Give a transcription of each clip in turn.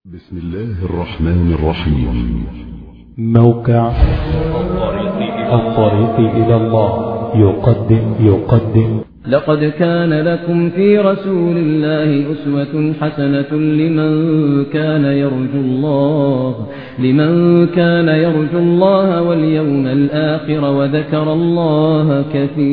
بسم الله الرحمن الرحيم موقع الطريق إلى الله يقدم يقدم لقد كان لكم في رسول الله أسوة حسنة لمن كان يرجو الله لمن كان يرجو الله واليوم الآخر وذكر الله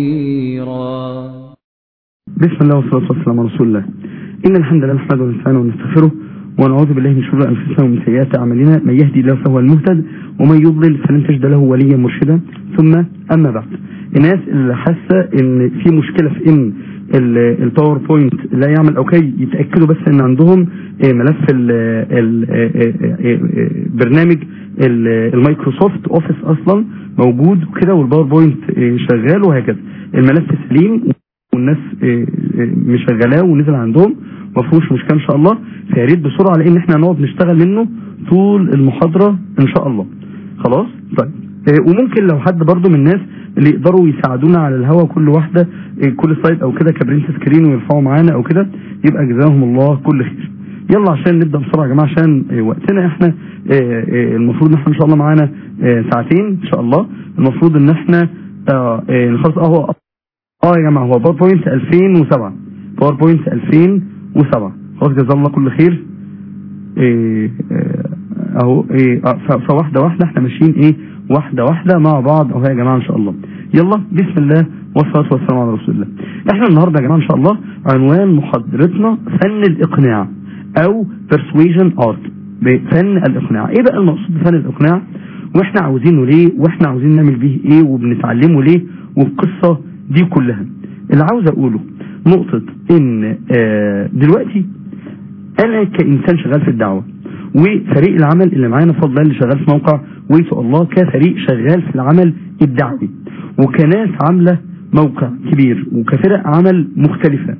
كثيرا بسم الله والصلاة والسلام على رسول الله إن الحمد لله نحمده ونستعينه ونستغفره ونعوذ بالله من شرور أنفسنا ومن سيئات أعمالنا من يهدي الله فهو المهتد ومن يضلل فلن تجد له وليا مرشدا ثم أما بعد الناس اللي حاسة إن في مشكلة في إن ال- الباوربوينت لا يعمل أو كي يتأكدوا بس إن عندهم آه، ملف ال ال آه، آه، آه، برنامج ال- المايكروسوفت اوفيس اصلا موجود وكده والباوربوينت آه، شغال وهكذا الملف سليم والناس آه، آه، مشغلاه ونزل عندهم ما فيهوش مشكله ان شاء الله فيا ريت بسرعه لان احنا هنقعد نشتغل منه طول المحاضره ان شاء الله خلاص طيب آه، وممكن لو حد برضو من الناس اللي يقدروا يساعدونا على الهوا كل واحده آه، كل سلايد او كده كبرنت سكرين ويرفعوا معانا او كده يبقى جزاهم الله كل خير يلا عشان نبدا بسرعه يا جماعه عشان آه، وقتنا احنا آه، آه، المفروض ان احنا ان شاء الله معانا آه، ساعتين ان شاء الله المفروض ان احنا آه، آه، نخلص اهو اه يا جماعه هو باوربوينت 2007 باوربوينت 2007 خلاص جزاه الله كل خير إيه آه، اهو ايه آه، ف- فواحده واحده احنا ماشيين ايه واحده واحده مع بعض اهو يا جماعه ان شاء الله يلا بسم الله والصلاه والسلام على رسول الله احنا النهارده يا جماعه ان شاء الله عنوان محاضرتنا فن الاقناع او persuasion art بفن الاقناع ايه بقى المقصود بفن الاقناع واحنا عاوزينه ليه واحنا عاوزين نعمل بيه ايه وبنتعلمه ليه والقصه دي كلها اللي عاوز اقوله نقطه ان آه، دلوقتي انا كانسان شغال في الدعوه وفريق العمل اللي معانا بفضل الله اللي شغال في موقع ويتو الله كفريق شغال في العمل الدعوي وكناس عامله موقع كبير وكفرق عمل مختلفه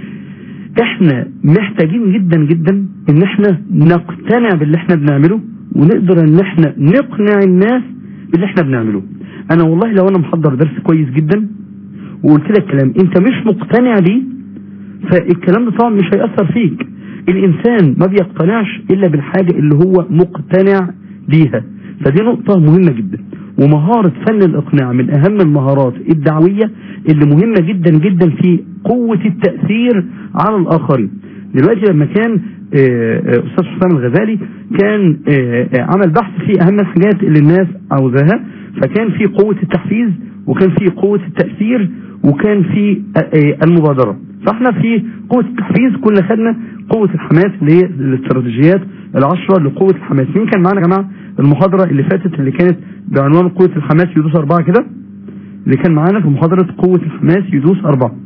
احنا محتاجين جدا جدا ان احنا نقتنع باللي احنا بنعمله ونقدر ان احنا نقنع الناس باللي احنا بنعمله انا والله لو انا محضر درس كويس جدا وقلت لك كلام انت مش مقتنع بيه فالكلام ده طبعا مش هيأثر فيك الإنسان ما بيقتنعش إلا بالحاجة اللي هو مقتنع بيها فدي نقطة مهمة جدا ومهارة فن الإقناع من أهم المهارات الدعوية اللي مهمة جدا جدا في قوة التأثير على الآخرين دلوقتي لما كان آه، آه، أستاذ حسام الغزالي كان آه، آه، عمل بحث في أهم الحاجات اللي الناس عاوزاها فكان في قوة التحفيز وكان في قوة التأثير وكان في آه، آه، المبادرة فاحنا في قوة التحفيز كنا خدنا قوة الحماس اللي هي الاستراتيجيات العشرة لقوة الحماس مين كان معانا يا جماعة المحاضرة اللي فاتت اللي كانت بعنوان قوة الحماس يدوس أربعة كده اللي كان معانا في محاضرة قوة الحماس يدوس أربعة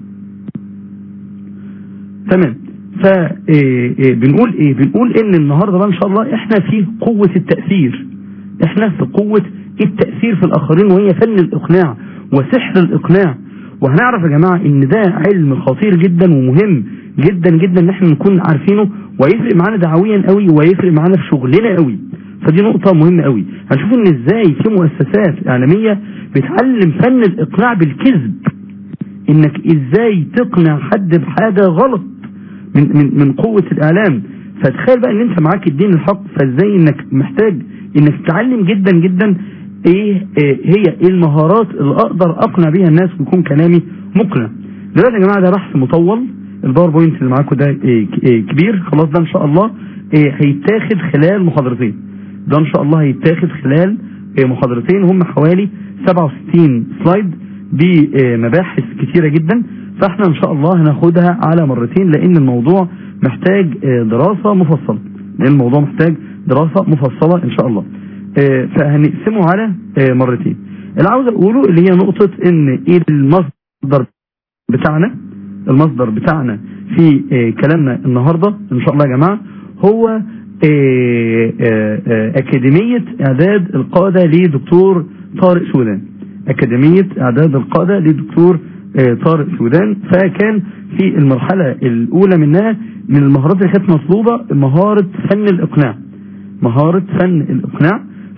تمام فبنقول ايه بنقول ان النهارده بقى ان شاء الله احنا في قوة التأثير احنا في قوة التأثير في الآخرين وهي فن الإقناع وسحر الإقناع وهنعرف يا جماعة ان ده علم خطير جدا ومهم جدا جدا ان احنا نكون عارفينه ويفرق معانا دعويا قوي ويفرق معانا في شغلنا قوي فدي نقطة مهمة قوي هنشوف ان ازاي في مؤسسات اعلامية بتعلم فن الاقناع بالكذب انك ازاي تقنع حد بحاجة غلط من من من قوة الاعلام فتخيل بقى ان انت معاك الدين الحق فازاي انك محتاج انك تتعلم جدا جدا ايه, إيه هي إيه المهارات اللي اقدر اقنع بيها الناس ويكون كلامي مقنع دلوقتي يا جماعه ده بحث مطول الباوربوينت اللي معاكم ده إيه إيه كبير خلاص ده ان شاء الله إيه هيتاخد خلال محاضرتين ده ان شاء الله هيتاخد خلال إيه محاضرتين هم حوالي 67 سلايد بمباحث كتيرة جدا فاحنا ان شاء الله هناخدها على مرتين لان الموضوع محتاج آه، دراسة مفصلة لان الموضوع محتاج دراسة مفصلة ان شاء الله آه، فهنقسمه على آه، مرتين اللي عاوز اقوله اللي هي نقطة ان ايه المصدر بتاعنا المصدر بتاعنا في آه، كلامنا النهاردة ان شاء الله يا جماعة هو آه، آه، آه، أكاديمية إعداد القادة لدكتور طارق سودان أكاديمية إعداد القادة لدكتور آه، طارق سودان فكان في المرحلة الأولى منها من المهارات اللي كانت مطلوبة مهارة فن الإقناع مهارة فن الإقناع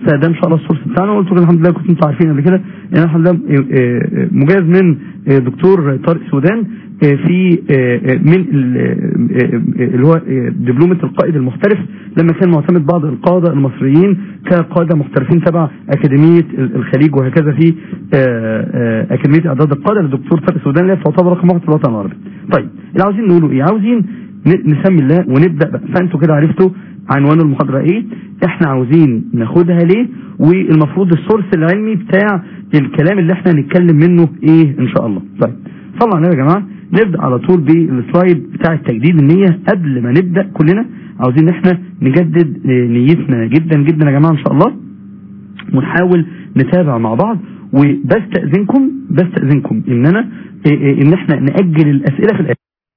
فده ان شاء الله السورس بتاعنا وقلت لكم الحمد لله كنتوا انتوا عارفين قبل كده ان الحمد لله آه، آه، مجاز من آه، دكتور طارق سودان آه، في آه، آه، من ال- آه، آه، اللي هو آه، دبلومه القائد المحترف لما كان معتمد بعض القاده المصريين كقاده محترفين تبع اكاديميه ال- الخليج وهكذا في آه، آه، اكاديميه اعداد القاده للدكتور طارق سودان اللي هي تعتبر رقم واحد في الوطن العربي. طيب اللي عاوزين نقوله ايه؟ عاوزين ن- نسمي الله ونبدا بقى فانتوا كده عرفتوا عنوان المحاضره ايه؟ احنا عاوزين ناخدها ليه؟ والمفروض السورس العلمي بتاع الكلام اللي احنا هنتكلم منه ايه ان شاء الله. طيب صلوا على النبي يا جماعه نبدا على طول بالسلايد بتاع التجديد النية قبل ما نبدا كلنا عاوزين ان احنا نجدد آه، نيتنا جدا جدا يا جماعه ان شاء الله ونحاول نتابع مع بعض وبستأذنكم بستأذنكم ان انا آه، آه، ان احنا نأجل الاسئله في الاخر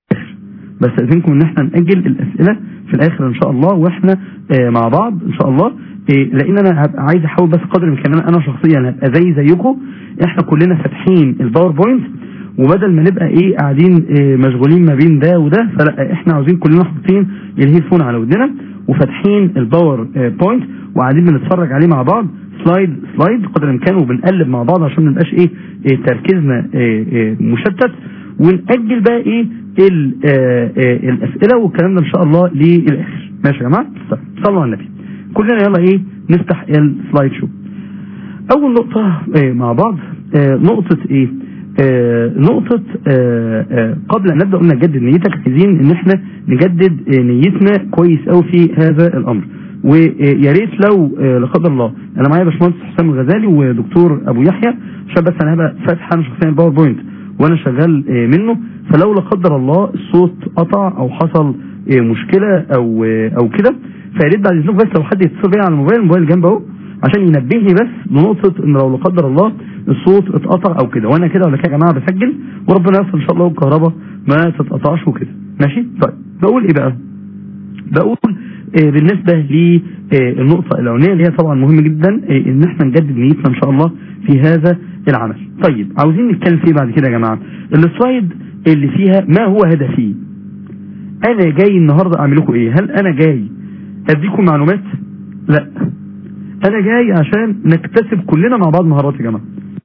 بستأذنكم ان احنا نأجل الاسئله في الاخر ان شاء الله واحنا آه، مع بعض ان شاء الله آه، لان انا هبقى عايز احاول بس قدر الامكان انا أنا شخصيا هبقى زي زيكم احنا كلنا فاتحين الباوربوينت وبدل ما نبقى ايه قاعدين إيه مشغولين ما بين ده وده فلا احنا عاوزين كلنا حاطين الهيدفون على ودنا وفاتحين الباور آه، بوينت وقاعدين بنتفرج عليه مع بعض سلايد سلايد قدر الامكان وبنقلب مع بعض عشان ما نبقاش ايه, إيه تركيزنا إيه إيه مشتت ونأجل بقى ايه ال- آه، آه، الاسئله والكلام ده ان شاء الله للاخر ماشي يا جماعه طيب، صلوا على النبي كلنا يلا ايه نفتح السلايد شو اول نقطة آه، مع بعض آه، نقطة ايه آه، نقطة آه، آه، قبل ان نبدأ قلنا نجدد نيتك عايزين ان احنا نجدد آه، نيتنا كويس قوي في هذا الامر ويا ريت لو آه، لا قدر الله انا معايا باشمهندس حسام الغزالي ودكتور ابو يحيى عشان بس انا هبقى فاتح انا شخصيا الباوربوينت وانا شغال آه، منه فلو لا قدر الله الصوت قطع او حصل آه، مشكلة او آه، او كده فيا ريت بعد اذنكم بس لو حد يتصل بيا على الموبايل الموبايل جنبه اهو عشان ينبهني بس بنقطة ان لو لا قدر الله الصوت اتقطع او كده وانا كده ولا كده يا جماعة بسجل وربنا ييسر ان شاء الله والكهرباء ما تتقطعش وكده ماشي طيب بقول ايه بقى بقول آه بالنسبة للنقطة الاولانية اللي هي طبعا مهم جدا آه ان احنا نجدد نيتنا ان شاء الله في هذا العمل طيب عاوزين نتكلم فيه بعد كده يا جماعة السلايد اللي فيها ما هو هدفي انا جاي النهاردة اعمل لكم ايه هل انا جاي اديكم معلومات لا انا جاي عشان نكتسب كلنا مع بعض مهارات يا جماعه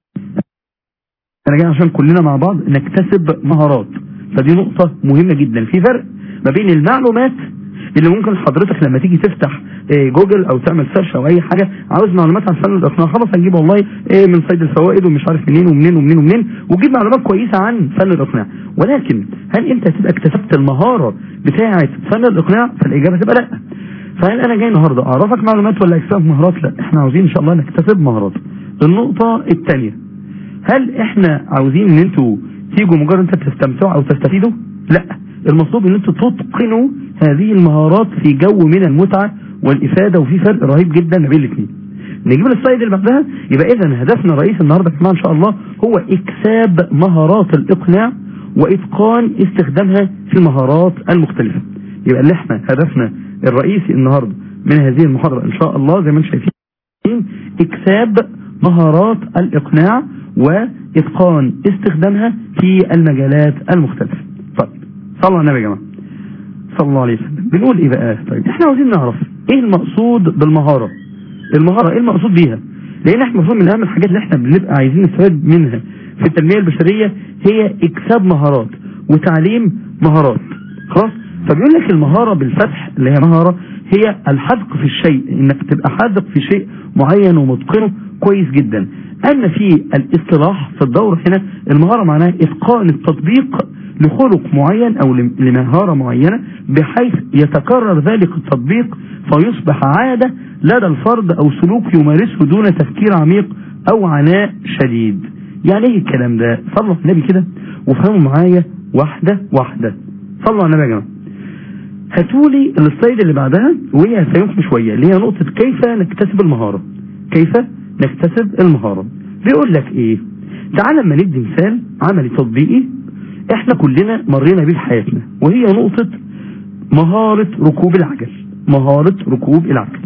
انا جاي عشان كلنا مع بعض نكتسب مهارات فدي نقطة مهمة جدا في فرق ما بين المعلومات اللي ممكن حضرتك لما تيجي تفتح آه، جوجل او تعمل سيرش او اي حاجة عاوز معلومات عن فن الاقناع خلاص هنجيب والله آه، من صيد الفوائد ومش عارف منين ومنين ومنين ومنين وتجيب معلومات كويسة عن فن الاقناع ولكن هل انت هتبقى اكتسبت المهارة بتاعة فن الاقناع فالاجابة تبقى لا فهل انا جاي النهارده اعرفك معلومات ولا اكتساب مهارات لا احنا عاوزين ان شاء الله نكتسب مهارات النقطة الثانية هل احنا عاوزين ان انتوا تيجوا مجرد انت تستمتعوا او تستفيدوا لا المطلوب ان انتوا تتقنوا هذه المهارات في جو من المتعة والافادة وفي فرق رهيب جدا ما بين الاثنين نجيب السلايد اللي بعدها يبقى اذا هدفنا الرئيسي النهارده يا جماعه ان شاء الله هو اكساب مهارات الاقناع واتقان استخدامها في المهارات المختلفه يبقى اللي احنا هدفنا الرئيسي النهارده من هذه المحاضره ان شاء الله زي ما انتم شايفين اكساب مهارات الاقناع واتقان استخدامها في المجالات المختلفه طيب صلوا على النبي يا جماعه صلى الله عليه وسلم بنقول ايه بقى طيب احنا عاوزين نعرف ايه المقصود بالمهاره المهاره ايه المقصود بيها لان احنا المفروض من اهم الحاجات اللي احنا بنبقى عايزين نستفاد منها في التنميه البشريه هي اكساب مهارات وتعليم مهارات خلاص فبيقول لك المهاره بالفتح اللي هي مهاره هي الحذق في الشيء انك تبقى حاذق في شيء معين ومتقنه كويس جدا اما في الاصطلاح في الدور هنا المهاره معناها اتقان التطبيق لخلق معين او لمهارة معينة بحيث يتكرر ذلك التطبيق فيصبح عادة لدى الفرد او سلوك يمارسه دون تفكير عميق او عناء شديد يعني ايه الكلام ده صلوا على النبي كده وفهموا معايا واحدة واحدة صلوا على النبي يا جماعة هاتولي السلايد اللي بعدها وهي هتفهمكم شوية اللي هي نقطة كيف نكتسب المهارة كيف نكتسب المهارة بيقول لك ايه تعال لما ندي مثال عملي تطبيقي احنا كلنا مرينا بيه في حياتنا وهي نقطة مهارة ركوب العجل مهارة ركوب العجل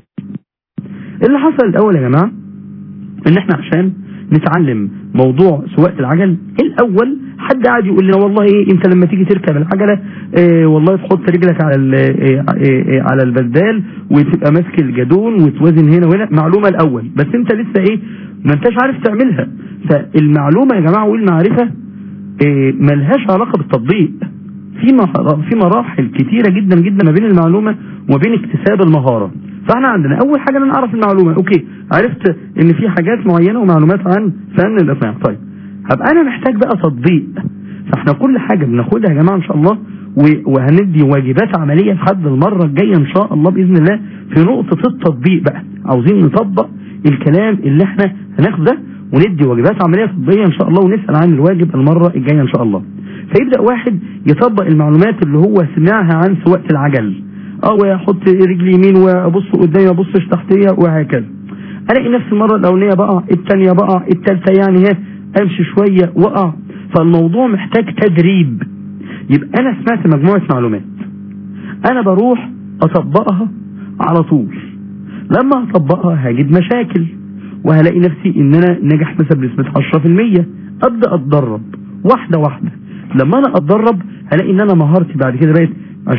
اللي حصل الاول يا جماعة ان احنا عشان نتعلم موضوع سواقة العجل الاول حد قاعد يقول لنا والله ايه انت لما تيجي تركب العجله اه والله تحط رجلك على ال- اه اه اه على البدال وتبقى ماسك الجدون وتوازن هنا وهنا معلومه الاول بس انت لسه ايه ما انتش عارف تعملها فالمعلومه يا جماعه والمعرفه اه ملهاش علاقه بالتطبيق في مه- في مراحل كتيره جدا جدا ما بين المعلومه وما بين اكتساب المهاره فاحنا عندنا اول حاجه ان انا اعرف المعلومه اوكي عرفت ان في حاجات معينه ومعلومات عن فن الاقناع طيب هبقى انا محتاج بقى تطبيق فاحنا كل حاجه بناخدها يا جماعه ان شاء الله و- وهندي واجبات عمليه لحد المره الجايه ان شاء الله باذن الله في نقطه التطبيق بقى عاوزين نطبق الكلام اللي احنا هناخده ده وندي واجبات عمليه تطبيقيه ان شاء الله ونسال عن الواجب المره الجايه ان شاء الله فيبدا واحد يطبق المعلومات اللي هو سمعها عن سواقه العجل اه واحط رجلي يمين وابص قدامي ابصش تحتيه وهكذا الاقي نفسي المره الاولانيه بقع الثانيه بقع الثالثه يعني ها امشي شويه واقع فالموضوع محتاج تدريب يبقى انا سمعت مجموعه معلومات انا بروح اطبقها على طول لما هطبقها هجد مشاكل وهلاقي نفسي ان انا ناجح مثلا بنسبه 10% ابدا اتدرب واحده واحده لما انا اتدرب هلاقي ان انا مهارتي بعد كده بقت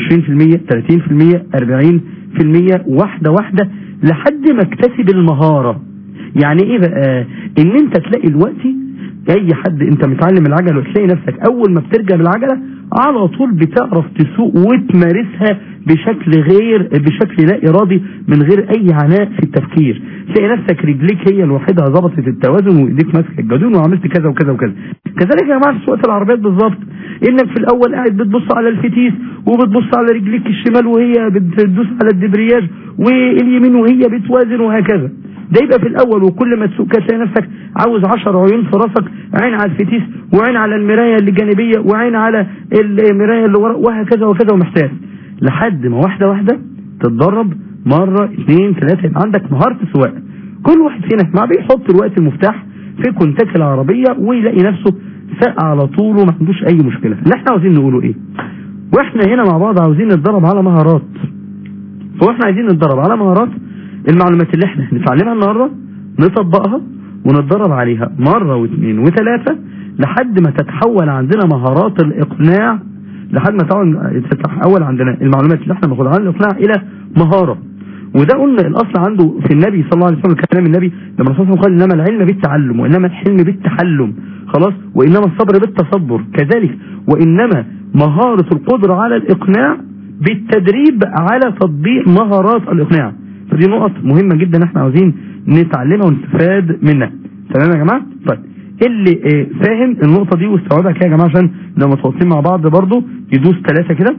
20% 30% 40% واحده واحده لحد ما اكتسب المهاره يعني ايه بقى ان انت تلاقي دلوقتي اي حد انت متعلم العجله وتلاقي نفسك اول ما بترجع بالعجله على طول بتعرف تسوق وتمارسها بشكل غير بشكل لا ارادي من غير اي عناء في التفكير تلاقي نفسك رجليك هي لوحدها ظبطت التوازن وايديك ماسكه الجدون وعملت كذا وكذا وكذا كذلك يا جماعه في سواقه العربيات بالظبط انك في الاول قاعد بتبص على الفتيس وبتبص على رجليك الشمال وهي بتدوس على الدبرياج واليمين وهي بتوازن وهكذا ده يبقى في الاول وكل ما تسوق كده تلاقي نفسك عاوز 10 عيون في راسك عين على الفتيس وعين على المرايه اللي جانبيه وعين على المرايه اللي ورا وهكذا وكذا ومحتاج لحد ما واحده واحده تتدرب مره اثنين ثلاثه يبقى عندك مهاره السواقه كل واحد فينا ما بيحط الوقت المفتاح في كونتاك العربيه ويلاقي نفسه ساق على طول وما عندوش اي مشكله اللي احنا عاوزين نقوله ايه واحنا هنا مع بعض عاوزين نتدرب على مهارات فاحنا عايزين نتدرب على مهارات المعلومات اللي احنا هنتعلمها النهارده نطبقها ونتدرب عليها مرة واثنين وثلاثة لحد ما تتحول عندنا مهارات الإقناع لحد ما تتحول- تتحول عندنا المعلومات اللي احنا بناخدها عن الإقناع إلى مهارة وده قلنا الأصل عنده في النبي صلى الله عليه وسلم كلام النبي لما الرسول صلى الله عليه وسلم قال إنما العلم بالتعلم وإنما الحلم بالتحلم خلاص وإنما الصبر بالتصبر كذلك وإنما مهارة القدرة على الإقناع بالتدريب على تطبيق مهارات الإقناع فدي نقط مهمة جدا احنا عاوزين نتعلمها ونستفاد منها تمام يا جماعة طيب اللي اه فاهم النقطة دي واستوعبها كده يا جماعة عشان لما متواصلين مع بعض برضو يدوس ثلاثة كده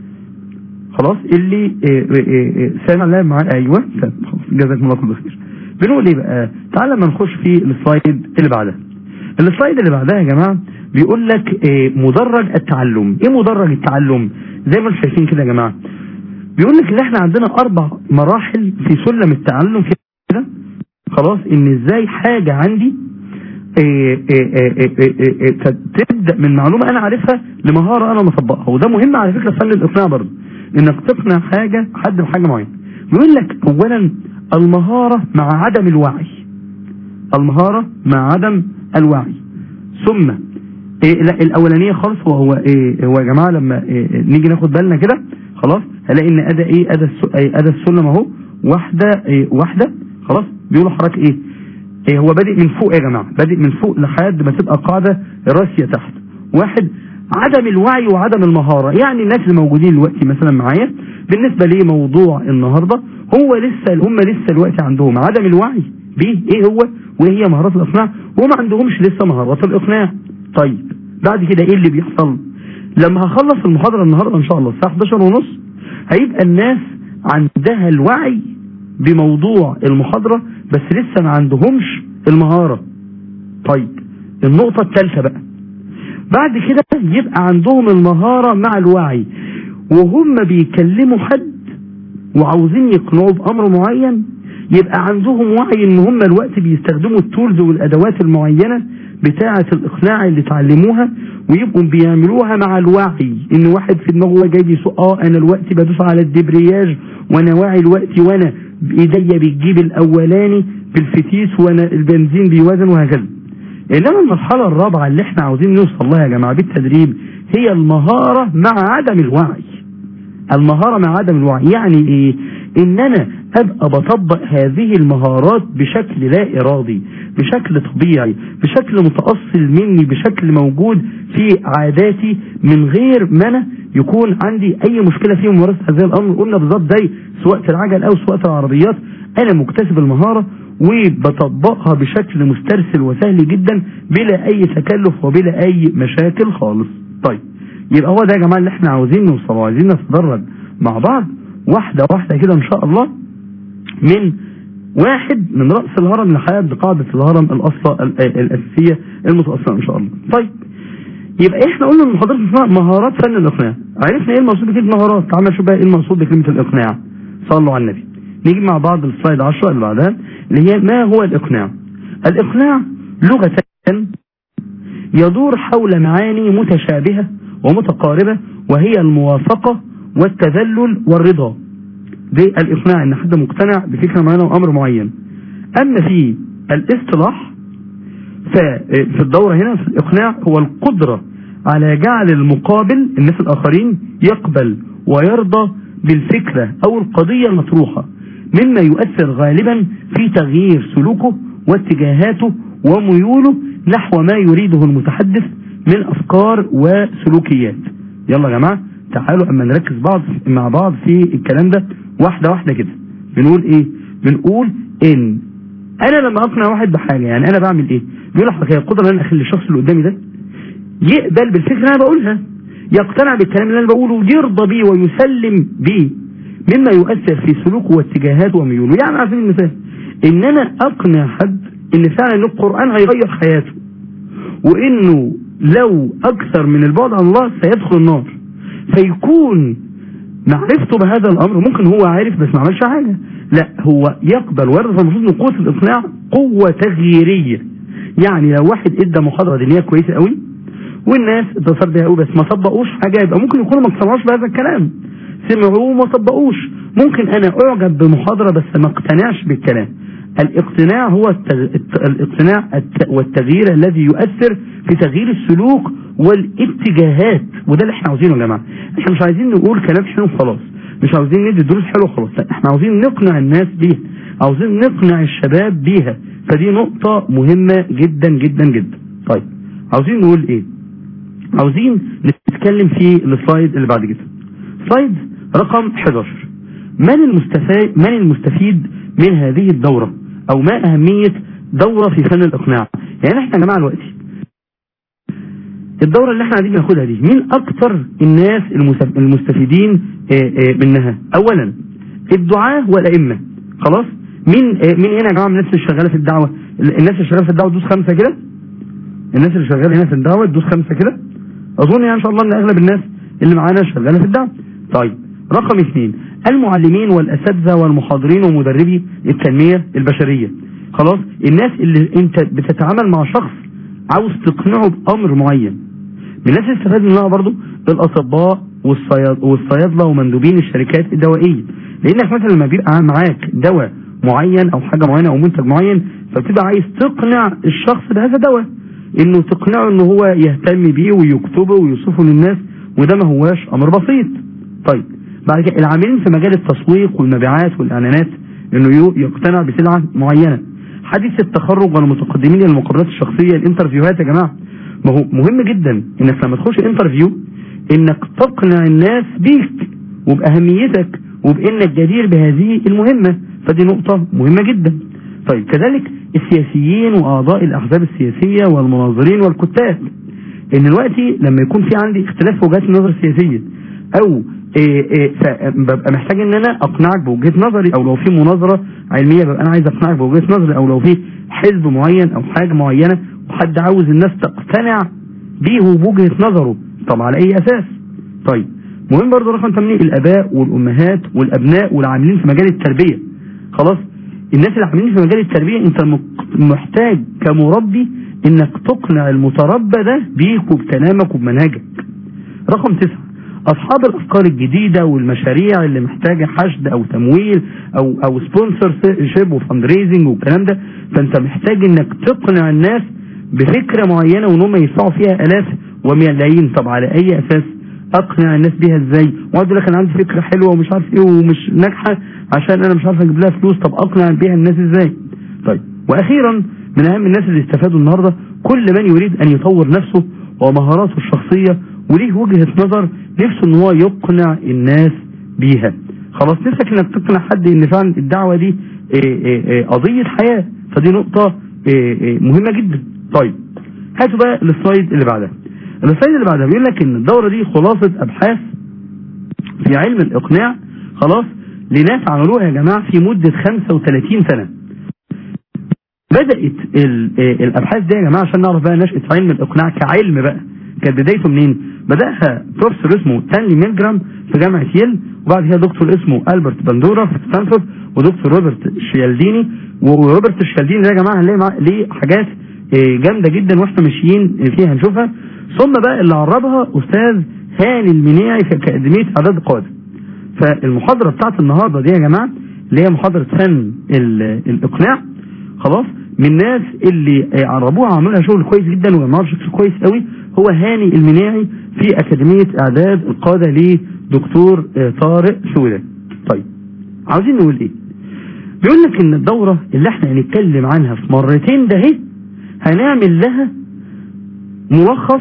خلاص اللي اه اه اه سامع الله معاه ايوه تمام. خلاص جزاكم الله كل خير بنقول ايه بقى تعالى لما نخش في السلايد اللي بعدها السلايد اللي بعدها يا جماعة بيقول لك اه مدرج التعلم ايه مدرج التعلم زي ما انتم شايفين كده يا جماعة بيقول لك ان احنا عندنا اربع مراحل في سلم التعلم كده خلاص ان ازاي حاجة عندي إيه إيه إيه إيه إيه إيه تبدأ من معلومة انا عارفها لمهارة انا مطبقها وده مهم على فكرة في فن الاقناع برضه انك تقنع حاجة حد بحاجة معينة بيقول لك اولا المهارة مع عدم الوعي المهارة مع عدم الوعي ثم إيه لا الاولانيه خالص وهو ايه هو يا جماعه لما إيه نيجي ناخد بالنا كده خلاص هلاقي ان ادى ايه ادى الس- إيه ادى السلم اهو واحده إيه واحده خلاص بيقولوا حضرتك ايه إيه هو بادئ من فوق يا جماعه بادئ من فوق لحد ما تبقى قاعده راسيه تحت واحد عدم الوعي وعدم المهاره يعني الناس اللي موجودين دلوقتي مثلا معايا بالنسبه لموضوع النهارده هو لسه هم لسه دلوقتي عندهم عدم الوعي بيه ايه هو وايه هي مهارات الاقناع وما عندهمش لسه مهارات الاقناع طيب بعد كده ايه اللي بيحصل لما هخلص المحاضرة النهاردة ان شاء الله الساعة 11 ونص هيبقى الناس عندها الوعي بموضوع المحاضرة بس لسه ما عندهمش المهارة طيب النقطة الثالثة بقى بعد كده يبقى عندهم المهارة مع الوعي وهم بيكلموا حد وعاوزين يقنعوا بأمر معين يبقى عندهم وعي ان هم الوقت بيستخدموا التولز والادوات المعينة بتاعة الاقناع اللي اتعلموها ويبقوا بيعملوها مع الوعي ان واحد في دماغه جاي بيسوق اه انا الوقت بدوس على الدبرياج وانا واعي الوقت وانا بايديا بتجيب الاولاني بالفتيس وانا البنزين بيوازن وهكذا انما المرحله الرابعه اللي احنا عاوزين نوصل لها يا جماعه بالتدريب هي المهاره مع عدم الوعي المهارة مع عدم الوعي يعني ايه ان انا ابقى بطبق هذه المهارات بشكل لا ارادي بشكل طبيعي بشكل متأصل مني بشكل موجود في عاداتي من غير ما انا يكون عندي اي مشكلة في ممارسة هذا الامر قلنا بالظبط زي سواقة العجل او سواقة العربيات انا مكتسب المهارة وبطبقها بشكل مسترسل وسهل جدا بلا اي تكلف وبلا اي مشاكل خالص طيب يبقى هو ده يا جماعه اللي احنا عاوزين نوصله عايزين نتدرج مع بعض واحده واحده كده ان شاء الله من واحد من راس الهرم لحد قاعده الهرم الاصله الاساسيه المتاصله ان شاء الله طيب يبقى احنا قلنا ان محاضره اسمها مهارات فن الاقناع عرفنا ايه المقصود بكلمه مهارات تعال نشوف بقى ايه المقصود بكلمه الاقناع صلوا على النبي نيجي مع بعض السلايد 10 اللي بعدها اللي هي ما هو الاقناع الاقناع لغه يدور حول معاني متشابهه ومتقاربة وهي الموافقة والتذلل والرضا دي الإقناع إن حد مقتنع بفكرة معينة وأمر معين أما في الاصطلاح ففي الدورة هنا في الإقناع هو القدرة على جعل المقابل الناس الآخرين يقبل ويرضى بالفكرة أو القضية المطروحة مما يؤثر غالبا في تغيير سلوكه واتجاهاته وميوله نحو ما يريده المتحدث من افكار وسلوكيات يلا يا جماعه تعالوا اما نركز بعض مع بعض في الكلام ده واحده واحده كده بنقول ايه بنقول ان انا لما اقنع واحد بحاجه يعني انا بعمل ايه بيقول لحضرتك هي القدره ان انا اخلي الشخص اللي قدامي ده يقبل بالفكره اللي انا بقولها يقتنع بالكلام اللي انا بقوله ويرضى بيه ويسلم بيه مما يؤثر في سلوكه واتجاهاته وميوله يعني على سبيل المثال ان انا اقنع حد ان فعلا القران هيغير حياته وانه لو اكثر من البعد عن الله سيدخل النار فيكون معرفته بهذا الامر ممكن هو عارف بس ما عملش حاجه لا هو يقبل ويرضى المفروض ان قوه الاقناع قوه تغييريه يعني لو واحد ادى محاضره دينيه كويسه قوي والناس اتصل بيها قوي بس ما طبقوش حاجه يبقى ممكن يكونوا ما اقتنعوش بهذا الكلام سمعوه وما طبقوش ممكن انا اعجب بمحاضره بس ما اقتنعش بالكلام الاقتناع هو التغ... الاقتناع الت... والتغيير الذي يؤثر في تغيير السلوك والاتجاهات وده اللي احنا عاوزينه يا جماعه احنا مش عايزين نقول كلام حلو خلاص مش عاوزين ندي دروس حلوه خلاص لا احنا عاوزين نقنع الناس بيها عاوزين نقنع الشباب بيها فدي نقطة مهمة جدا جدا جدا طيب عاوزين نقول ايه عاوزين نتكلم في السلايد اللي بعد كده سلايد رقم 11 من المستفيد من المستفيد من هذه الدورة او ما اهمية دورة في فن الاقناع يعني احنا يا جماعة دلوقتي الدورة اللي احنا قاعدين ناخدها دي مين اكتر الناس المستفيدين منها اولا الدعاة والائمة خلاص مين مين هنا يا جماعة من الناس اللي شغالة في الدعوة الناس اللي شغالة في الدعوة تدوس خمسة كده الناس اللي شغالة هنا في الدعوة تدوس خمسة كده اظن يعني ان شاء الله ان اغلب الناس اللي معانا شغالة في الدعوة طيب رقم اثنين المعلمين والاساتذة والمحاضرين ومدربي التنمية البشرية خلاص الناس اللي انت بتتعامل مع شخص عاوز تقنعه بامر معين من الناس اللي استفاد منها برضو الاطباء والصيادله ومندوبين الشركات الدوائيه لانك مثلا لما بيبقى معاك دواء معين او حاجه معينه او منتج معين فبتبقى عايز تقنع الشخص بهذا الدواء انه تقنعه ان هو يهتم بيه ويكتبه ويوصفه للناس وده ما هواش امر بسيط طيب بعد كده العاملين في مجال التسويق والمبيعات والاعلانات انه يقتنع بسلعه معينه حديث التخرج والمتقدمين للمقابلات الشخصيه الانترفيوهات يا جماعه ما هو مهم جدا انك لما تخش انترفيو انك تقنع الناس بيك وباهميتك وبانك جدير بهذه المهمه فدي نقطه مهمه جدا طيب كذلك السياسيين واعضاء الاحزاب السياسيه والمناظرين والكتاب ان دلوقتي لما يكون في عندي اختلاف في وجهات النظر السياسيه او إيه إيه ببقى محتاج ان انا اقنعك بوجهه نظري او لو في مناظره علميه ببقى انا عايز اقنعك بوجهه نظري او لو في حزب معين او حاجه معينه وحد عاوز الناس تقتنع بيه وبوجهه نظره طب على اي اساس طيب مهم برضه رقم 8 الاباء والامهات والابناء والعاملين في مجال التربيه خلاص الناس اللي عاملين في مجال التربيه انت محتاج كمربي انك تقنع المتربى ده بيك وبكلامك وبمنهجك رقم تسعة اصحاب الافكار الجديده والمشاريع اللي محتاجه حشد او تمويل او او سبونسر شيب وفند ريزنج والكلام ده فانت محتاج انك تقنع الناس بفكره معينه وان هم يدفعوا فيها الاف وملايين طب على اي اساس اقنع الناس بيها ازاي واقعد يقول لك انا عندي فكره حلوه ومش عارف ايه ومش ناجحه عشان انا مش عارف اجيب لها فلوس طب اقنع بيها الناس ازاي طيب واخيرا من اهم الناس اللي استفادوا النهارده كل من يريد ان يطور نفسه ومهاراته الشخصيه وليه وجهه نظر نفسه ان هو يقنع الناس بيها خلاص نفسك انك تقنع حد ان فعلا الدعوه دي إيه إيه إيه قضيه حياه فدي نقطه إيه إيه مهمه جدا طيب هاتوا بقى السلايد اللي بعدها السلايد اللي بعدها بيقول لك ان الدوره دي خلاصه ابحاث في علم الاقناع خلاص لناس عملوها يا جماعه في مده 35 سنه بدات ال- آه الابحاث دي يا جماعه عشان نعرف بقى نشاه علم الاقناع كعلم بقى كانت بدايته منين؟ بداها بروفيسور اسمه تانلي ميلجرام في جامعه ييل وبعد كده دكتور اسمه البرت باندورا في ستانفورد ودكتور روبرت شيالديني وروبرت الشيالديني ده يا جماعه هنلاقي معاه- ليه حاجات آه، جامده جدا واحنا ماشيين فيها هنشوفها ثم بقى اللي عربها استاذ هاني المنيعي في اكاديميه اعداد القاده فالمحاضره بتاعت النهارده دي يا جماعه اللي هي محاضره فن ال- الاقناع خلاص من الناس اللي آه، عربوها وعملوا لها شغل كويس جدا وجمعوها بشكل كويس قوي هو هاني المناعي في اكاديميه اعداد القاده لدكتور آه، طارق سوده طيب عاوزين نقول ايه بيقول لك ان الدوره اللي احنا هنتكلم عنها في مرتين ده اهي هنعمل لها ملخص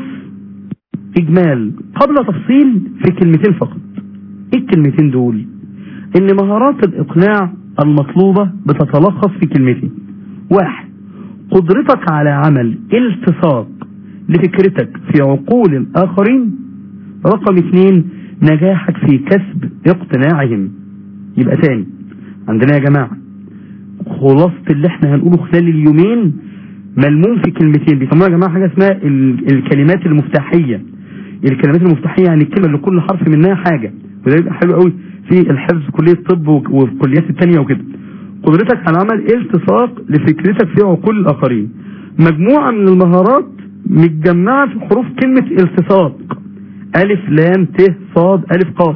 اجمال قبل تفصيل في كلمتين فقط ايه الكلمتين دول ان مهارات الاقناع المطلوبة بتتلخص في كلمتين واحد قدرتك على عمل التصاق لفكرتك في عقول الاخرين رقم اثنين نجاحك في كسب اقتناعهم يبقى تاني عندنا يا جماعة خلاصة اللي احنا هنقوله خلال اليومين ملموم في كلمتين بيسموها يا جماعة حاجة اسمها ال- الكلمات المفتاحية الكلمات المفتاحية يعني الكلمة اللي كل حرف منها حاجة وده يبقى حلو قوي في الحفظ كلية الطب وك- وفي الكليات التانية وكده قدرتك على عمل التصاق لفكرتك في عقول الآخرين مجموعة من المهارات متجمعة في حروف كلمة التصاق ألف لام ت صاد ألف قاف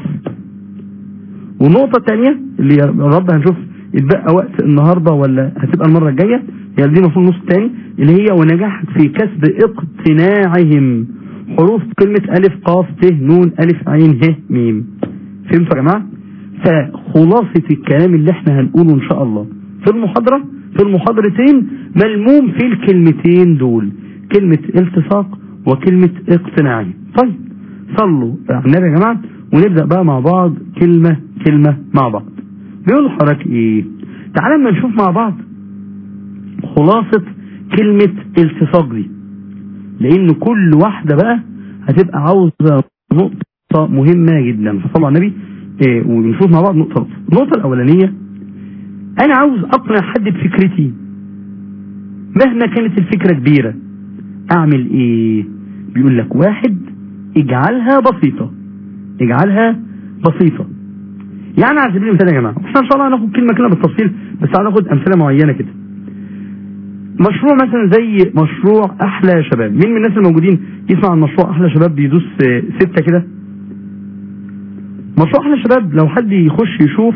والنقطة الثانية اللي يا رب هنشوف يتبقى وقت النهاردة ولا هتبقى المرة الجاية هي دي المفروض النص الثاني اللي هي ونجاحك في كسب اقتناعهم حروف كلمة ألف قاف ت نون ألف عين ه ميم فهمتوا يا جماعة؟ فخلاصة الكلام اللي احنا هنقوله إن شاء الله في المحاضرة في المحاضرتين ملموم في الكلمتين دول كلمة التصاق وكلمة اقتناعي طيب صلوا على النبي يا جماعة ونبدأ بقى مع بعض كلمة كلمة مع بعض بيقول لحضرتك ايه تعال اما نشوف مع بعض خلاصة كلمة التصاق دي لان كل واحدة بقى هتبقى عاوزة نقطة مهمة جدا فصلوا على النبي إيه ونشوف مع بعض نقطة النقطة الأولانية أنا عاوز أقنع حد بفكرتي مهما كانت الفكرة كبيرة أعمل إيه؟ بيقول لك واحد اجعلها بسيطة اجعلها بسيطة يعني على سبيل المثال يا جماعة احنا ان شاء الله هناخد كلمة كلمة بالتفصيل بس تعالى ناخد امثلة معينة كده مشروع مثلا زي مشروع احلى شباب مين من الناس الموجودين يسمع عن مشروع احلى شباب بيدوس آه، ستة كده مشروع احلى شباب لو حد يخش يشوف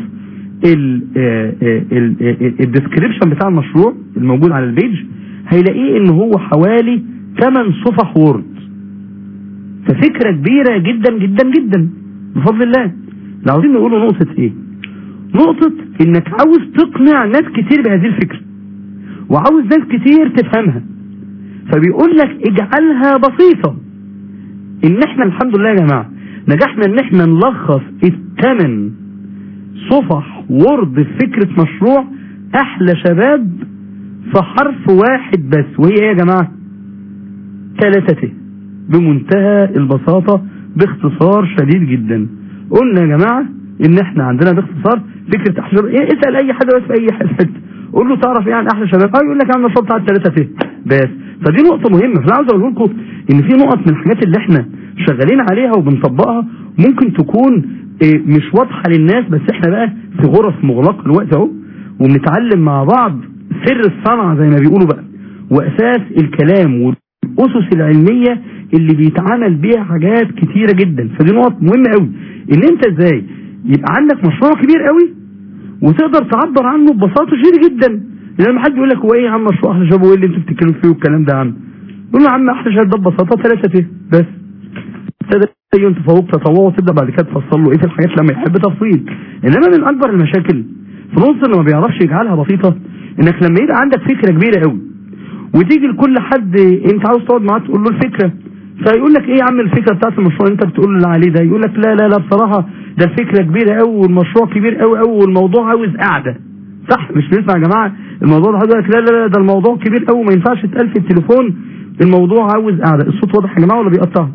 الديسكريبشن بتاع المشروع الموجود على البيج هيلاقيه ان هو حوالي 8 صفح وورد ففكرة كبيرة جدا جدا جدا بفضل الله لو عاوزين نقوله نقطة ايه نقطة انك عاوز تقنع ناس كتير بهذه الفكرة وعاوز ناس كتير تفهمها فبيقول لك اجعلها بسيطة ان احنا الحمد لله يا جماعة نجحنا ان احنا نلخص الثمن صفح وورد في فكرة مشروع احلى شباب في حرف واحد بس وهي ايه يا جماعة ثلاثة بمنتهى البساطة باختصار شديد جدا قلنا يا جماعة ان احنا عندنا باختصار فكرة احلى شباب إيه اسأل اي حد بس في اي حتة قول له تعرف ايه عن احلى شباب اه يقول لك عن المشروع بتاع الثلاثة فيه بس فدي نقطة مهمة فانا عاوز اقول لكم ان في نقط من الحاجات اللي احنا شغالين عليها وبنطبقها ممكن تكون إيه مش واضحة للناس بس احنا بقى في غرف مغلقة الوقت اهو وبنتعلم مع بعض سر الصنعة زي ما بيقولوا بقى واساس الكلام والاسس العلمية اللي بيتعامل بيها حاجات كتيرة جدا فدي نقط مهمة قوي ان انت ازاي يبقى عندك مشروع كبير قوي وتقدر تعبر عنه ببساطة شديدة جدا لما حد يقول لك هو ايه يا عم مشروع احلى شباب وايه اللي انتوا بتتكلموا فيه والكلام ده يا عم يقول له يا عم احلى شهاده ببساطه ثلاثه ت بس تدين تفوق تطوع وتبدا بعد كده تفصل له ايه في الحاجات لما يحب تفصيل انما من اكبر المشاكل في العنصر اللي ما بيعرفش يجعلها بسيطه انك لما يبقى عندك فكره كبيره قوي وتيجي لكل حد انت عاوز تقعد معاه تقول له الفكره فيقول لك ايه يا عم الفكره بتاعت المشروع اللي انت بتقول اللي عليه ده يقول لك لا لا لا بصراحه ده الفكره كبيره قوي والمشروع كبير قوي قوي والموضوع عاوز قعده صح مش بينفع يا جماعه الموضوع ده يقول لك لا لا لا ده الموضوع كبير قوي ما ينفعش يتقال في التليفون الموضوع عاوز قعده الصوت واضح يا جماعه ولا بيقطع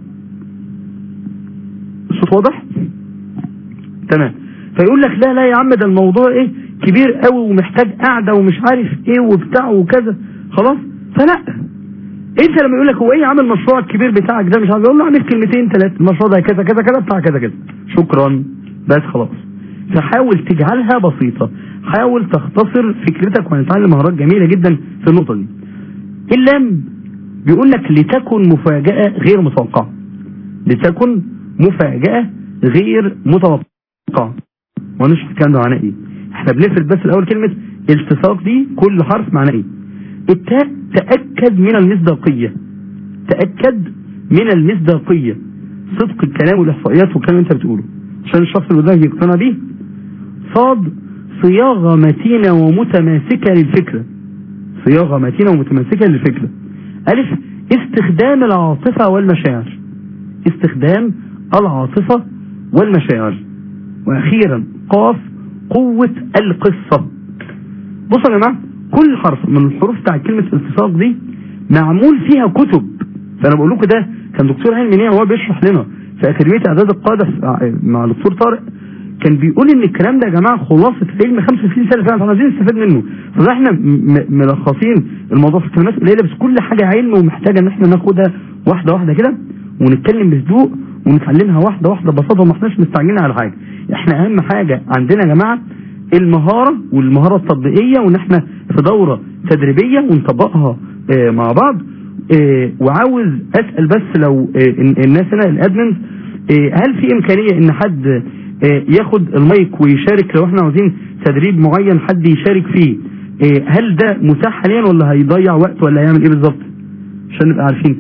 الصوت واضح تمام فيقول لك لا لا يا عم ده الموضوع ايه كبير قوي ومحتاج قعده ومش عارف ايه وبتاع وكذا خلاص فلا انت لما يقول لك هو ايه عامل المشروع الكبير بتاعك ده مش عارف يقول له عامل كلمتين ثلاثه المشروع ده كذا كذا كذا بتاع كذا كذا شكرا بس خلاص فحاول تجعلها بسيطه حاول تختصر فكرتك وهنتعلم مهارات جميله جدا في النقطه دي اللام بيقول لك لتكن مفاجاه غير متوقعه لتكن مفاجاه غير متوقعه ونشوف الكلام ده معناه ايه احنا بنفرد بس الاول كلمه التصاق دي كل حرف معناه ايه التاء تأكد من المصداقية تأكد من المصداقية صدق الكلام والإحصائيات والكلام اللي انت بتقوله عشان الشخص اللي قدامك يقتنع بيه صاد صياغة متينة ومتماسكة للفكرة صياغة متينة ومتماسكة للفكرة ألف استخدام العاطفة والمشاعر استخدام العاطفة والمشاعر وأخيرا قاف قوة القصة بصوا يا جماعة كل حرف من الحروف بتاع كلمة التصاق دي معمول فيها كتب فأنا بقول لكم ده كان دكتور علم منيع وهو بيشرح لنا في أكاديمية إعداد القادة مع الدكتور طارق كان بيقول ان الكلام ده يا جماعه خلاصه علم 65 سنه فعلا عايزين نستفاد منه فاحنا ملخصين الموضوع في كلمات قليله بس كل حاجه علم ومحتاجه ان احنا ناخدها واحده واحده كده ونتكلم بهدوء ونتعلمها واحده واحده ببساطه وما احناش مستعجلين على حاجه احنا اهم حاجه عندنا يا جماعه المهاره والمهاره التطبيقيه وان احنا في دوره تدريبيه ونطبقها اه مع بعض اه وعاوز اسال بس لو اه الناس هنا الادمنز هل في امكانيه ان حد ياخد المايك ويشارك لو احنا عاوزين تدريب معين حد يشارك فيه هل ده متاح حاليا ولا هيضيع وقت ولا هيعمل ايه بالظبط عشان نبقى عارفين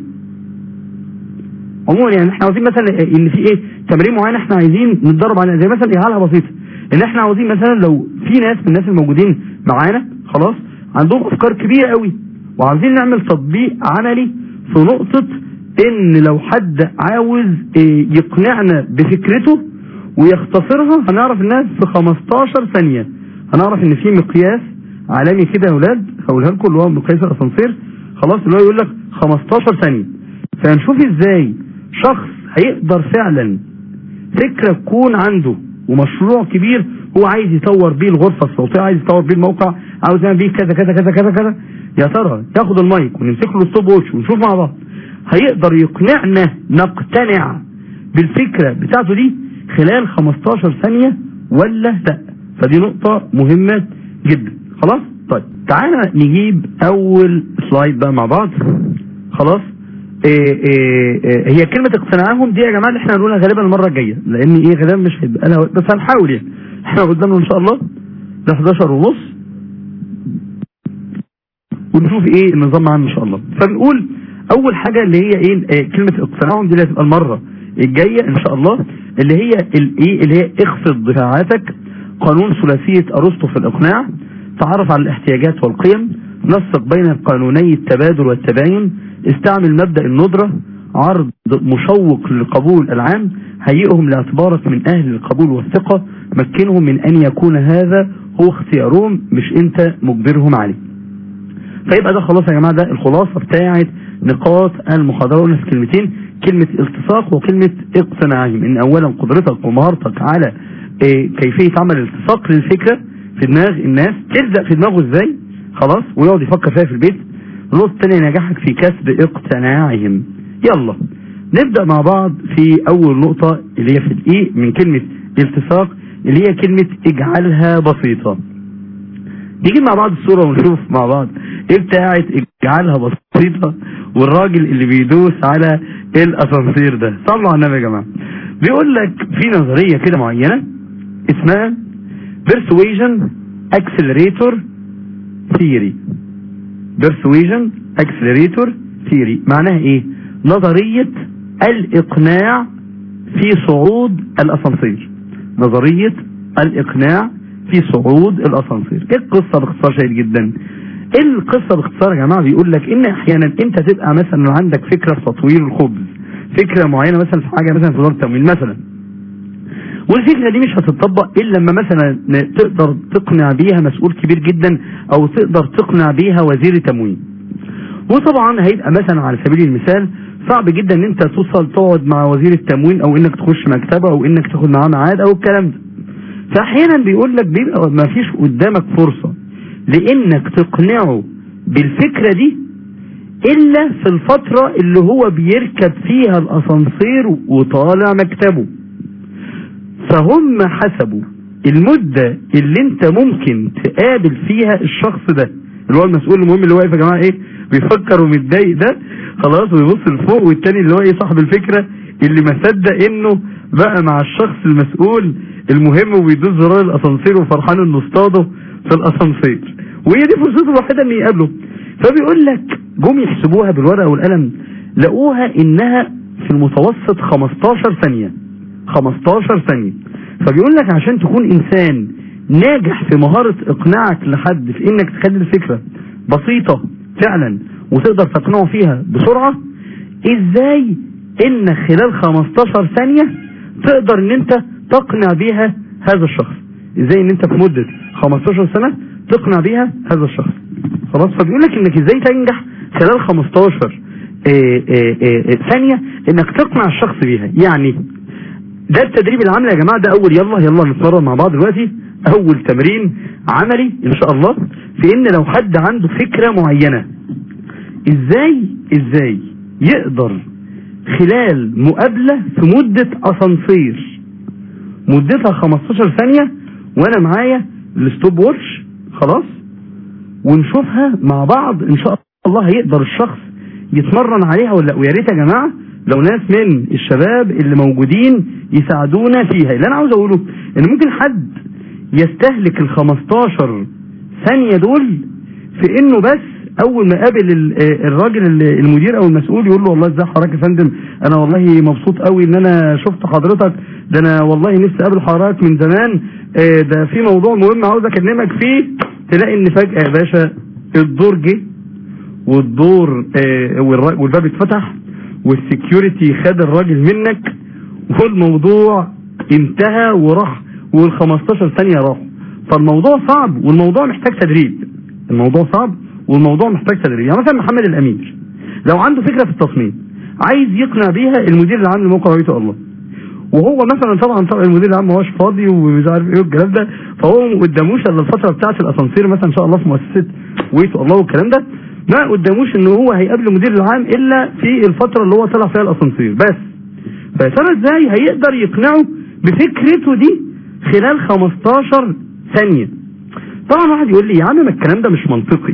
عموما يعني احنا عاوزين مثلا ان في ايه تمرين معين احنا عايزين نتدرب عليه زي مثلا اجعالها بسيطه ان احنا عاوزين مثلا لو في ناس من الناس الموجودين معانا خلاص عندهم افكار كبيره قوي وعاوزين نعمل تطبيق عملي في نقطه ان لو حد عاوز يقنعنا بفكرته ويختصرها هنعرف انها في 15 ثانية هنعرف ان في مقياس عالمي كده يا اولاد هقولها لكم اللي هو مقياس الاسانسير خلاص اللي هو يقول لك 15 ثانية فهنشوف ازاي شخص هيقدر فعلا فكرة تكون عنده ومشروع كبير هو عايز يطور بيه الغرفة الصوتية عايز يطور بيه الموقع عاوز يعمل بيه كذا كذا كذا كذا كذا يا ترى ياخد المايك ونمسك له الستوب ووتش ونشوف مع بعض هيقدر يقنعنا نقتنع بالفكرة بتاعته دي خلال 15 ثانية ولا لا فدي نقطة مهمة جدا خلاص طيب تعالى نجيب اول سلايد بقى مع بعض خلاص إيه إيه إيه هي كلمة اقتناعهم دي يا جماعة اللي احنا هنقولها غالبا المرة الجاية لان ايه غالبا مش هيبقى لها بس هنحاول يعني احنا قدامنا ان شاء الله ده 11 ونص ونشوف ايه النظام معانا ان شاء الله فبنقول اول حاجة اللي هي ايه, إيه كلمة اقتناعهم دي اللي هتبقى المرة الجاية ان شاء الله اللي هي الايه اللي هي اخفض دفاعاتك قانون ثلاثية ارسطو في الاقناع تعرف على الاحتياجات والقيم نسق بين قانوني التبادل والتباين استعمل مبدأ الندرة عرض مشوق للقبول العام هيئهم لاعتبارك من اهل القبول والثقة مكنهم من ان يكون هذا هو اختيارهم مش انت مجبرهم عليه فيبقى ده خلاص يا جماعة ده الخلاصة بتاعت نقاط المحاضرة قلنا في كلمتين كلمة التصاق وكلمة اقتناعهم ان اولا قدرتك ومهارتك على اه كيفية عمل التصاق للفكرة في دماغ الناس تلزق في دماغه ازاي خلاص ويقعد يفكر فيها في البيت النقطة الثانية نجاحك في كسب اقتناعهم يلا نبدأ مع بعض في اول نقطة اللي هي في الايه من كلمة التصاق اللي هي كلمة اجعلها بسيطة نيجي مع بعض الصورة ونشوف مع بعض ايه بتاعت اجعلها بسيطة والراجل اللي بيدوس على الاسانسير ده صلوا على النبي يا جماعة بيقول لك في نظرية كده معينة اسمها persuasion accelerator theory persuasion accelerator ثيري معناها ايه نظرية الاقناع في صعود الاسانسير نظرية الاقناع في صعود الاسانسير ايه القصة باختصار شديد جدا ايه القصة باختصار يا جماعة بيقول لك ان احيانا انت تبقى مثلا عندك فكرة في تطوير الخبز فكرة معينة مثلا في حاجة مثلا في دار التموين مثلا والفكرة دي مش هتطبق الا لما مثلا تقدر تقنع بيها مسؤول كبير جدا او تقدر تقنع بيها وزير التموين وطبعا هيبقى مثلا على سبيل المثال صعب جدا ان انت توصل تقعد مع وزير التموين او انك تخش مكتبه او انك تاخد معاه ميعاد او الكلام ده فاحيانا بيقول لك بيبقى ما فيش قدامك فرصة لانك تقنعه بالفكرة دي الا في الفترة اللي هو بيركب فيها الاسانسير وطالع مكتبه فهم حسبوا المدة اللي انت ممكن تقابل فيها الشخص ده اللي هو المسؤول المهم اللي واقف يا جماعة ايه بيفكر ومتضايق ده خلاص ويبص لفوق والتاني اللي هو ايه صاحب الفكرة اللي ما صدق انه بقى مع الشخص المسؤول المهم وبيدوس زرار الاسانسير وفرحان انه اصطاده في الاسانسير وهي دي فرصته الوحيدة ان يقابله فبيقول لك جم يحسبوها بالورقة والقلم لقوها انها في المتوسط 15 ثانية 15 ثانية فبيقول لك عشان تكون انسان ناجح في مهارة اقناعك لحد في انك تخلي الفكرة بسيطة فعلا وتقدر تقنعه فيها بسرعة ازاي ان خلال 15 ثانية تقدر ان انت تقنع بيها هذا الشخص ازاي ان انت في مدة 15 سنة تقنع بيها هذا الشخص خلاص فبيقول لك انك ازاي تنجح خلال 15 آه، آه، آه، ثانية انك تقنع الشخص بيها يعني ده التدريب العملي يا جماعة ده اول يلا يلا نتمرن مع بعض دلوقتي اول تمرين عملي ان شاء الله في ان لو حد عنده فكرة معينة ازاي ازاي يقدر خلال مقابلة في مدة اسانسير مدتها 15 ثانية وانا معايا الستوب واتش خلاص ونشوفها مع بعض ان شاء الله هيقدر الشخص يتمرن عليها ولا ويا ريت يا جماعه لو ناس من الشباب اللي موجودين يساعدونا فيها اللي انا عاوز اقوله ان ممكن حد يستهلك ال 15 ثانيه دول في انه بس اول ما قابل ال- آه الراجل ال- المدير او المسؤول يقول له والله ازاي حضرتك يا فندم انا والله مبسوط قوي ان انا شفت حضرتك ده انا والله نفسي اقابل حضرتك من زمان آه ده في موضوع مهم عاوز اكلمك فيه تلاقي ان فجاه يا باشا الدور جه والدور آه والر- والباب اتفتح والسكيورتي خد الراجل منك والموضوع انتهى وراح وال 15 ثانية راحوا فالموضوع صعب والموضوع محتاج تدريب الموضوع صعب والموضوع محتاج تدريب يعني مثلا محمد الامير لو عنده فكرة في التصميم عايز يقنع بيها المدير العام لموقع بيته الله وهو مثلا طبعا طبعا المدير العام ما هوش فاضي ومش عارف ايه والكلام ده فهو ما قداموش الا الفتره بتاعه الاسانسير مثلا ان شاء الله في مؤسسه ويتو الله والكلام ده ما قداموش ان هو هيقابل المدير العام الا في الفتره اللي هو طلع فيها الاسانسير بس فيا ترى ازاي هيقدر يقنعه بفكرته دي خلال 15 ثانيه طبعا واحد يقول لي يا عم ما الكلام ده مش منطقي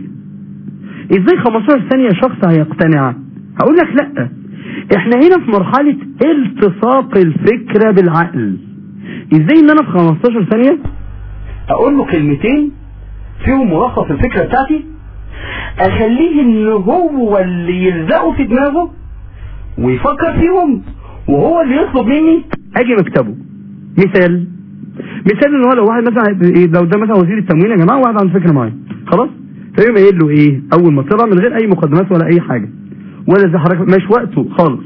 ازاي 15 ثانيه شخص هيقتنع هقول لك لا احنا هنا في مرحلة التصاق الفكرة بالعقل ازاي ان انا في 15 ثانية اقول له كلمتين فيهم ملخص الفكرة بتاعتي اخليه ان هو اللي يلزقه في دماغه ويفكر فيهم وهو اللي يطلب مني اجي مكتبه مثال مثال ان هو لو واحد مثلا لو ده مثلا وزير التموين يا جماعه واحد عنده فكره معينه خلاص فيقوم قايل له ايه اول ما طلع من غير اي مقدمات ولا اي حاجه ولا زي حضرتك مش وقته خالص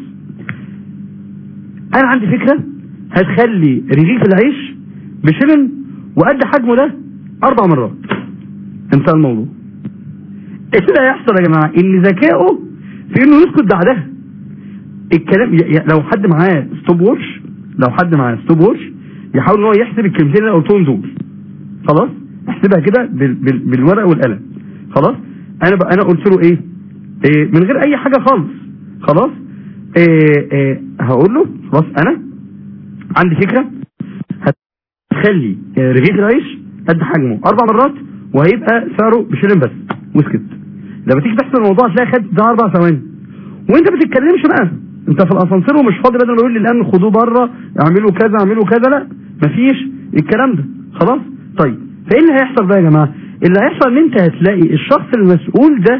انا عندي فكره هتخلي رغيف العيش بشلن وقد حجمه ده اربع مرات انتهى الموضوع ايه اللي هيحصل يا جماعه ان ذكائه في انه يسكت بعدها الكلام ي- ي- لو حد معاه ستوب ووتش لو حد معاه ستوب ووتش يحاول ان هو يحسب الكلمتين اللي أنا قلتهم دول خلاص احسبها كده بال بال بالورقه والقلم خلاص انا بقى انا قلت له ايه, إيه من غير اي حاجه خالص خلاص إيه إيه هقول له خلاص انا عندي فكره هتخلي آه، رغيف العيش قد حجمه اربع مرات وهيبقى سعره بشيلين بس واسكت لما تيجي تحسب الموضوع هتلاقي خد ده اربع ثواني وانت ما بتتكلمش بقى انت في الاسانسير ومش فاضي بدل ما يقول لي الان خدوه بره اعملوا كذا اعملوا كذا لا مفيش الكلام ده خلاص طيب فايه اللي هيحصل بقى يا جماعه اللي هيحصل ان انت هتلاقي الشخص المسؤول ده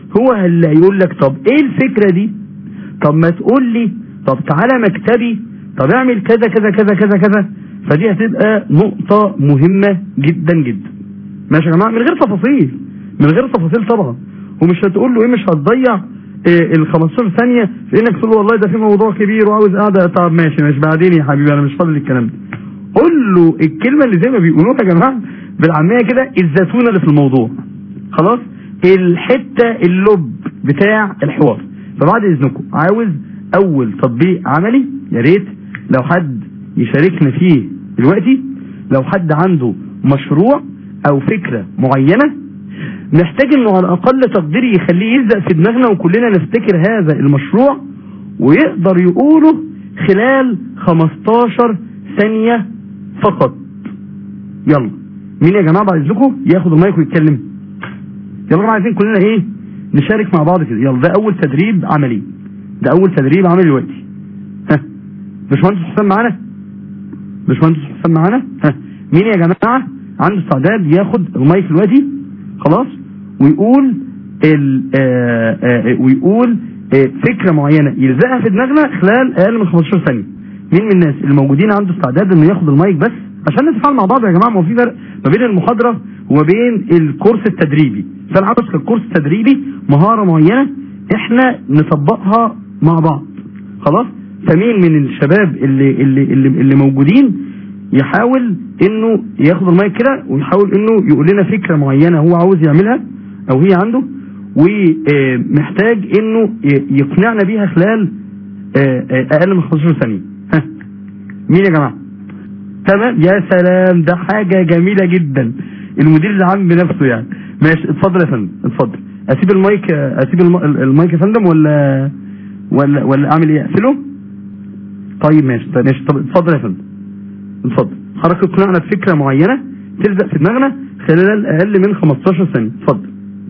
هو اللي هيقول لك طب ايه الفكره دي طب ما تقول لي طب تعالى مكتبي طب اعمل كذا كذا كذا كذا كذا فدي هتبقى نقطة مهمة جدا جدا ماشي يا جماعة من غير تفاصيل من غير تفاصيل طبعا ومش هتقول له ايه مش هتضيع إيه ال 15 ثانية في انك تقول له والله ده في موضوع كبير وعاوز قاعدة طب ماشي ماشي بعدين يا حبيبي انا مش فاضي للكلام ده قول له الكلمة اللي زي ما بيقولوها يا جماعة بالعامية كده الزيتونة اللي في الموضوع خلاص الحتة اللب بتاع الحوار فبعد اذنكم عاوز اول تطبيق عملي يا ريت لو حد يشاركنا فيه دلوقتي لو حد عنده مشروع او فكرة معينة محتاج انه على اقل تقدير يخليه يلزق في دماغنا وكلنا نفتكر هذا المشروع ويقدر يقوله خلال 15 ثانية فقط يلا مين يا جماعة بعد اذنكم ياخد المايك ويتكلم يلا يا جماعة عايزين كلنا ايه نشارك مع بعض كده يلا ده اول تدريب عملي ده اول تدريب عملي دلوقتي ها باشمهندس حسام معانا باشمهندس حسام معانا ها مين يا جماعة عنده استعداد ياخد المايك دلوقتي خلاص ويقول ال آآ آآ ويقول آآ فكرة معينة يلزقها في دماغنا خلال اقل من 15 ثانية مين من الناس اللي موجودين عنده استعداد انه ياخد المايك بس عشان نتفاعل مع بعض يا جماعة ما هو في فرق ما بين المحاضرة وما بين الكورس التدريبي فانا عاوز في الكورس التدريبي مهارة معينة احنا نطبقها مع بعض خلاص فمين من الشباب اللي اللي اللي, اللي موجودين يحاول انه ياخد المايك كده ويحاول انه يقول لنا فكرة معينة هو عاوز يعملها او هي عنده ومحتاج انه يقنعنا بيها خلال اقل من 15 ثانية ها مين يا جماعة تمام يا سلام ده حاجة جميلة جدا المدير العام بنفسه يعني ماشي اتفضل يا فندم اتفضل اسيب المايك اسيب المايك يا فندم ولا ولا ولا اعمل ايه اقفله طيب ماشي طيب ماشي طب اتفضل يا فندم اتفضل حضرتك اقنعنا بفكره معينه تلزق في دماغنا خلال اقل من 15 ثانيه اتفضل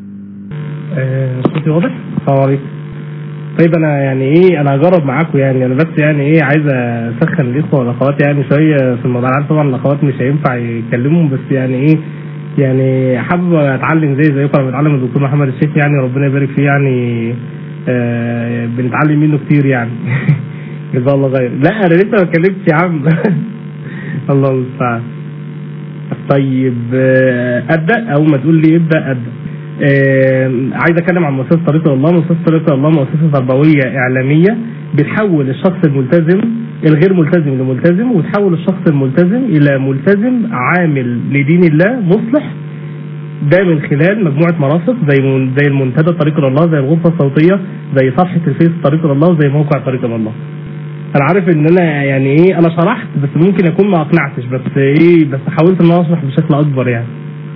آه، صوتي واضح؟ السلام عليكم طيب انا يعني ايه انا هجرب معاكم يعني انا بس يعني ايه عايز اسخن الاخوه والاخوات يعني شويه في الموضوع عارف طبعا الاخوات مش هينفع يتكلموا بس يعني ايه يعني حابب اتعلم زي زيكم انا بتعلم من الدكتور محمد الشيخ يعني ربنا يبارك فيه يعني آه بنتعلم منه كتير يعني جزاه الله خير لا انا لسه ما اتكلمتش يا عم الله المستعان طيب آه ابدا اول ما تقول لي ابدا ابدا آه عايز اتكلم عن مؤسسه طريق الله مؤسسه طريق الله مؤسسه تربويه اعلاميه بتحول الشخص الملتزم الغير ملتزم لملتزم وتحول الشخص الملتزم الى ملتزم عامل لدين الله مصلح ده من خلال مجموعة مرافق زي زي المنتدى طريق الله زي الغرفة الصوتية زي صفحة الفيس طريق الله زي موقع طريق الله انا عارف ان انا يعني ايه انا شرحت بس ممكن اكون ما اقنعتش بس ايه بس حاولت ان انا اشرح بشكل اكبر يعني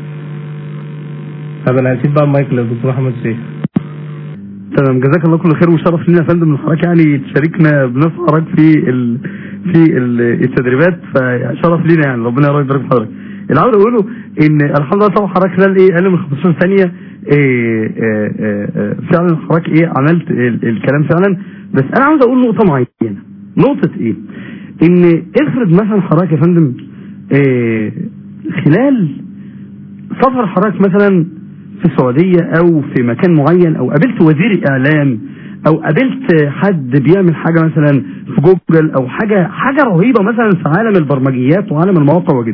طب انا هسيب بقى المايك للدكتور محمد الشيخ تمام جزاك الله كل خير وشرف لنا يا فندم ان حضرتك يعني تشاركنا بنفس حضرتك في ال في ال التدريبات فشرف لينا يعني ربنا يا رب يبارك في حضرتك اللي عاوز اقوله ان الحمد لله طبعا حضرتك خلال ايه اقل من 15 ثانيه إيه إيه إيه فعلا حضرتك ايه عملت الكلام فعلا بس انا عاوز اقول نقطه معينه نقطه ايه ان افرض مثلا حضرتك يا فندم إيه خلال سفر حضرتك مثلا في السعودية او في مكان معين او قابلت وزير اعلام او قابلت حد بيعمل حاجة مثلا في جوجل او حاجة حاجة رهيبة مثلا في عالم البرمجيات وعالم المواقع وكده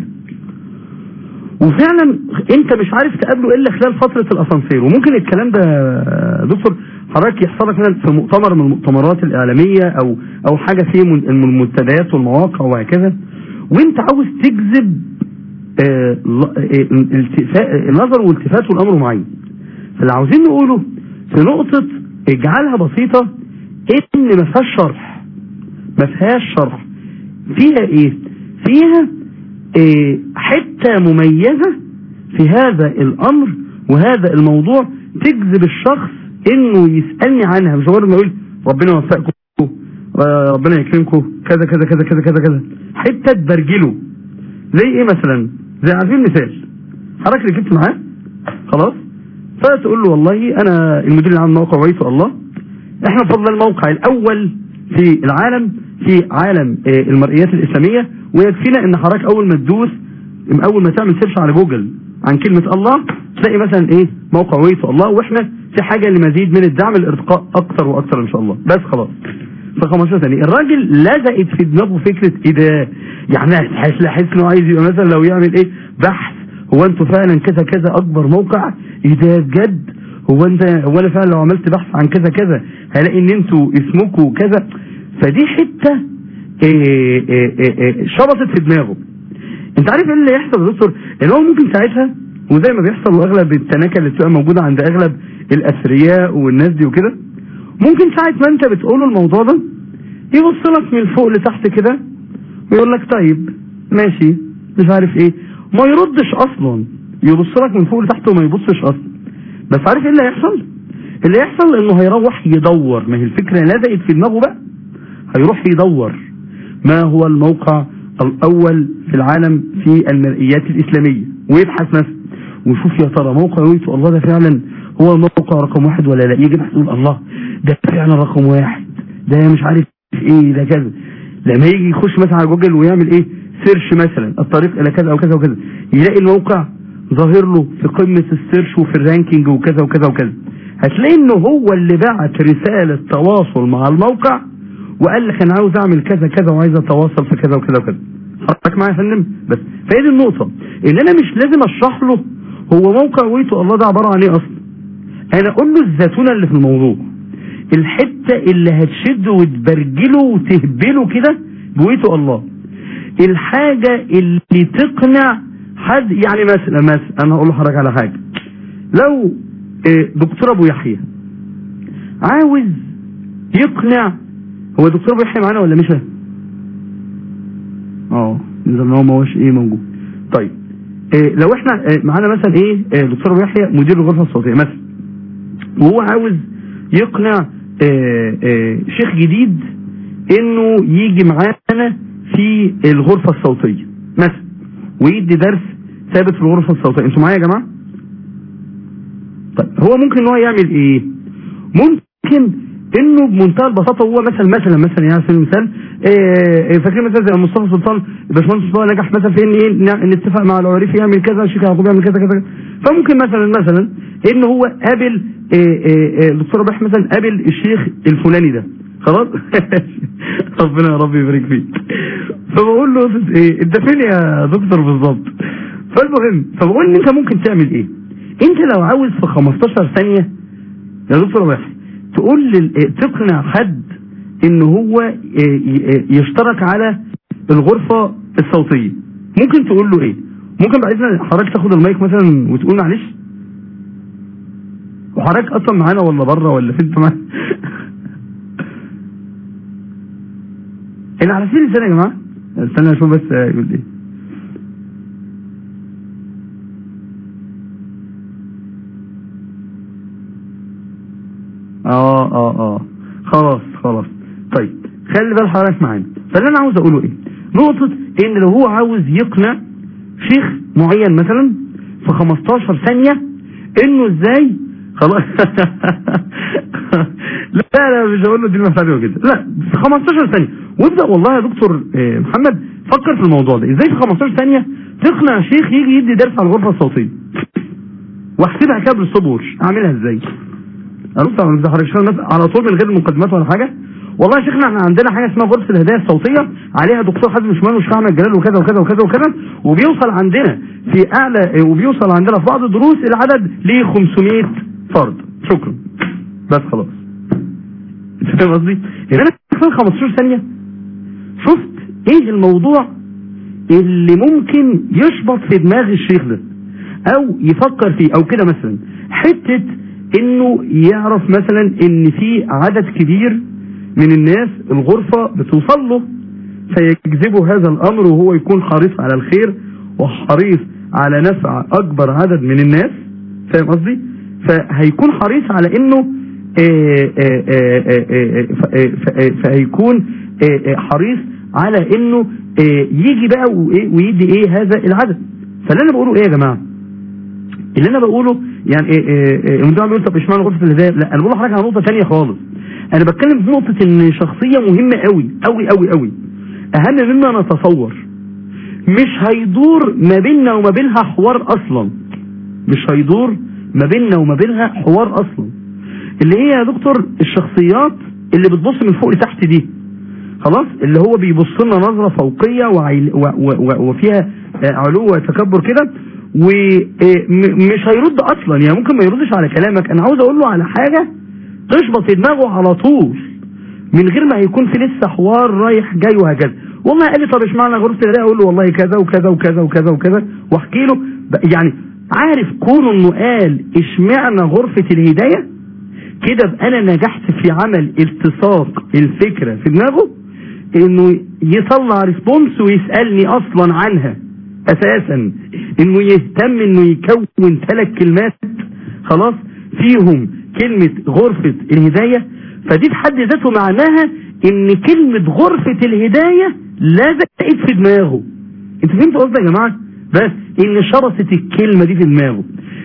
وفعلا انت مش عارف تقابله الا خلال فترة الاسانسير وممكن الكلام ده دكتور حضرتك يحصل لك في مؤتمر من المؤتمرات الاعلامية او او حاجة في المنتديات والمواقع وهكذا وانت عاوز تجذب آه النظر والتفات والامر معين فاللي عاوزين نقوله في نقطة اجعلها بسيطة ان ما فيهاش شرح ما فيهاش شرح فيها ايه فيها آه حتة مميزة في هذا الامر وهذا الموضوع تجذب الشخص انه يسألني عنها مش مجرد ما يقول ربنا يوفقكم ربنا يكرمكم كذا كذا كذا كذا كذا كذا حتة تبرجله زي ايه مثلا زي عارفين مثال حضرتك اللي جبت معاه خلاص فتقول له والله انا المدير العام موقع ويت الله احنا بفضل الموقع الاول في العالم في عالم المرئيات الاسلاميه ويكفينا ان حضرتك اول ما تدوس اول ما تعمل سيرش على جوجل عن كلمة الله تلاقي مثلا ايه موقع ويت الله واحنا في حاجة لمزيد من الدعم الارتقاء اكتر واكتر ان شاء الله بس خلاص ف 15 ثانية الراجل لزقت في دماغه فكرة ايه ده يعني حاسس حاسس انه عايز يبقى مثلا لو يعمل ايه بحث هو انتوا فعلا كذا كذا اكبر موقع ايه ده بجد هو انت هو انا فعلا لو عملت بحث عن كذا كذا هلاقي ان انتوا اسمكم كذا فدي حتة إيه إيه إيه إيه شبطت في دماغه انت عارف ايه اللي يحصل يا دكتور ان هو ممكن ساعتها وزي ما بيحصل واغلب التناكه اللي بتبقى موجوده عند اغلب الاثرياء والناس دي وكده ممكن ساعه ما انت بتقول له الموضوع ده يبص لك من فوق لتحت كده ويقول لك طيب ماشي مش عارف ايه ما يردش اصلا يبص لك من فوق لتحت وما يبصش اصلا بس عارف ايه اللي هيحصل اللي هيحصل انه هيروح يدور ما هي الفكره لزقت في دماغه بقى هيروح يدور ما هو الموقع الاول في العالم في المرئيات الاسلاميه ويبحث مثلا ويشوف يا ترى موقع ويتو الله ده فعلا هو الموقع رقم واحد ولا لا يجي يبحث يقول الله ده فعلا رقم واحد ده مش عارف ايه ده كذا لما يجي يخش مثلا على جوجل ويعمل ايه سيرش مثلا الطريق الى كذا او كذا وكذا يلاقي الموقع ظاهر له في قمه السيرش وفي الرانكينج وكذا وكذا وكذا هتلاقي انه هو اللي بعت رساله تواصل مع الموقع وقال لك انا عاوز اعمل كذا كذا وعايز اتواصل في كذا وكذا وكذا حضرتك معايا يا فندم بس فهي دي النقطه ان انا مش لازم اشرح له هو موقع ويتو الله ده عباره عن ايه اصلا انا اقول له الزتونه اللي في الموضوع الحته اللي هتشده وتبرجله وتهبله كده بويتو الله الحاجه اللي تقنع حد يعني مثلا مثلا انا هقول لحضرتك على حاجه لو إيه، دكتور ابو يحيى عاوز يقنع هو دكتور ابو يحيى معانا ولا مش اه اذا هو ما هوش ايه موجود طيب إيه لو احنا إيه معانا مثلا ايه إيه دكتور ابو يحيى مدير الغرفه الصوتيه مثلا وهو عاوز يقنع إيه إيه شيخ جديد انه يجي معانا في الغرفه الصوتيه مثلا ويدي درس ثابت في الغرفه الصوتيه انتوا معايا يا جماعه طيب هو ممكن ان هو يعمل ايه ممكن انه بمنتهى البساطه هو مثلا مثلا مثلا يعني على سبيل المثال إيه إيه فاكرين مثلا زي مصطفى سلطان الباشمهندس مصطفى نجح مثلا في ان ايه ن- نتفق مع العريف يعمل كذا الشيخ يعقوب يعمل كذا كذا فممكن مثلا مثلا ان هو قابل إيه إيه إيه الدكتور ربيح مثلا قابل الشيخ الفلاني ده خلاص ربنا يا رب يبارك فيك فبقول له ايه انت فين يا دكتور بالظبط فالمهم فبقول ان انت ممكن تعمل ايه انت لو عاوز في 15 ثانيه يا دكتور ربيح تقول لل... تقنع حد ان هو ي- ي- يشترك على الغرفة الصوتية ممكن تقول له ايه ممكن بعد اذن حضرتك تاخد المايك مثلا وتقول معلش وحضرتك اصلا معانا ولا بره ولا فين انت معانا اللي على سبيل المثال يا جماعه استنى اشوف بس يقول ايه اه اه اه خلاص خلاص طيب خلي بال حضرتك معانا فاللي انا عاوز اقوله ايه نقطة ان لو هو عاوز يقنع شيخ معين مثلا في 15 ثانية انه ازاي خلاص لا لا مش هقول له دي محتاجه كده لا في 15 ثانية وابدا والله يا دكتور آه، محمد فكر في الموضوع ده ازاي في 15 ثانية تقنع شيخ يجي يدي درس على الغرفة الصوتية واحسبها كده بالصبور اعملها ازاي ارد على حضرتك شغال مثلا على طول من غير مقدمات ولا حاجه والله يا شيخنا احنا عندنا حاجه اسمها غرفه الهدايا الصوتيه عليها دكتور حازم شمال والشيخ احمد جلال وكذا وكذا وكذا وكذا وبيوصل عندنا في اعلى وبيوصل عندنا في بعض الدروس العدد ل 500 فرد شكرا بس خلاص انت فاهم قصدي؟ ان انا خلال 15 ثانيه شفت ايه الموضوع اللي ممكن يشبط في دماغ الشيخ ده او يفكر فيه او كده مثلا حته انه يعرف مثلا ان في عدد كبير من الناس الغرفة بتوصل له فيجذبه هذا الامر وهو يكون حريص على الخير وحريص على نفع اكبر عدد من الناس فاهم قصدي فهيكون حريص على انه آه، آه، آه، آه، آه، ف- آه، ف- آه، فهيكون آه، آه، حريص على انه آه، يجي بقى وإيه- ويدي ايه هذا العدد فاللي انا بقوله ايه يا جماعه اللي انا بقوله يعني إيه إيه إيه المدير بيقول طب اشمعنى غرفه الهدايه لا انا بقول لحضرتك على نقطه ثانيه خالص انا بتكلم في نقطه ان شخصيه مهمه قوي قوي قوي قوي اهم مما نتصور مش هيدور ما بيننا وما بينها حوار اصلا مش هيدور ما بيننا وما بينها حوار اصلا اللي هي يا دكتور الشخصيات اللي بتبص من فوق لتحت دي خلاص اللي هو بيبص لنا نظره فوقيه وعيل و و و وفيها آه، علو وتكبر كده ومش هيرد اصلا يعني ممكن ما يردش على كلامك انا عاوز اقول له على حاجه تشبط في دماغه على طول من غير ما يكون في لسه حوار رايح جاي وهكذا والله قال لي طب اشمعنى غرفه الهدايه اقول له والله كذا وكذا وكذا وكذا وكذا واحكي له ب- يعني عارف كونه انه قال اشمعنى غرفه الهدايه كده ابقى انا نجحت في عمل التصاق الفكره في دماغه انه يطلع ريسبونس ويسالني اصلا عنها اساسا انه يهتم انه يكون ثلاث كلمات خلاص فيهم كلمه غرفه الهدايه فدي في حد ذاته معناها ان كلمه غرفه الهدايه لزقت في دماغه انت فهمت قصدي يا جماعه بس ان شرست الكلمه دي في دماغه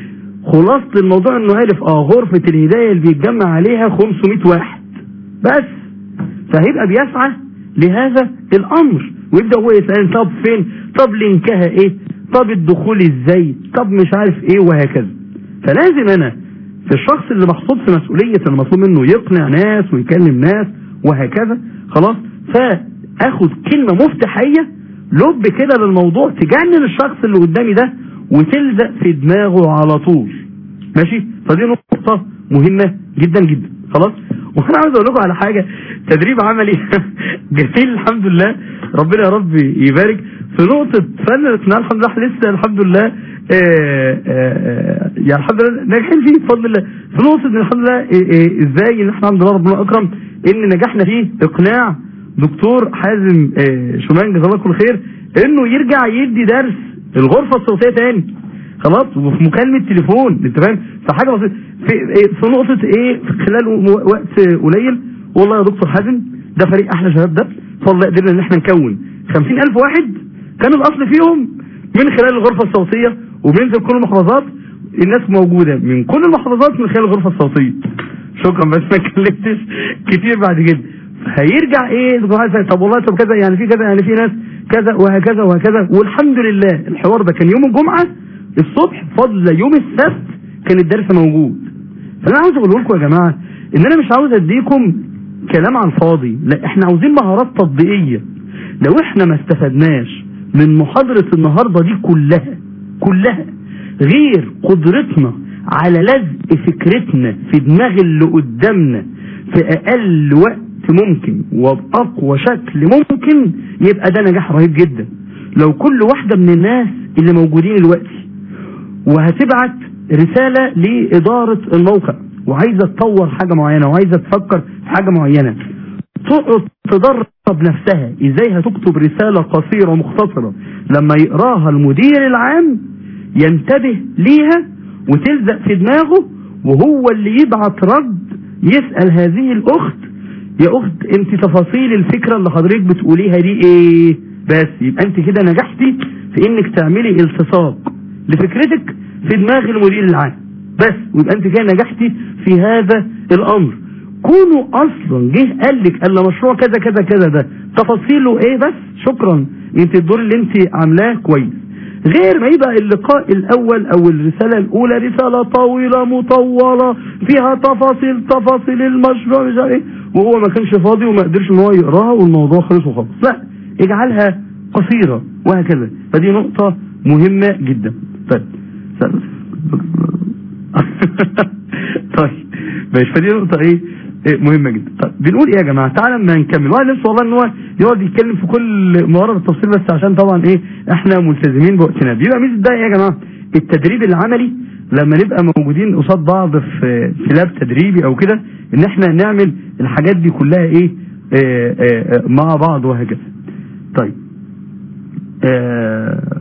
خلاصة الموضوع انه عرف اه غرفة الهداية اللي بيتجمع عليها 500 واحد بس فهيبقى بيسعى لهذا الامر ويبدأ هو يسأل طب فين طب لينكها ايه طب الدخول ازاي طب مش عارف ايه وهكذا فلازم انا في الشخص اللي محطوط في مسؤولية المطلوب منه يقنع ناس ويكلم ناس وهكذا خلاص فاخد كلمة مفتاحية لب كده للموضوع تجنن الشخص اللي قدامي ده وتلزق في دماغه على طول ماشي فدي نقطة مهمة جدا جدا خلاص وانا عاوز اقول لكم على حاجة تدريب عملي جميل الحمد لله ربنا يا رب يبارك في نقطة فن الاقناع الحمد لله إحنا لسه الحمد لله آه، آه، آه، يعني الحمد لله ناجحين فيه بفضل الله في نقطة إن الحمد لله آه، آه، ازاي ان احنا الحمد لله ربنا اكرم ان نجحنا فيه اقناع دكتور حازم آه، شومان جزاه الله كل خير انه يرجع يدي درس الغرفة الصوتية تاني خلاص وفي مكالمة تليفون انت فاهم فحاجة بسيطة في, إيه، في نقطة ايه في خلال و- وقت قليل والله يا دكتور حازم ده فريق احلى شباب ده فالله قدرنا ان احنا نكون خمسين الف واحد كان الاصل فيهم من خلال الغرفة الصوتية وبينزل كل المحافظات الناس موجودة من كل المحافظات من خلال الغرفة الصوتية شكرا بس ما اتكلمتش كتير بعد كده هيرجع ايه دكتور حازم طب والله طب كذا يعني في كذا يعني في ناس كذا وهكذا وهكذا والحمد لله الحوار ده كان يوم الجمعة الصبح فضل يوم السبت كان الدرس موجود فانا عاوز اقول لكم يا جماعه ان انا مش عاوز اديكم كلام على الفاضي لا احنا عاوزين مهارات تطبيقيه لو احنا ما استفدناش من محاضره النهارده دي كلها كلها غير قدرتنا على لزق فكرتنا في دماغ اللي قدامنا في اقل وقت ممكن وباقوى شكل ممكن يبقى ده نجاح رهيب جدا لو كل واحده من الناس اللي موجودين دلوقتي وهتبعت رسالة لإدارة الموقع وعايزة تطور حاجة معينة وعايزة تفكر في حاجة معينة تقعد تدرب نفسها ازاي هتكتب رسالة قصيرة مختصرة لما يقراها المدير العام ينتبه ليها وتلزق في دماغه وهو اللي يبعت رد يسأل هذه الأخت يا أخت انت تفاصيل الفكرة اللي حضرتك بتقوليها دي ايه بس يبقى انت كده نجحتي في انك تعملي التصاق لفكرتك في دماغ المدير العام بس ويبقى انت كده نجحتي في هذا الامر كونه اصلا جه قال لك قال مشروع كذا كذا كذا ده تفاصيله ايه بس شكرا انت الدور اللي انت عاملاه كويس غير ما يبقى اللقاء الاول او الرساله الاولى رساله طويله مطوله فيها تفاصيل تفاصيل المشروع مش عارف ايه وهو ما كانش فاضي وما قدرش ان هو يقراها والموضوع خلص وخلاص لا اجعلها قصيره وهكذا فدي نقطه مهمه جدا طيب طيب ماشي فدي نقطه ايه إيه مهمه جدا طيب بنقول ايه يا جماعه تعالى ما نكمل واحد نفسه والله ان هو يقعد يتكلم في كل مره بالتفصيل بس عشان طبعا ايه احنا ملتزمين بوقتنا بيبقى ميزه ده إيه يا جماعه التدريب العملي لما نبقى موجودين قصاد بعض في في لاب تدريبي او كده ان احنا نعمل الحاجات دي كلها ايه آه آه آه مع بعض وهكذا طيب آه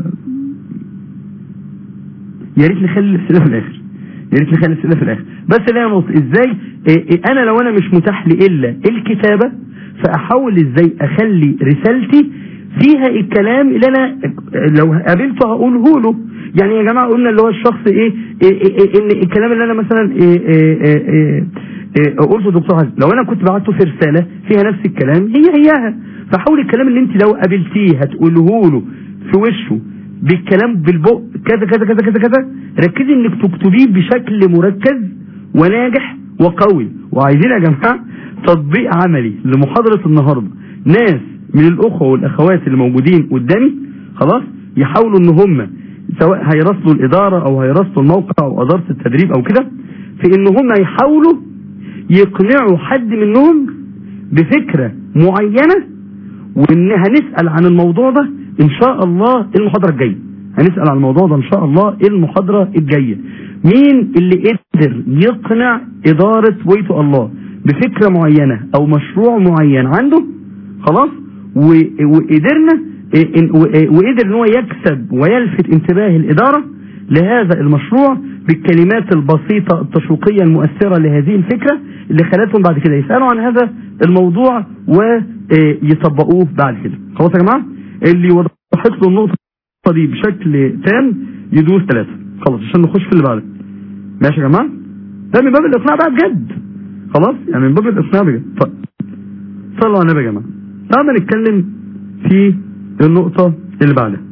يا ريت نخلي الاسئله في الاخر يا ريت نخلي الاسئله في الاخر بس لا نقطة ازاي إيه إيه انا لو انا مش متاح لي الا الكتابه فاحاول ازاي اخلي رسالتي فيها الكلام اللي انا لو قابلته هقوله له يعني يا جماعه قلنا اللي هو الشخص ايه, إيه, إيه, إيه ان الكلام اللي انا مثلا إيه إيه إيه إيه إيه قلته دكتور حازم لو انا كنت بعته في رساله فيها نفس الكلام هي هياها فحاول الكلام اللي انت لو قابلتيه هتقوله له في وشه بالكلام بالبق كذا كذا كذا كذا كذا ركزي انك تكتبيه بشكل مركز وناجح وقوي وعايزين يا جماعه تطبيق عملي لمحاضره النهارده ناس من الاخوه والاخوات اللي موجودين قدامي خلاص يحاولوا ان هم سواء هيراسلوا الاداره او هيراسلوا الموقع او اداره التدريب او كده في ان هم يحاولوا يقنعوا حد منهم بفكره معينه وان هنسال عن الموضوع ده ان شاء الله المحاضره الجايه هنسال عن الموضوع ده ان شاء الله المحاضره الجايه مين اللي قدر يقنع اداره ويتو الله بفكره معينه او مشروع معين عنده خلاص و- وقدرنا إن- و- وقدر ان هو يكسب ويلفت انتباه الاداره لهذا المشروع بالكلمات البسيطه التشويقيه المؤثره لهذه الفكره اللي خلتهم بعد كده يسالوا عن هذا الموضوع ويطبقوه بعد كده خلاص يا جماعه اللي وضحت له النقطه دي بشكل تام يدوس ثلاثه خلاص عشان نخش في اللي بعده ماشي يا جماعه ده من باب الاقناع بقى بجد خلاص يعني من باب الاقناع بجد طيب صلوا على النبي يا جماعه تعالى نتكلم في النقطه اللي بعدها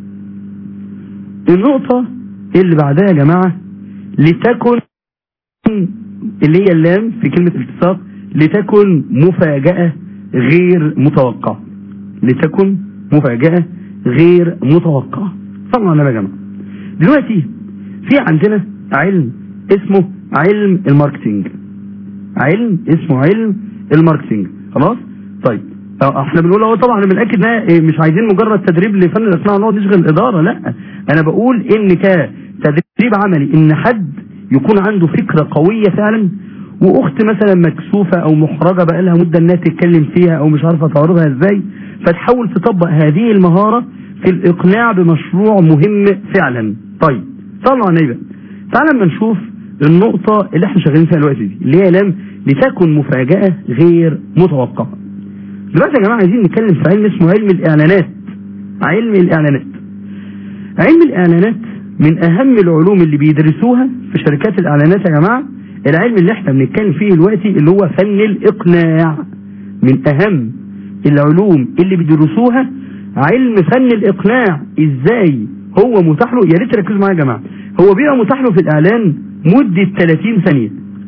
النقطه اللي بعدها يا جماعه لتكن اللي هي اللام في كلمه التصاق لتكن مفاجاه غير متوقعه لتكن مفاجاه غير متوقعه صلوا على النبي يا جماعه دلوقتي في عندنا علم اسمه علم الماركتينج علم اسمه علم الماركتينج خلاص طيب اه احنا بنقول اهو طبعا بنأكد انها إيه، مش عايزين مجرد تدريب لفن الاقناع نقعد نشغل الاداره لا انا بقول ان كتدريب عملي ان حد يكون عنده فكره قويه فعلا واخت مثلا مكسوفه او محرجه بقى لها مده انها تتكلم فيها او مش عارفه تعرضها ازاي فتحاول تطبق هذه المهاره في الاقناع بمشروع مهم فعلا طيب طلع نيبه تعال اما نشوف النقطة اللي احنا شغالين فيها دلوقتي دي اللي هي لم لتكن مفاجأة غير متوقعة. دلوقتي يا جماعة عايزين نتكلم في علم اسمه علم الإعلانات. علم الإعلانات. علم الإعلانات من أهم العلوم اللي بيدرسوها في شركات الإعلانات يا جماعة العلم اللي احنا بنتكلم فيه دلوقتي اللي هو فن الإقناع. من أهم العلوم اللي بيدرسوها علم فن الإقناع إزاي هو متاح له يا ريت تركزوا معايا يا جماعة هو بيبقى متاح له في الإعلان مدة 30 ثانية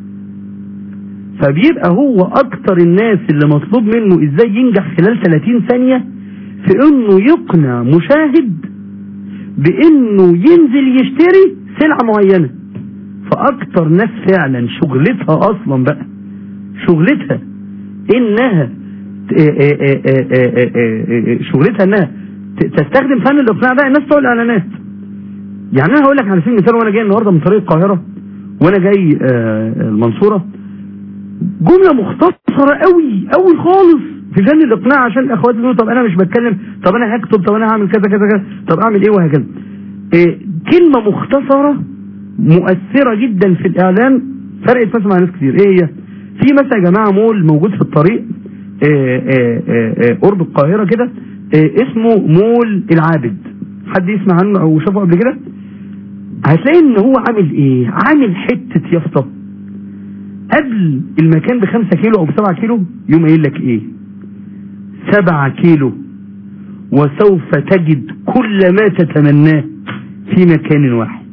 فبيبقى هو اكتر الناس اللي مطلوب منه ازاي ينجح خلال 30 ثانية في انه يقنع مشاهد بانه ينزل يشتري سلعة معينة فاكتر ناس فعلا شغلتها اصلا بقى شغلتها انها شغلتها انها تستخدم فن الاقناع ده الناس بتوع الاعلانات يعني انا هقول لك على سبيل المثال وانا جاي النهارده من طريق القاهره وانا جاي آه، المنصوره جمله مختصره قوي قوي خالص في فن الاقناع عشان الاخوات يقولوا طب انا مش بتكلم طب انا هكتب طب انا هعمل كذا كذا كذا طب اعمل ايه وهكذا إيه كلمه مختصره مؤثره جدا في الاعلان فرقت مثلا مع ناس كتير ايه هي في مثلا يا جماعه مول موجود في الطريق إيه إيه إيه إيه قرب القاهره كده إيه اسمه مول العابد حد يسمع عنه او شافه قبل كده هتلاقي ان هو عامل ايه عامل حتة يافطة قبل المكان بخمسة كيلو او بسبعة كيلو يوم قايل لك ايه سبعة كيلو وسوف تجد كل ما تتمناه في مكان واحد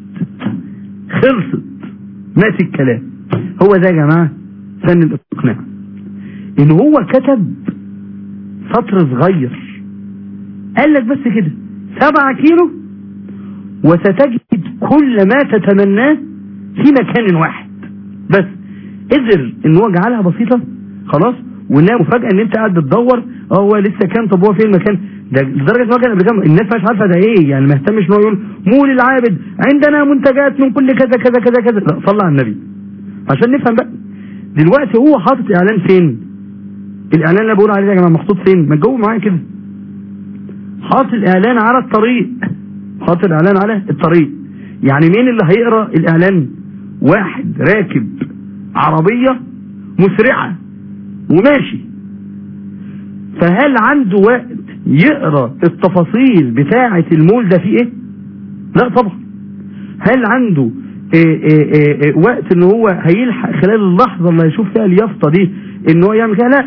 خلصت مات الكلام هو ده يا جماعة فن الاقناع ان هو كتب سطر صغير قال لك بس كده سبعة كيلو وستجد كل ما تتمناه في مكان واحد بس قدر ان هو جعلها بسيطة خلاص وانها مفاجأة ان انت قاعد بتدور اه هو لسه كان طب هو فين المكان ده لدرجة ان هو كان قبل كده الناس مش عارفة ده ايه يعني ما اهتمش ان هو يقول مول العابد عندنا منتجات من كل كذا كذا كذا كذا لا صلى على النبي عشان نفهم بقى دلوقتي هو حاطط اعلان فين الاعلان اللي بقول عليه ده يا جماعه محطوط فين ما تجاوبوا معايا كده حاطط الاعلان على الطريق حاطط الاعلان على الطريق يعني مين اللي هيقرا الاعلان واحد راكب عربية مسرعة وماشي فهل عنده وقت يقرا التفاصيل بتاعة المول ده فيه ايه لا طبعا هل عنده إيه إيه إيه وقت ان هو هيلحق خلال اللحظة اللي هيشوف فيها اليافطة دي ان هو يعمل كده لا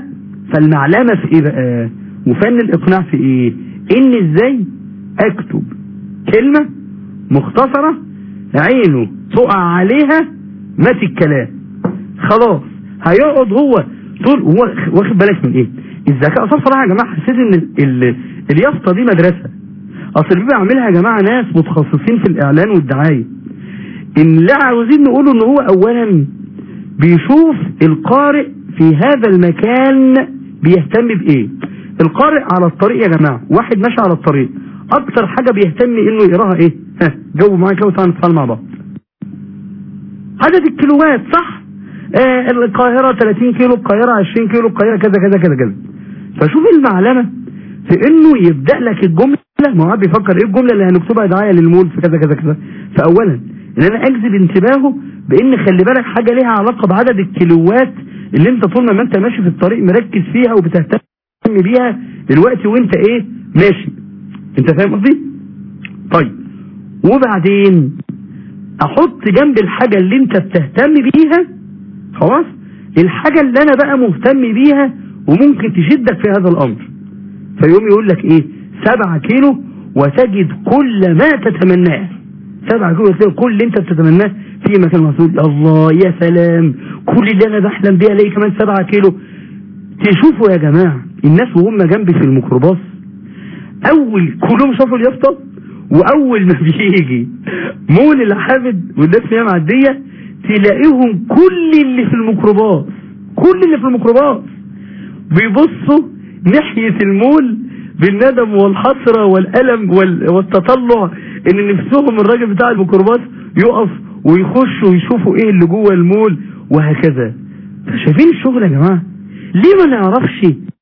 فالمعلمة في ايه بقى وفن الاقناع في ايه ان ازاي اكتب كلمة مختصرة عينه تقع عليها مات الكلام خلاص هيقعد هو طول هو واخد بالك من ايه الذكاء اصلا صراحه يا جماعه حسيت ان ال- ال- اليافطه دي مدرسه اصل اللي بيبقى عاملها يا جماعه ناس متخصصين في الاعلان والدعايه ان اللي عاوزين نقوله ان هو اولا بيشوف القارئ في هذا المكان بيهتم بايه القارئ على الطريق يا جماعه واحد ماشي على الطريق اكتر حاجه بيهتم انه يقراها ايه ها جاوبوا معايا كده وتعالوا نتفاعل مع بعض عدد الكيلوات صح آه القاهرة 30 كيلو القاهرة 20 كيلو القاهرة كذا كذا كذا كذا فشوف المعلمة في انه يبدأ لك الجملة ما هو قاعد بيفكر ايه الجملة اللي هنكتبها دعاية للمول في كذا كذا كذا فاولا ان انا اجذب انتباهه بان خلي بالك حاجة ليها علاقة بعدد الكيلوات اللي انت طول ما انت ماشي في الطريق مركز فيها وبتهتم بيها دلوقتي وانت ايه ماشي انت فاهم قصدي طيب وبعدين احط جنب الحاجة اللي انت بتهتم بيها خلاص الحاجة اللي انا بقى مهتم بيها وممكن تشدك في هذا الامر فيقوم يقول لك ايه سبعة كيلو وتجد كل ما تتمناه سبعة كيلو وتجد كل اللي انت بتتمناه في مكان مسؤول الله يا سلام كل اللي انا بحلم بيه الاقي كمان سبعة كيلو تشوفوا يا جماعة الناس وهم جنبي في الميكروباص اول كلهم شافوا اليافطة واول ما بيجي مول الحامد والناس فيها معدية تلاقيهم كل اللي في الميكروباص كل اللي في الميكروباص بيبصوا ناحية المول بالندم والحسرة والألم وال- والتطلع ان نفسهم الراجل بتاع الميكروباص يقف ويخش ويشوفوا ايه اللي جوه المول وهكذا شايفين الشغل يا جماعة ليه ما نعرفش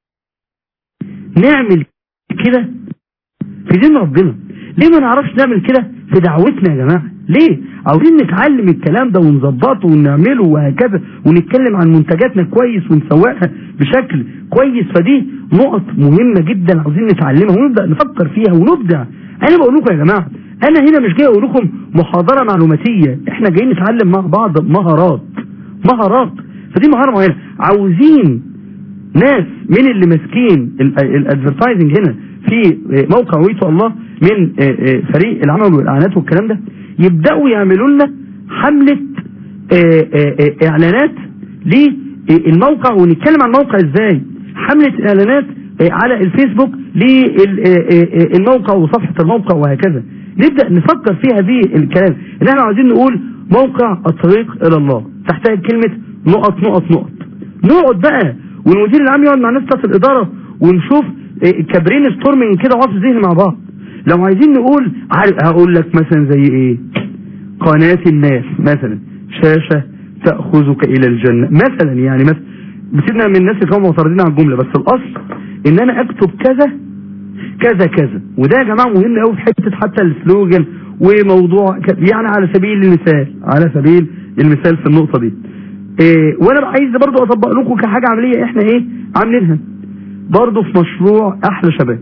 نعمل كده في دين ربنا ليه ما نعرفش نعمل كده في دعوتنا يا جماعة ليه عاوزين نتعلم الكلام ده ونظبطه ونعمله وهكذا ونتكلم عن منتجاتنا كويس ونسوقها بشكل كويس فدي نقط مهمة جدا عاوزين نتعلمها ونبدأ نفكر فيها ونبدع انا بقول لكم يا جماعة انا هنا مش جاي اقول لكم محاضرة معلوماتية احنا جايين نتعلم مع بعض مهارات مهارات فدي مهارة معينة عاوزين ناس من اللي ماسكين الادفرتايزنج هنا في موقع ويتو الله من فريق العمل والاعلانات والكلام ده يبداوا يعملوا لنا حمله اعلانات للموقع ونتكلم عن الموقع ازاي حمله اعلانات على الفيسبوك للموقع وصفحه الموقع وهكذا نبدا نفكر في هذه الكلام ان احنا عايزين نقول موقع الطريق الى الله تحتها كلمه نقط نقط نقط نقعد بقى والمدير العام يقعد مع ناس بتاعت الاداره ونشوف كبرين ستورمنج كده وقف ذهن مع بعض لو عايزين نقول هقول لك مثلا زي ايه قناة الناس مثلا شاشة تأخذك الى الجنة مثلا يعني مثلا بسيبنا من الناس اللي كانوا معترضين على الجملة بس الاصل ان انا اكتب كذا كذا كذا وده يا جماعة مهم قوي في حتة حتى السلوجن وموضوع يعني على سبيل المثال على سبيل المثال في النقطة دي إيه وانا عايز برضو اطبق لكم كحاجة عملية احنا ايه عاملينها برضو في مشروع احلى شباب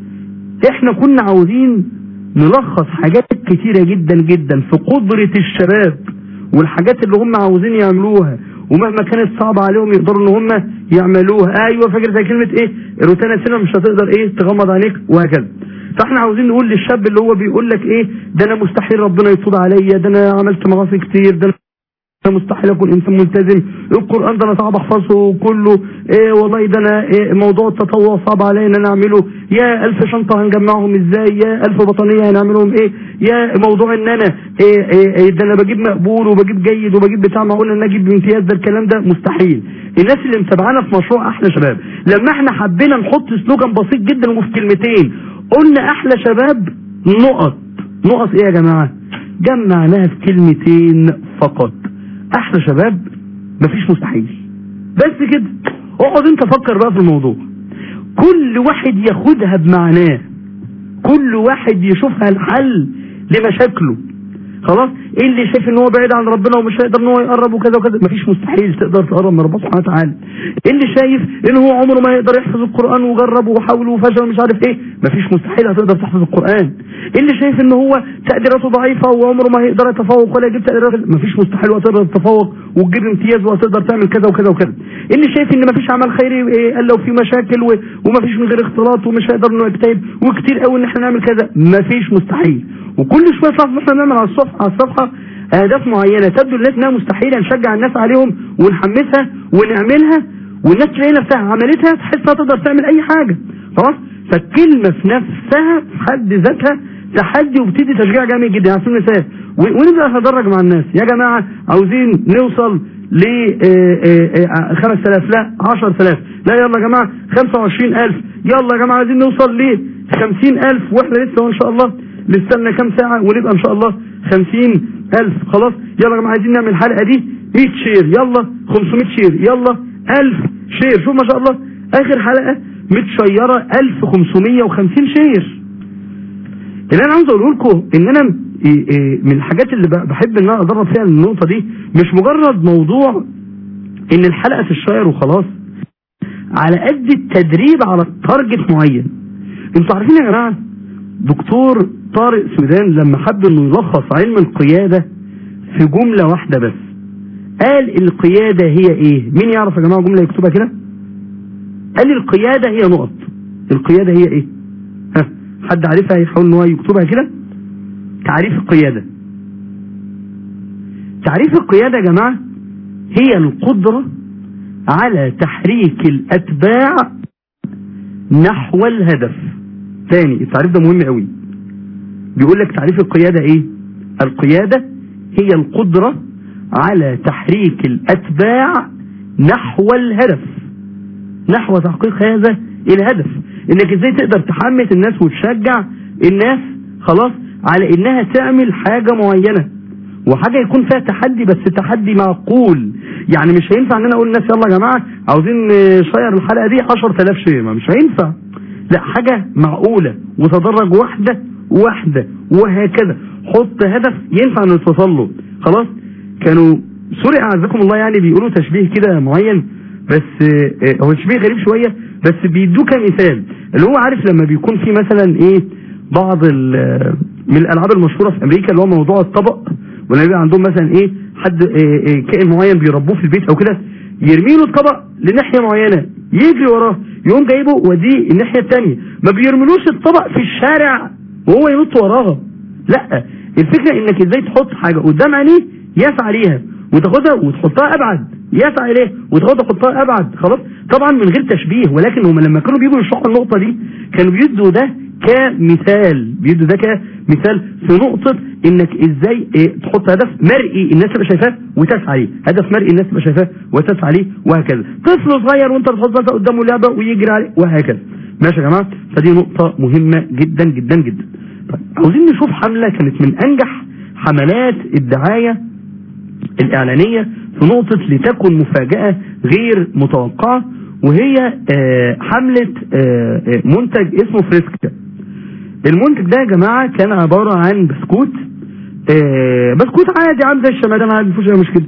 احنا كنا عاوزين نلخص حاجات كتيرة جدا جدا في قدرة الشباب والحاجات اللي هم عاوزين يعملوها ومهما كانت صعبة عليهم يقدروا ان هم يعملوها ايوه فاكر زي كلمة ايه روتانا سينما مش هتقدر ايه تغمض عينيك وهكذا فاحنا عاوزين نقول للشاب اللي هو بيقول لك ايه ده انا مستحيل ربنا يفوض عليا ده انا عملت معاصي كتير ده انا مستحيل اكون انسان ملتزم القران ده انا صعب احفظه كله ايه والله ده انا إيه موضوع التطوع صعب عليا ان انا اعمله يا الف شنطه هنجمعهم ازاي يا الف بطانيه هنعملهم ايه يا موضوع ان انا إيه إيه إيه ده انا بجيب مقبول وبجيب جيد وبجيب بتاع معقول ان انا اجيب بامتياز ده الكلام ده مستحيل الناس اللي متابعانا في مشروع احلى شباب لما احنا حبينا نحط سلوجان بسيط جدا وفي كلمتين قلنا احلى شباب نقط نقط ايه يا جماعه جمعناها في كلمتين فقط احلى شباب مفيش مستحيل بس كده اقعد انت فكر بقى في الموضوع كل واحد ياخدها بمعناه كل واحد يشوفها الحل لمشاكله خلاص ايه اللي شايف ان هو بعيد عن ربنا ومش هيقدر ان هو يقرب وكذا وكذا مفيش مستحيل تقدر تقرب من ربنا سبحانه وتعالى ايه اللي شايف ان هو عمره ما يقدر يحفظ القران وجرب وحاول وفشل ومش عارف ايه مفيش مستحيل هتقدر تحفظ القران ايه اللي شايف ان هو تقديراته ضعيفه وعمره ما هيقدر يتفوق ولا يجيب تقديرات مفيش مستحيل وهتقدر تتفوق وتجيب امتياز وهتقدر تعمل كذا وكذا وكذا اللي شايف ان مفيش عمل خيري إيه، الا وفي مشاكل و- ومفيش من غير اختلاط ومش هيقدر انه يجتهد وكتير قوي ان احنا نعمل كذا مفيش مستحيل وكل شويه صح احنا نعمل على الصفحه على الصفحه اهداف معينه تبدو للناس انها مستحيله نشجع الناس عليهم ونحمسها ونعملها والناس تلاقي نفسها عملتها تحس انها تقدر تعمل اي حاجه خلاص فالكلمه في نفسها في حد ذاتها تحدي وبتدي تشجيع جامد جدا على سبيل المثال و- ونبدا نتدرج مع الناس يا جماعه عاوزين نوصل ل 5000 لا 10000 لا يلا يا جماعه 25000 يلا يا جماعه عايزين نوصل ل 50000 واحنا لسه ان شاء الله لسه لنا كام ساعه ونبقى ان شاء الله 50000 خلاص يلا يا جماعه عايزين نعمل الحلقه دي 100 شير يلا 500 شير يلا 1000 شير شوف ما شاء الله اخر حلقه متشيره 1550 شير اللي انا عاوز اقوله لكم ان انا إيه إيه من الحاجات اللي ب- بحب ان انا ادرب فيها النقطه دي مش مجرد موضوع ان الحلقه تتشير وخلاص على قد التدريب على التارجت معين انتوا عارفين يا جماعه دكتور طارق سودان لما حب انه يلخص علم القياده في جمله واحده بس قال القياده هي ايه مين يعرف يا جماعه جمله يكتبها كده قال لي القياده هي نقط القياده هي ايه ها حد عارفها يحاول ان هو يكتبها كده تعريف القياده تعريف القياده يا جماعه هي القدره على تحريك الاتباع نحو الهدف تاني التعريف ده مهم قوي بيقول لك تعريف القياده ايه القياده هي القدره على تحريك الاتباع نحو الهدف نحو تحقيق هذا الهدف انك ازاي تقدر تحمس الناس وتشجع الناس خلاص على انها تعمل حاجة معينة وحاجة يكون فيها تحدي بس تحدي معقول يعني مش هينفع ان انا اقول للناس يلا يا جماعة عاوزين نشير الحلقة دي 10000 شير ما مش هينفع لا حاجة معقولة وتدرج واحدة واحدة وهكذا حط هدف ينفع انه توصل له خلاص كانوا سوري اعزكم الله يعني بيقولوا تشبيه كده معين بس آه، هو تشبيه غريب شويه بس بيدوه كمثال اللي هو عارف لما بيكون في مثلا ايه بعض ال- من الالعاب المشهوره في امريكا اللي هو موضوع الطبق ولما يبقى عندهم مثلا ايه حد آه، آه، كائن معين بيربوه في البيت او كده يرمي له الطبق لناحيه معينه يجري وراه يقوم جايبه وديه الناحيه الثانيه ما بيرملوش الطبق في الشارع وهو ينط وراها لا الفكره انك ازاي تحط حاجه قدام عينيه يسعى ليها وتاخدها وتحطها ابعد يسعى اليه وتاخدها تحطها ابعد خلاص طبعا من غير تشبيه ولكن هم لما كانوا بيجوا يشرحوا النقطه دي كانوا بيدوا ده كمثال بيدوا ده كمثال في نقطه انك ازاي إيه تحط هدف مرئي الناس تبقى شايفاه وتسعى ليه هدف مرئي الناس تبقى شايفاه وتسعى ليه وهكذا طفل صغير وانت بتحط مثلا قدامه لعبه ويجري عليه وهكذا ماشي يا جماعه فدي نقطه مهمه جدا جدا جدا طيب عاوزين نشوف حمله كانت من انجح حملات الدعايه الإعلانية في نقطة لتكن مفاجأة غير متوقعة وهي آه، حملة آه، آه، منتج اسمه فريسكا المنتج ده يا جماعة كان عبارة عن بسكوت آه، بسكوت عادي عامل زي الشمادان عادي مفيش أي مشكلة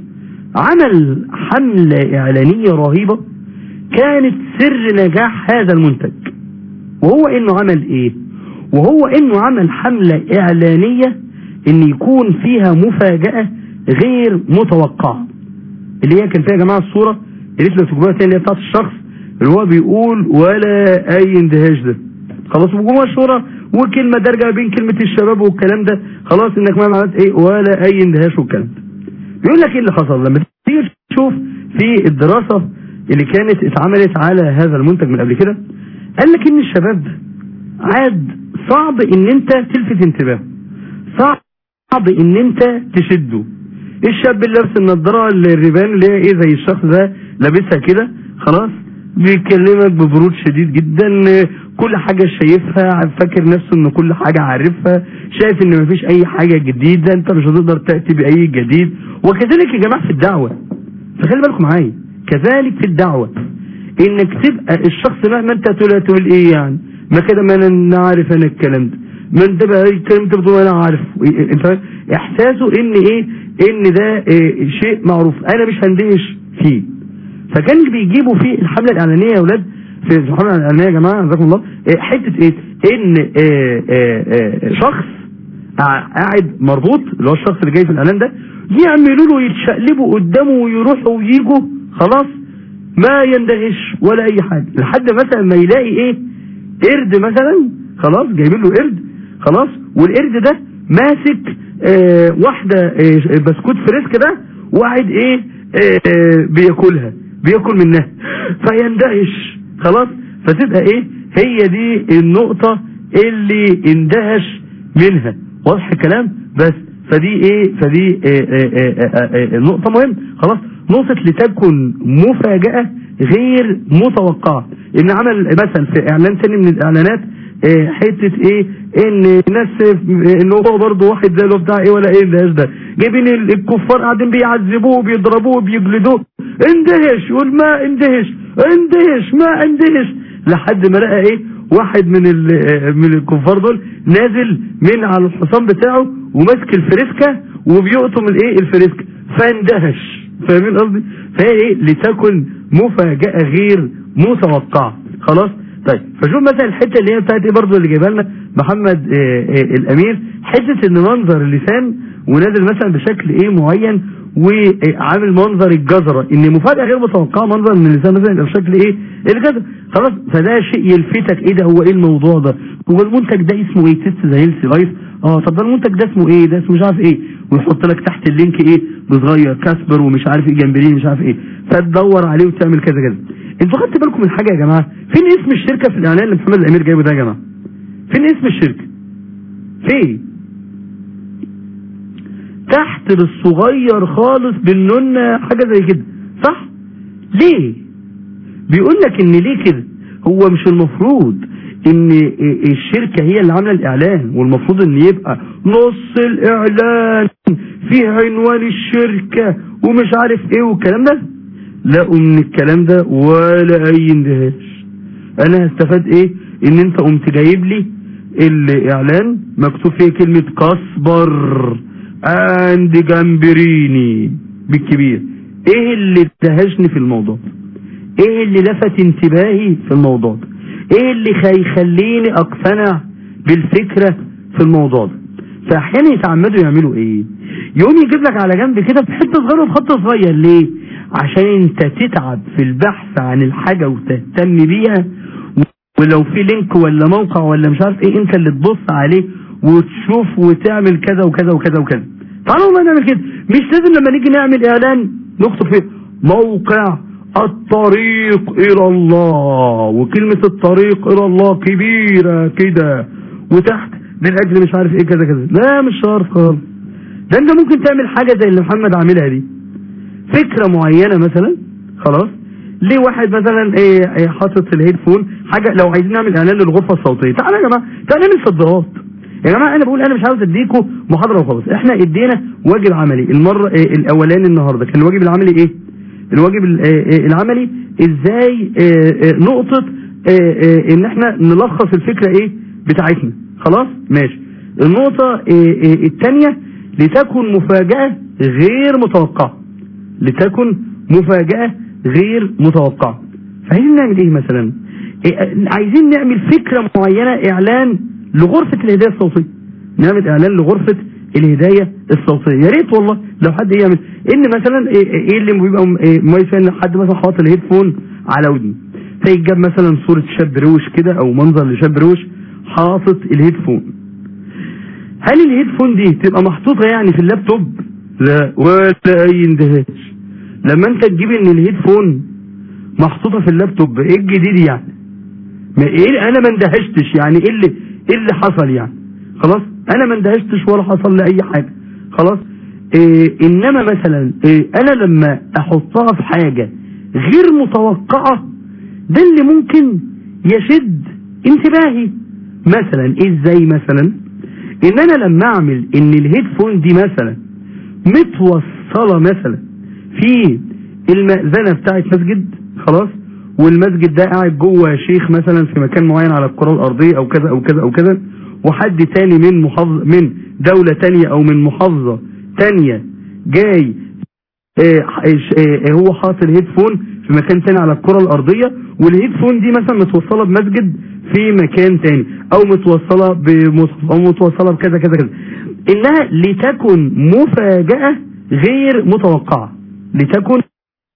عمل حملة إعلانية رهيبة كانت سر نجاح هذا المنتج وهو انه عمل ايه وهو انه عمل حملة اعلانية ان يكون فيها مفاجأة غير متوقعة اللي هي كان فيها يا جماعة الصورة اللي انتوا تكتبوها تاني اللي هي بتاعت الشخص اللي هو بيقول ولا اي اندهاش ده خلاص وجوه الصورة وكلمة دارجة بين كلمة الشباب والكلام ده خلاص انك ما عملت ايه ولا اي اندهاش والكلام ده بيقول لك ايه اللي حصل لما تيجي تشوف في الدراسة اللي كانت اتعملت على هذا المنتج من قبل كده قال لك ان الشباب ده عاد صعب ان انت تلفت انتباهه صعب ان انت تشده الشاب اللي لابس النضاره الريبان اللي هي ايه زي الشخص ده لابسها كده خلاص بيكلمك ببرود شديد جدا كل حاجة شايفها فاكر نفسه ان كل حاجة عارفها شايف ان مفيش اي حاجة جديدة انت مش هتقدر تأتي باي جديد وكذلك يا جماعة في الدعوة فخلي بالكم معايا كذلك في الدعوة انك تبقى الشخص مهما انت تقول تقول ايه يعني ما كده ما انا عارف انا الكلام ده ما انت بقى الكلام انت بتقول انا عارف انت فاهم؟ احساسه ان ايه ان ده إيه شيء معروف انا مش هندهش فيه فكان بيجيبوا في الحمله الاعلانيه يا اولاد في الحمله الاعلانيه يا جماعه جزاكم الله إيه حته ايه ان إيه إيه إيه شخص قاع- قاعد مربوط اللي هو الشخص اللي جاي في الاعلان ده يعملوا له يتشقلبوا قدامه ويروحوا ويجوا خلاص ما يندهش ولا اي حاجه لحد مثلا ما يلاقي ايه قرد مثلا خلاص جايبين له قرد خلاص والقرد ده ماسك آه واحده آه بسكوت فريسك ده وقاعد ايه آه بياكلها بياكل منها فيندهش خلاص فتبقى ايه هي دي النقطه اللي اندهش منها واضح الكلام بس فدي ايه فدي إيه إيه إيه إيه إيه نقطة مهم خلاص نقطة لتكن مفاجأة غير متوقعة ان عمل مثلا في اعلان تاني من الاعلانات إيه حتة ايه ان ناس ان هو برضه واحد زي اللي هو بتاع ايه ولا ايه اندهاش ده جايبين ال- الكفار قاعدين بيعذبوه بيضربوه بيجلدوه اندهش يقول ما اندهش اندهش ما اندهش لحد ما لقى ايه واحد من ال- من الكفار دول نازل من على الحصان بتاعه وماسك الفريسكا وبيقطم الايه الفريسكا فاندهش فاهمين قصدي فهي ايه لتكن مفاجأة غير متوقعة خلاص طيب فشوف مثلا الحته اللي هي بتاعت ايه برضه اللي جايبها لنا محمد آه، آه، الامير حته ان منظر اللسان ونازل مثلا بشكل ايه معين وعامل منظر الجزره ان مفاجاه غير متوقعه منظر من اللسان مثلا يبقى بشكل ايه الجزره خلاص فده شيء يلفتك ايه ده هو ايه الموضوع ده هو المنتج ده اسمه ايه تيست ذا هيلث لايف اه طب ده المنتج ده اسمه ايه ده اسمه مش عارف ايه ويحط لك تحت اللينك ايه بصغير كاسبر ومش عارف ايه جنبرين مش عارف ايه فتدور عليه وتعمل كذا كذا انتوا خدتوا بالكم من حاجه يا جماعه فين اسم الشركه في الاعلان اللي محمد الامير جايبه ده يا جماعه فين اسم الشركه فين تحت بالصغير خالص بالنون حاجه زي كده صح ليه بيقول لك ان ليه كده هو مش المفروض ان الشركه هي اللي عامله الاعلان والمفروض ان يبقى نص الاعلان فيه عنوان الشركه ومش عارف ايه والكلام ده لقوا من الكلام ده ولا اي اندهاش انا هستفاد ايه ان انت قمت جايب لي الاعلان مكتوب فيه كلمه كاسبر اند جامبريني بالكبير ايه اللي ادهشني في الموضوع ايه اللي لفت انتباهي في الموضوع ده ايه اللي هيخليني اقتنع بالفكرة في الموضوع ده فاحيانا يتعمدوا يعملوا ايه يقوم يجيب لك على جنب كده في حته صغيره بخط صغير ليه عشان انت تتعب في البحث عن الحاجه وتهتم بيها ولو في لينك ولا موقع ولا مش عارف ايه انت اللي تبص عليه وتشوف وتعمل كذا وكذا وكذا وكذا تعالوا ما نعمل كده مش لازم لما نيجي نعمل اعلان نكتب فيه موقع الطريق الى الله وكلمة الطريق الى الله كبيرة كده وتحت من اجل مش عارف ايه كذا كذا لا مش شرط خالص ده انت ممكن تعمل حاجة زي اللي محمد عاملها دي فكرة معينة مثلا خلاص ليه واحد مثلا ايه ايه حاطط الهيدفون حاجة لو عايزين نعمل اعلان للغرفة الصوتية تعالى يا جماعة تعالى نعمل صدرات يا جماعة انا بقول انا مش عاوز اديكم محاضرة وخلاص احنا ادينا واجب عملي المرة ايه الاولاني النهاردة كان الواجب العملي ايه الواجب ال- آه، آه، العملي ازاي آه، آه، نقطة آه، آه، ان احنا نلخص الفكرة ايه بتاعتنا خلاص ماشي النقطة الثانية لتكن مفاجأة غير متوقعة لتكن مفاجأة غير متوقعة فعايزين نعمل ايه مثلا إيه، آه، عايزين نعمل فكرة معينة اعلان لغرفة الهداية الصوتية نعمل اعلان لغرفة الهداية الصوتية يا ريت والله لو حد يعمل ان مثلا ايه إيه اللي بيبقى م- إيه مميز فيها ان حد مثلا حاطط الهيدفون على ودني فيتجاب مثلا صورة شاب روش كده او منظر لشاب روش حاطط الهيدفون هل الهيدفون دي تبقى محطوطة يعني في اللابتوب لا ولا اي اندهاش لما انت تجيب ان الهيدفون محطوطة في اللابتوب ايه الجديد يعني ما ايه انا ما اندهشتش يعني ايه اللي ايه اللي حصل يعني خلاص انا ما اندهشتش ولا حصل لي اي حاجه خلاص إيه انما مثلا إيه انا لما احطها في حاجه غير متوقعه ده اللي ممكن يشد انتباهي مثلا ازاي مثلا ان انا لما اعمل ان الهيدفون دي مثلا متوصله مثلا في المأذنه بتاعت مسجد خلاص والمسجد ده قاعد جوه شيخ مثلا في مكان معين على الكره الارضيه او كذا او كذا او كذا وحد تاني من محافظه من دوله تانية او من محافظه تانية جاي آه، آه، هو حاطط الهيدفون في مكان تاني على الكره الارضيه والهيدفون دي مثلا متوصله بمسجد في مكان تاني او متوصله بمصحف او متوصله بكذا كذا كذا انها لتكن مفاجاه غير متوقعه لتكن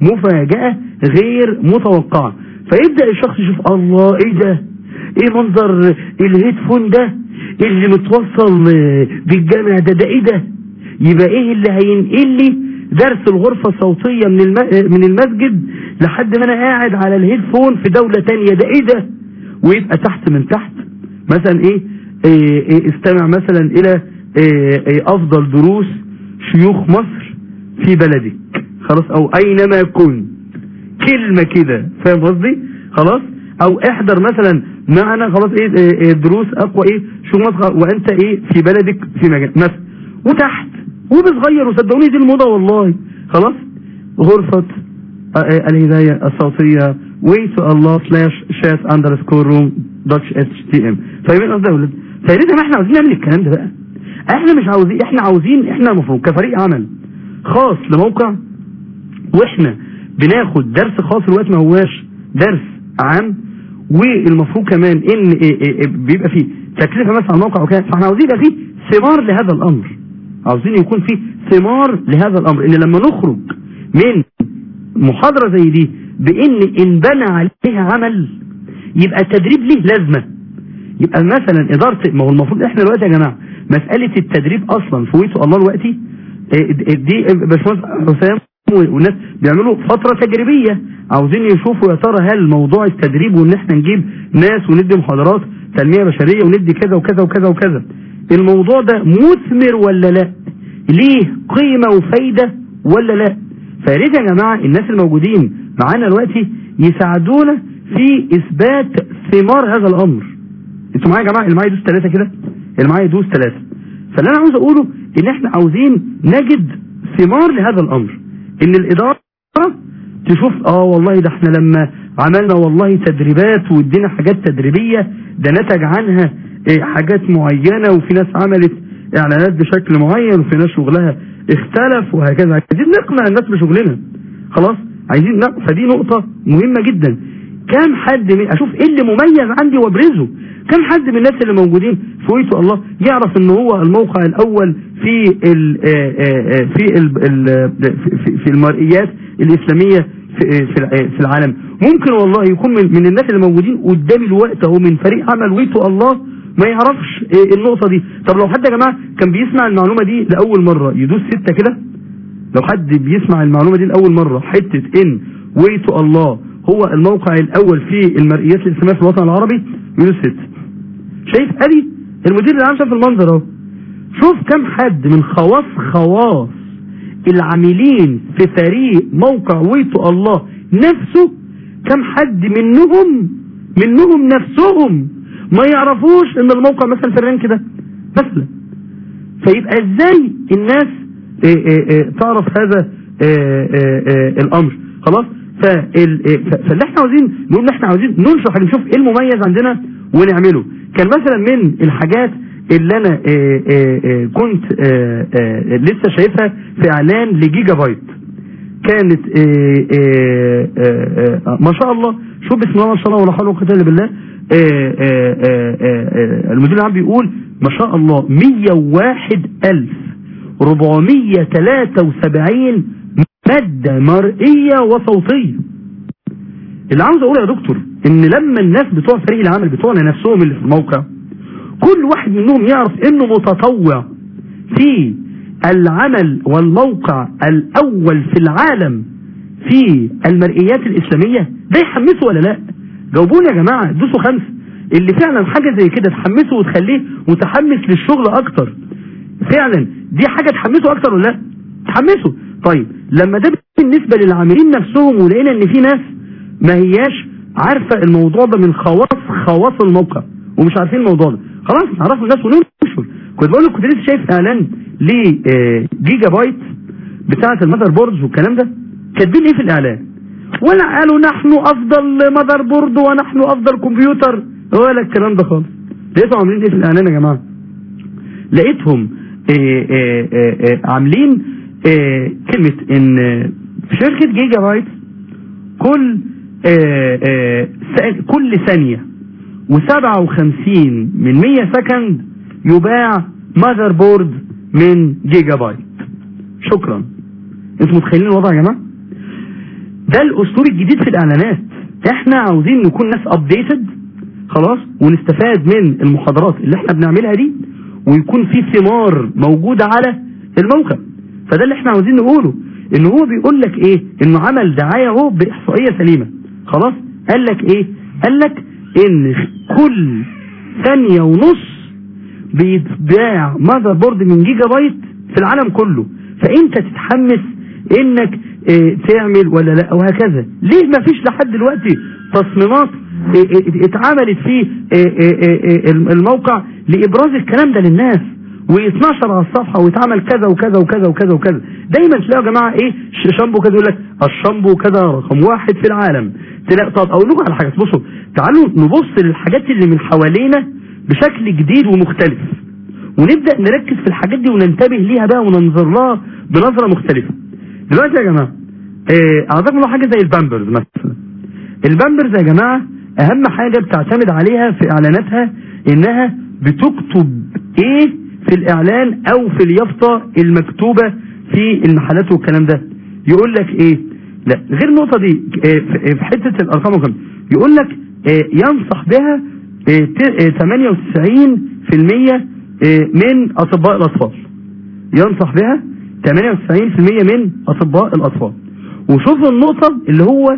مفاجأة غير متوقعة فيبدأ الشخص يشوف الله ايه ده ايه منظر الهيدفون ده اللي متوصل آه، بالجامع ده ده ايه ده يبقى ايه اللي هينقل لي درس الغرفة الصوتية من الم... آه، من المسجد لحد ما انا قاعد على الهيدفون في دولة تانية ده ايه ده ويبقى تحت من تحت مثلا ايه, إيه, إيه استمع مثلا الى إيه إيه افضل دروس شيوخ مصر في بلدك خلاص او اينما كنت كلمة كده فاهم قصدي خلاص او احضر مثلا معنا خلاص ايه, إيه, إيه دروس اقوى ايه شو مصر وانت ايه في بلدك في مجال مثلا وتحت وبصغير وصدقوني دي الموضة والله خلاص غرفة آه، آه، الهداية الصوتية way to Allah slash chat underscore room dot htm فاهمين قصدي يا ولاد فياريت ما احنا عاوزين نعمل الكلام ده بقى احنا مش عاوزين احنا عاوزين احنا المفروض كفريق عمل خاص لموقع واحنا بناخد درس خاص الوقت ما هواش درس عام والمفروض كمان ان إيه إيه إيه بيبقى فيه تكلفه مثلا على الموقع وكده فاحنا عاوزين يبقى فيه ثمار لهذا الامر عاوزين يكون فيه ثمار لهذا الامر ان لما نخرج من محاضرة زي دي بان ان بنى عليها عمل يبقى التدريب ليه لازمة يبقى مثلا ادارة ما هو المفروض احنا دلوقتي يا جماعة مسألة التدريب اصلا في ويتو الله دلوقتي إيه دي باشمهندس حسام والناس بيعملوا فترة تجريبية عاوزين يشوفوا يا ترى هل موضوع التدريب وان احنا نجيب ناس وندي محاضرات تنمية بشرية وندي كذا وكذا وكذا وكذا الموضوع ده مثمر ولا لا ليه قيمة وفايدة ولا لا فياريت يا جماعة الناس الموجودين معانا دلوقتي يساعدونا في اثبات ثمار هذا الامر انتوا معايا يا جماعة اللي معايا يدوس ثلاثة كده اللي معايا يدوس ثلاثة فاللي انا عاوز اقوله ان احنا عاوزين نجد ثمار لهذا الامر ان الادارة تشوف اه والله ده احنا لما عملنا والله تدريبات وادينا حاجات تدريبية ده نتج عنها اه حاجات معينة وفي ناس عملت اعلانات بشكل معين وفي ناس شغلها اختلف وهكذا عايزين نقنع الناس بشغلنا خلاص عايزين نقنع فدي نقطة مهمة جدا كم حد من اشوف ايه اللي مميز عندي وابرزه كم حد من الناس اللي موجودين في ويتو الله يعرف ان هو الموقع الاول في ال في ال في, في المرئيات الاسلامية في, في العالم ممكن والله يكون من, من الناس اللي موجودين قدامي الوقت اهو من فريق عمل ويتو الله ما يعرفش النقطة دي طب لو حد يا جماعة كان بيسمع المعلومة دي لأول مرة يدوس ستة كده لو حد بيسمع المعلومة دي لأول مرة حتة ان ويتو الله هو الموقع الأول في المرئيات الإسلامية في الوطن العربي يدوس ستة شايف أدي المدير العام شاف المنظر اهو شوف كم حد من خواص خواص العاملين في فريق موقع ويتو الله نفسه كم حد منهم منهم نفسهم ما يعرفوش ان الموقع مثلا في الرانك ده مثلا فيبقى ازاي الناس اه اه اه تعرف هذا الامر خلاص فاللي احنا عاوزين نقول احنا عاوزين ننشر حاجه نشوف ايه المميز عندنا ونعمله كان مثلا من الحاجات اللي انا كنت لسه شايفها في اعلان لجيجا بايت كانت ما شاء الله شوف بسم الله ما شاء الله ولا حول ولا قوه الا بالله آآ آآ المدير العام بيقول ما شاء الله 101473 مادة مرئية وصوتية اللي عاوز اقوله يا دكتور ان لما الناس بتوع فريق العمل بتوعنا نفسهم اللي في الموقع كل واحد منهم يعرف انه متطوع في العمل والموقع الاول في العالم في المرئيات الاسلامية ده يحمسه ولا لا جاوبوني يا جماعة دوسوا خمسة اللي فعلا حاجة زي كده تحمسه وتخليه متحمس للشغل اكتر فعلا دي حاجة تحمسه اكتر ولا لا تحمسه طيب لما ده بالنسبة للعاملين نفسهم ولقينا ان في ناس ما هياش عارفة الموضوع ده من خواص خواص الموقع ومش عارفين الموضوع ده خلاص نعرفوا الناس وننشر كنت بقول لك كنت لسه شايف اعلان لجيجا بايت بتاعة المذر بوردز والكلام ده كاتبين ايه في الاعلان ولا قالوا نحن افضل مذر بورد ونحن افضل كمبيوتر ولا الكلام ده خالص لقيتهم عاملين ايه في الاعلان يا جماعه لقيتهم آآ آآ عاملين كلمة ان في شركة جيجا بايت كل كل ثانية وسبعة وخمسين من مية سكند يباع ماذر بورد من جيجا بايت شكرا انتوا متخيلين الوضع يا جماعة ده الاسلوب الجديد في الاعلانات احنا عاوزين نكون ناس ابديتد خلاص ونستفاد من المحاضرات اللي احنا بنعملها دي ويكون في ثمار موجودة على الموقع فده اللي احنا عاوزين نقوله ان هو بيقول لك ايه انه عمل دعاية اهو باحصائية سليمة خلاص قال لك ايه قال لك ان كل ثانية ونص بيتباع ماذر بورد من جيجا بايت في العالم كله فانت تتحمس انك اه تعمل ولا لا وهكذا ليه ما فيش لحد دلوقتي تصميمات اه اه اتعملت في الموقع لابراز الكلام ده للناس ويتنشر على الصفحه ويتعمل كذا وكذا وكذا وكذا وكذا دايما تلاقوا يا جماعه ايه شامبو كذا يقول لك الشامبو كذا رقم واحد في العالم تلاقي طب اقول لكم على حاجه بصوا تعالوا نبص للحاجات اللي من حوالينا بشكل جديد ومختلف ونبدا نركز في الحاجات دي وننتبه ليها بقى وننظر لها بنظره مختلفه دلوقتي يا جماعه إيه اعتقد له حاجه زي البامبرز مثلا البامبرز يا جماعه اهم حاجه بتعتمد عليها في اعلاناتها انها بتكتب ايه في الاعلان او في اليافطه المكتوبه في المحلات والكلام ده يقول لك ايه لا غير النقطه دي إيه في حته الارقام وكم يقول لك إيه ينصح بها إيه 98% من اطباء الاطفال ينصح بها 98% من اطباء الاطفال وشوف النقطه اللي هو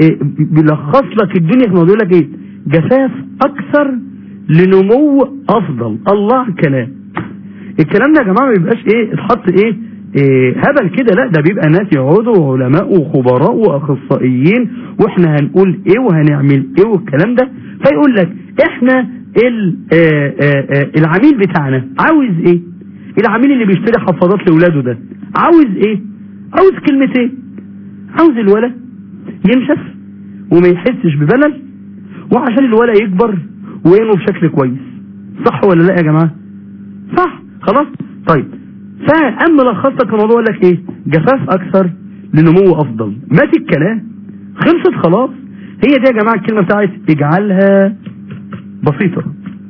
بيلخص لك الدنيا في موضوع لك ايه جفاف اكثر لنمو افضل الله كلام الكلام ده يا جماعه ما بيبقاش ايه اتحط ايه, إيه هبل كده لا ده بيبقى ناس يقعدوا علماء وخبراء واخصائيين واحنا هنقول ايه وهنعمل ايه والكلام ده فيقول لك احنا ال آآ آآ العميل بتاعنا عاوز ايه العميل اللي بيشتري حفاضات لاولاده ده عاوز ايه عاوز كلمتين عاوز الولد ينشف وما يحسش ببلل وعشان الولد يكبر وينمو بشكل كويس صح ولا لا يا جماعه صح خلاص طيب فاما لخص لك الموضوع قال لك ايه جفاف اكثر لنمو افضل مات الكلام خلصت خلاص هي دي يا جماعه الكلمه بتاعت اجعلها بسيطه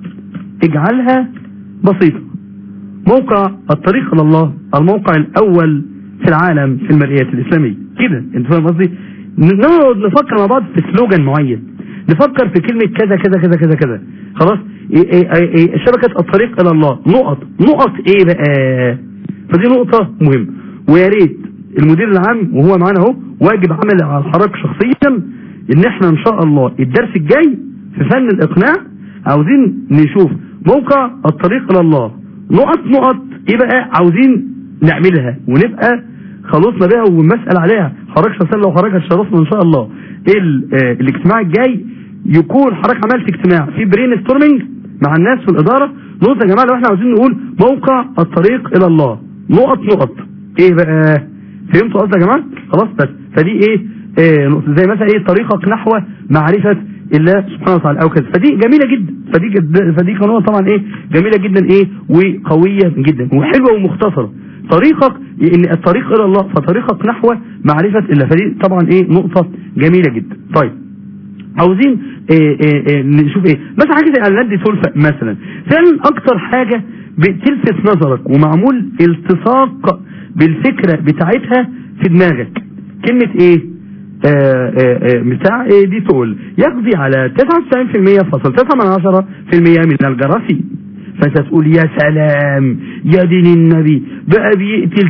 اجعلها بسيطه موقع الطريق الى الله الموقع الاول في العالم في المرئيات الاسلاميه كده انت فاهم قصدي نقعد نفكر مع بعض في سلوجان معين نفكر في كلمه كذا كذا كذا كذا كذا خلاص إيه إيه إيه شبكة الطريق إلى الله نقط نقط إيه بقى فدي نقطة مهمة ويا ريت المدير العام وهو معانا اهو واجب عمل على الحركة شخصيا إن إحنا إن شاء الله الدرس الجاي في فن الإقناع عاوزين نشوف موقع الطريق إلى الله نقط نقط إيه بقى عاوزين نعملها ونبقى خلصنا بيها ونسأل عليها حضرتك شخصيا لو حضرتك هتشرفنا إن شاء الله الاجتماع الجاي يكون حضرتك عملت اجتماع في برين ستورمنج مع الناس في الإدارة نقطة يا جماعة لو احنا عاوزين نقول موقع الطريق إلى الله نقط نقط ايه بقى فهمتوا قصدي يا جماعة خلاص بس فدي ايه, إيه نقطة زي مثلا ايه طريقك نحو معرفة الله سبحانه وتعالى او كذا فدي جميلة جدا فدي جد فدي قناة طبعا ايه جميلة جدا ايه وقوية جدا وحلوة ومختصرة طريقك ان الطريق الى الله فطريقك نحو معرفة الله فدي طبعا ايه نقطة جميلة جدا طيب عاوزين إيه إيه إيه نشوف ايه مثلا حاجه زي اعلانات دي سلفة مثلا فعلا اكتر حاجه بتلفت نظرك ومعمول التصاق بالفكره بتاعتها في دماغك كلمه ايه آآ آآ بتاع ايه دي تقول يقضي على 99% فاصل 9 من الجراثيم فانت تقول يا سلام يا دين النبي بقى بيقتل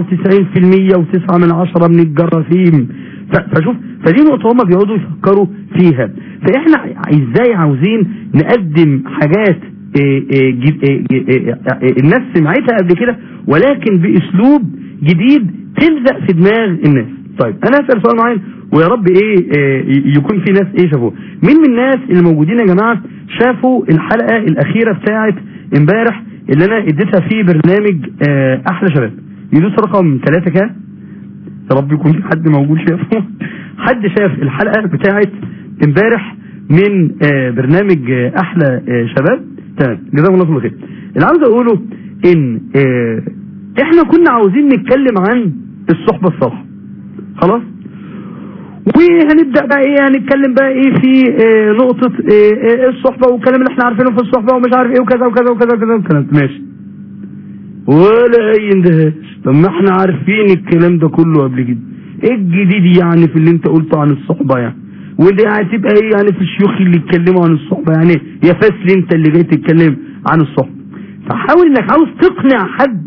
99% و9 من عشرة من الجراثيم فشوف فدي نقطة هما بيقعدوا يفكروا فيها فاحنا ازاي عاوزين نقدم حاجات إيه إيه إيه الناس سمعتها قبل كده ولكن باسلوب جديد تلزق في دماغ الناس طيب انا اسال سؤال معين ويا رب ايه, إيه يكون في ناس ايه شافوه مين من الناس اللي موجودين يا جماعه شافوا الحلقه الاخيره بتاعه امبارح اللي انا اديتها في برنامج آه احلى شباب يدوس رقم ثلاثة كده يا رب يكون في حد موجود شافه حد شاف الحلقه بتاعه امبارح من آه برنامج آه احلى شباب تمام جزاكم الله كل خير اللي عاوز اقوله ان احنا كنا عاوزين نتكلم عن الصحبه الصالحه خلاص وهنبدا بقى ايه هنتكلم بقى ايه في إيه نقطه إيه إيه الصحبه والكلام اللي احنا عارفينه في الصحبه ومش عارف ايه وكذا وكذا وكذا وكذا والكلام ماشي ولا اي اندهاش طب ما احنا عارفين الكلام ده كله قبل كده ايه الجديد يعني في اللي انت قلته عن الصحبة يعني واللي هتبقى ايه يعني في الشيوخ اللي اتكلموا عن الصحبة يعني يا فاسل انت اللي جاي تتكلم عن الصحبة فحاول انك عاوز تقنع حد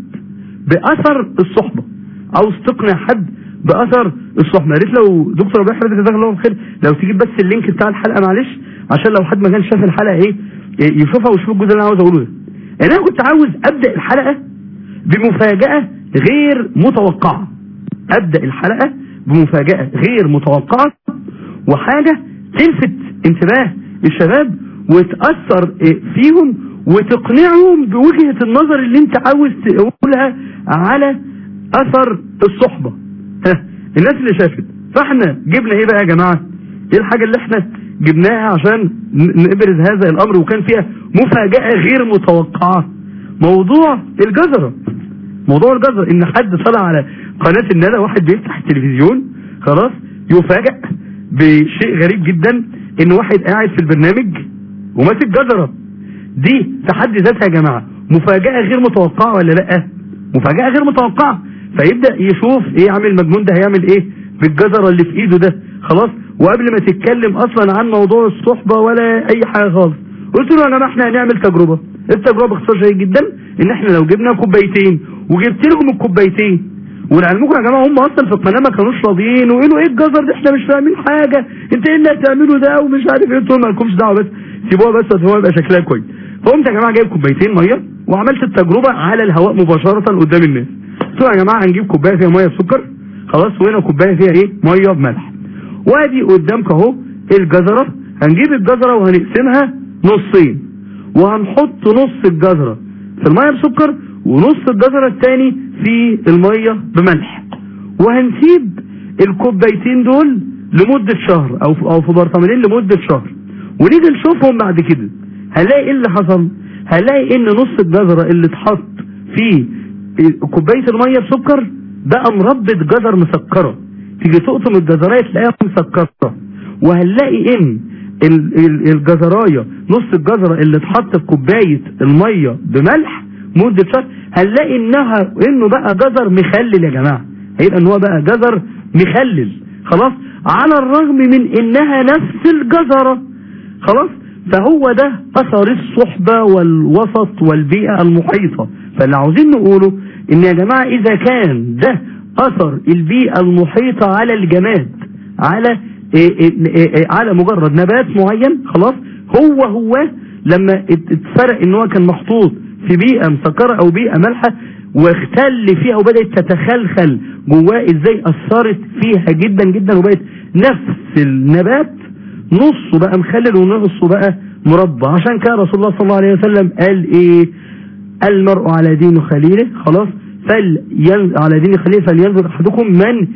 باثر الصحبة عاوز تقنع حد باثر الصحبة يا ريت لو دكتور ابو احمد جزاك الله خير لو تجيب بس اللينك بتاع الحلقة معلش عشان لو حد ما كانش شاف الحلقة ايه إيه يشوفها ويشوف الجزء اللي انا عاوز اقوله ده يعني انا كنت عاوز ابدا الحلقة بمفاجأة غير متوقعة ابدا الحلقة بمفاجأة غير متوقعة وحاجة تلفت انتباه الشباب وتأثر إيه، فيهم وتقنعهم بوجهة النظر اللي انت عاوز تقولها على اثر الصحبة ها الناس اللي شافت فاحنا جبنا ايه بقى يا جماعة ايه الحاجة اللي احنا جبناها عشان ن- نبرز هذا الامر وكان فيها مفاجأة غير متوقعة موضوع الجزرة موضوع الجزر ان حد طلع على قناة الندى واحد بيفتح التلفزيون خلاص يفاجأ بشيء غريب جدا ان واحد قاعد في البرنامج وماسك جزرة دي في حد ذاتها يا جماعة مفاجأة غير متوقعة ولا لا مفاجأة غير متوقعة فيبدأ يشوف ايه عامل المجنون ده هيعمل ايه بالجزرة اللي في ايده ده خلاص وقبل ما تتكلم اصلا عن موضوع الصحبة ولا اي حاجة خالص قلت له يا جماعة احنا هنعمل تجربة التجربة باختصار شديد جدا ان احنا لو جبنا كوبايتين وجبت لهم الكوبايتين ولعلمكم يا جماعه هم اصلا في القناه ما كانوش راضيين وقالوا ايه الجزر ده احنا مش فاهمين حاجه انت ايه اللي هتعمله ده ومش عارف ايه قلت لهم مالكمش دعوه بس سيبوها بس عشان هو يبقى شكلها كويس فقمت يا جماعه جايب كوبايتين ميه وعملت التجربه على الهواء مباشره قدام الناس قلت لهم يا جماعه هنجيب كوبايه فيها ميه بسكر خلاص وهنا كوبايه فيها ايه ميه بملح وادي قدامك اهو الجزره هنجيب الجزره وهنقسمها نصين وهنحط نص الجزره في الميه بسكر ونص الجزره الثاني في الميه بملح وهنسيب الكوبايتين دول لمدة شهر او او في برطمانين لمدة شهر ونيجي نشوفهم بعد كده هنلاقي ايه اللي حصل هنلاقي ان نص الجزرة اللي اتحط في كوباية المية بسكر بقى مربة جزر مسكرة تيجي تقطم الجزراية تلاقيها مسكرة وهنلاقي ان ال- ال- الجزراية نص الجزرة اللي اتحط في كوباية المية بملح مدة شهر هنلاقي انها انه بقى جزر مخلل يا جماعة هيبقى ان هو بقى جزر مخلل خلاص على الرغم من انها نفس الجزرة خلاص فهو ده اثر الصحبة والوسط والبيئة المحيطة فاللي عاوزين نقوله ان يا جماعة اذا كان ده اثر البيئة المحيطة على الجماد على إيه إيه إيه إيه على مجرد نبات معين خلاص هو هو لما ات- اتفرق ان هو كان محطوط في بيئة مسكرة او بيئة مالحة واختل فيها وبدأت تتخلخل جواه ازاي اثرت فيها جدا جدا وبقت نفس النبات نصه بقى مخلل ونصه بقى مربى عشان كده رسول الله صلى الله عليه وسلم قال ايه المرء على دين خليله خلاص فلين على دين خليله فلينظر احدكم من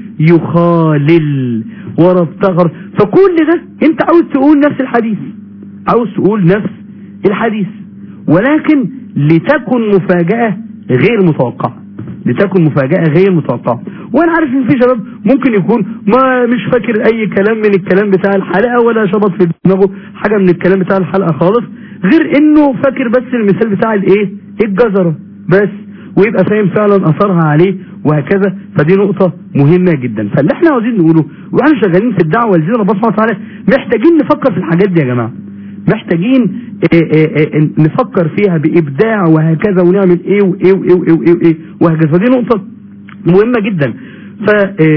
يخالل ورا ابتغر فكل ده انت عاوز تقول نفس الحديث عاوز تقول نفس الحديث ولكن لتكن مفاجأة غير متوقعة لتكن مفاجأة غير متوقعة وانا عارف ان في شباب ممكن يكون ما مش فاكر اي كلام من الكلام بتاع الحلقة ولا شبط في دماغه حاجة من الكلام بتاع الحلقة خالص غير انه فاكر بس المثال بتاع الايه الجزرة بس ويبقى فاهم فعلا اثرها عليه وهكذا فدي نقطة مهمة جدا فاللي احنا عاوزين نقوله واحنا شغالين في الدعوة لدين ربنا سبحانه وتعالى محتاجين نفكر في الحاجات دي يا جماعة محتاجين اه اه اه نفكر فيها بإبداع وهكذا ونعمل ايه وايه وايه وايه وايه, وإيه وهكذا فدي نقطة مهمة جدا ف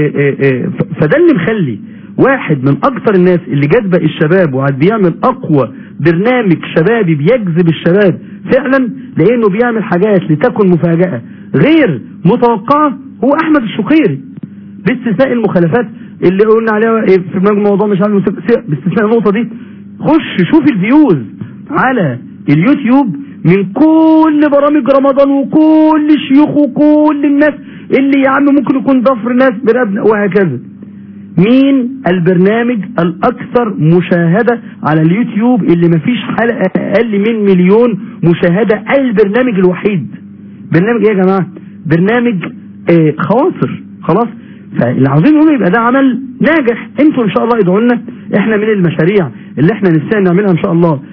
فده اللي مخلي واحد من اكتر الناس اللي جاذبه الشباب وقاعد بيعمل اقوى برنامج شبابي بيجذب الشباب فعلا لانه بيعمل حاجات لتكن مفاجأة غير متوقعة هو احمد الشقيري باستثناء المخالفات اللي قلنا عليها في موضوع مش عارف باستثناء النقطة دي خش شوف الفيوز على اليوتيوب من كل برامج رمضان وكل الشيوخ وكل الناس اللي يا عم ممكن يكون ضفر ناس برابنا وهكذا مين البرنامج الاكثر مشاهدة على اليوتيوب اللي مفيش حلقة اقل من مليون مشاهدة البرنامج الوحيد برنامج ايه يا جماعة برنامج آه خواطر خلاص فاللي عاوزين نقول يبقى ده عمل ناجح انتوا ان شاء الله ادعوا لنا احنا من المشاريع اللي احنا نستطيع نعملها ان شاء الله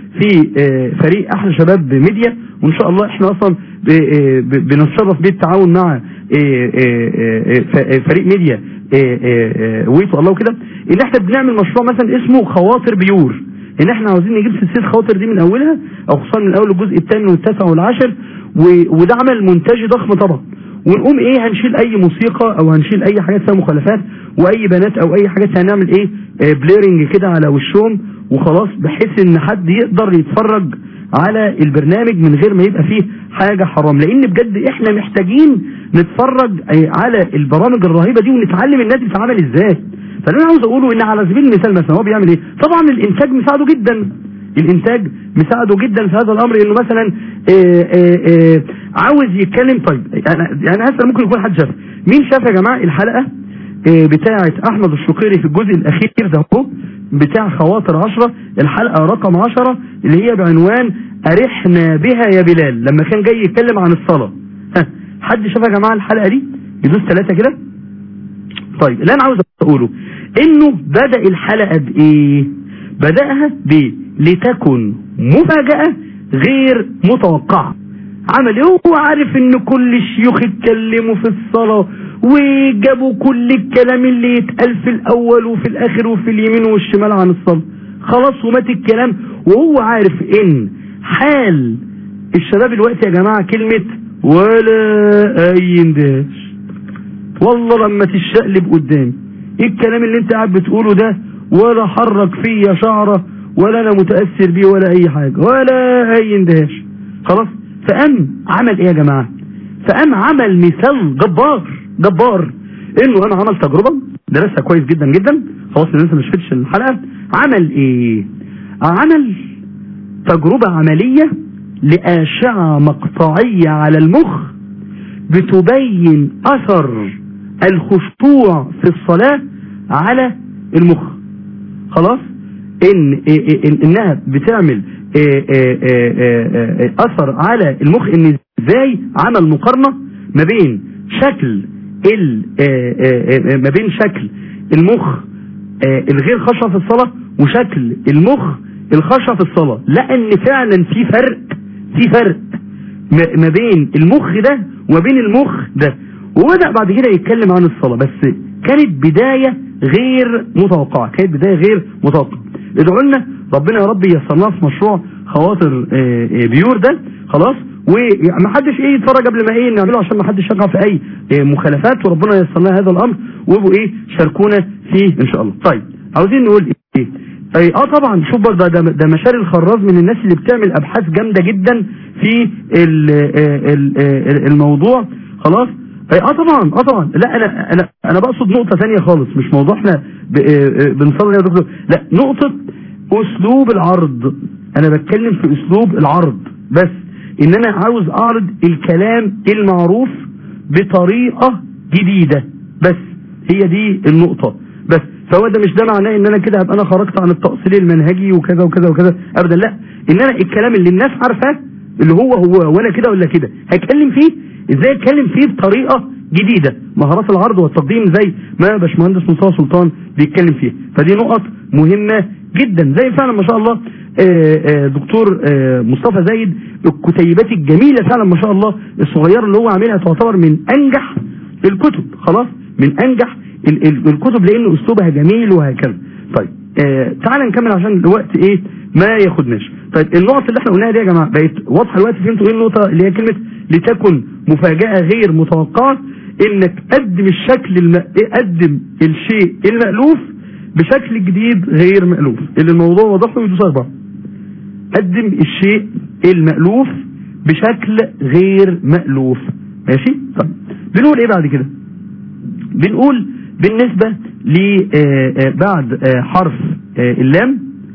في آه، فريق احلى شباب ميديا وان شاء الله احنا اصلا ب- آه، ب- بنتشرف بالتعاون مع آه، آه، آه، ف- آه، فريق ميديا آه، آه، آه، ويت والله كده ان احنا بنعمل مشروع مثلا اسمه خواطر بيور ان احنا عاوزين نجيب سلسله خواطر دي من اولها او خصوصا من اول الجزء الثامن والتاسع والعاشر و- وده عمل مونتاجي ضخم طبعا ونقوم ايه هنشيل اي موسيقى او هنشيل اي حاجات فيها مخالفات واي بنات او اي حاجات هنعمل ايه آه بليرنج كده على وشهم وخلاص بحيث ان حد يقدر يتفرج على البرنامج من غير ما يبقى فيه حاجة حرام لان بجد احنا محتاجين نتفرج آه، على البرامج الرهيبة دي ونتعلم الناس بتتعامل ازاي فاللي انا عاوز اقوله ان على سبيل المثال مثلا هو بيعمل ايه طبعا الانتاج مساعده جدا الانتاج مساعده جدا في هذا الامر انه مثلا آه، آه، آه، عاوز يتكلم طيب يعني يعني هسه ممكن يكون حد شاف مين شاف يا جماعه الحلقه آه، بتاعه احمد الشقيري في الجزء الاخير ده اهو بتاع خواطر عشرة الحلقه رقم عشرة اللي هي بعنوان ارحنا بها يا بلال لما كان جاي يتكلم عن الصلاه ها حد شاف يا جماعه الحلقه دي يدوس ثلاثه كده طيب اللي انا عاوز اقوله انه بدأ الحلقة بايه بدأها ب لتكن مفاجأة غير متوقعة عمل ايه هو عارف ان كل الشيوخ اتكلموا في الصلاة وجابوا كل الكلام اللي يتقال في الاول وفي الاخر وفي اليمين والشمال عن الصلاة خلاص ومات الكلام وهو عارف ان حال الشباب الوقت يا جماعة كلمة ولا اي اندهاش والله لما تشقلب قدامي ايه الكلام اللي انت قاعد بتقوله ده ولا حرك فيا شعره ولا انا متاثر بيه ولا اي حاجه ولا اي اندهاش خلاص فقام عمل ايه يا جماعه فقام عمل مثال جبار جبار انه انا عمل تجربه درسها كويس جدا جدا خلاص الناس ما شفتش الحلقه عمل ايه عمل تجربه عمليه لاشعه مقطعيه على المخ بتبين اثر الخشوع في الصلاة على المخ خلاص ان إن انها بتعمل إيه إيه إيه إيه اثر على المخ ان ازاي عمل مقارنة ما بين شكل ال إيه إيه إيه ما بين شكل المخ إيه الغير خشع في الصلاة وشكل المخ الخشع في الصلاة لان فعلا في فرق في فرق ما ما بين المخ ده وبين المخ ده وبدأ بعد كده يتكلم عن الصلاة بس كانت بداية غير متوقعة كانت بداية غير متوقعة ادعوا لنا ربنا يا رب ييسرنا في مشروع خواطر آه، آه، بيور ده خلاص وما حدش ايه يتفرج قبل ما ايه نعمله عشان ما حدش يقع في اي آه، مخالفات وربنا ييسر لنا هذا الامر وابقوا ايه شاركونا فيه ان شاء الله طيب عاوزين نقول ايه اي اه طبعا شوف برضه ده ده مشاري الخراز من الناس اللي بتعمل ابحاث جامده جدا في ال ال ال الموضوع خلاص اي اه طبعا اه طبعا لا انا انا انا بقصد نقطه ثانيه خالص مش موضوع احنا ب- آه، آه، بنصلي يا دكتور لا نقطه اسلوب العرض انا بتكلم في اسلوب العرض بس ان انا عاوز اعرض الكلام المعروف بطريقه جديده بس هي دي النقطه بس فهو ده مش ده معناه ان انا كده هبقى انا خرجت عن التأصيل المنهجي وكذا وكذا وكذا ابدا لا ان انا الكلام اللي الناس عارفاه اللي هو هو وانا كده ولا كده هتكلم فيه ازاي اتكلم فيه بطريقه جديده مهارات العرض والتقديم زي ما باشمهندس مصطفى سلطان بيتكلم فيها فدي نقط مهمه جدا زي فعلا ما شاء الله آه، آه، دكتور آه، مصطفى زايد الكتيبات الجميله فعلا ما شاء الله الصغيره اللي هو عاملها تعتبر من انجح الكتب خلاص من انجح ال- ال- الكتب لان اسلوبها جميل وهكذا طيب آه تعال نكمل عشان الوقت ايه ما ياخدناش طيب النقط اللي احنا قلناها دي يا جماعه بقت واضحه دلوقتي فهمتوا ايه النقطه اللي هي كلمه لتكن مفاجاه غير متوقعه انك قدم الشكل الم... قدم الشيء المألوف بشكل جديد غير مألوف اللي الموضوع واضح له يدوس اربعه قدم الشيء المألوف بشكل غير مألوف ماشي طيب بنقول ايه بعد كده بنقول بالنسبة ل آه، آه، بعد آه، حرف آه، اللام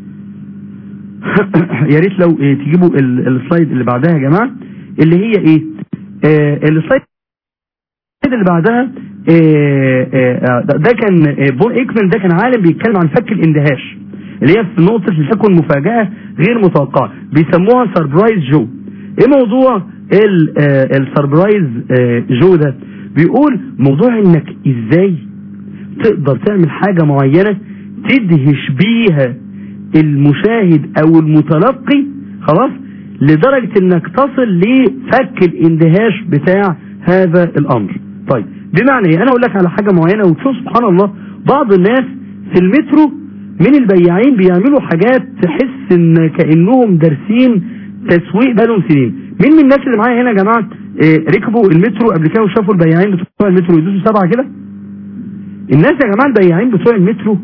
يا ريت لو آه، تجيبوا ال- السلايد اللي بعدها يا جماعة اللي هي ايه آه، السلايد اللي بعدها آه، آه، ده ده كان آه، بون ايكمان ده كان عالم بيتكلم عن فك الاندهاش اللي هي في نقطة لتكن مفاجأة غير متوقعة بيسموها سربرايز جو ايه موضوع ال- آه، السربرايز آه، جو ده بيقول موضوع انك ازاي تقدر تعمل حاجة معينة تدهش بيها المشاهد او المتلقي خلاص لدرجة انك تصل لفك الاندهاش بتاع هذا الامر طيب بمعنى ايه انا اقول لك على حاجة معينة وتشوف سبحان الله بعض الناس في المترو من البياعين بيعملوا حاجات تحس ان كانهم دارسين تسويق بقالهم سنين مين من الناس اللي معايا هنا يا جماعه آه، ركبوا المترو قبل كده وشافوا البياعين بتوع المترو يدوسوا سبعه كده الناس يا جماعه البياعين بتوع المترو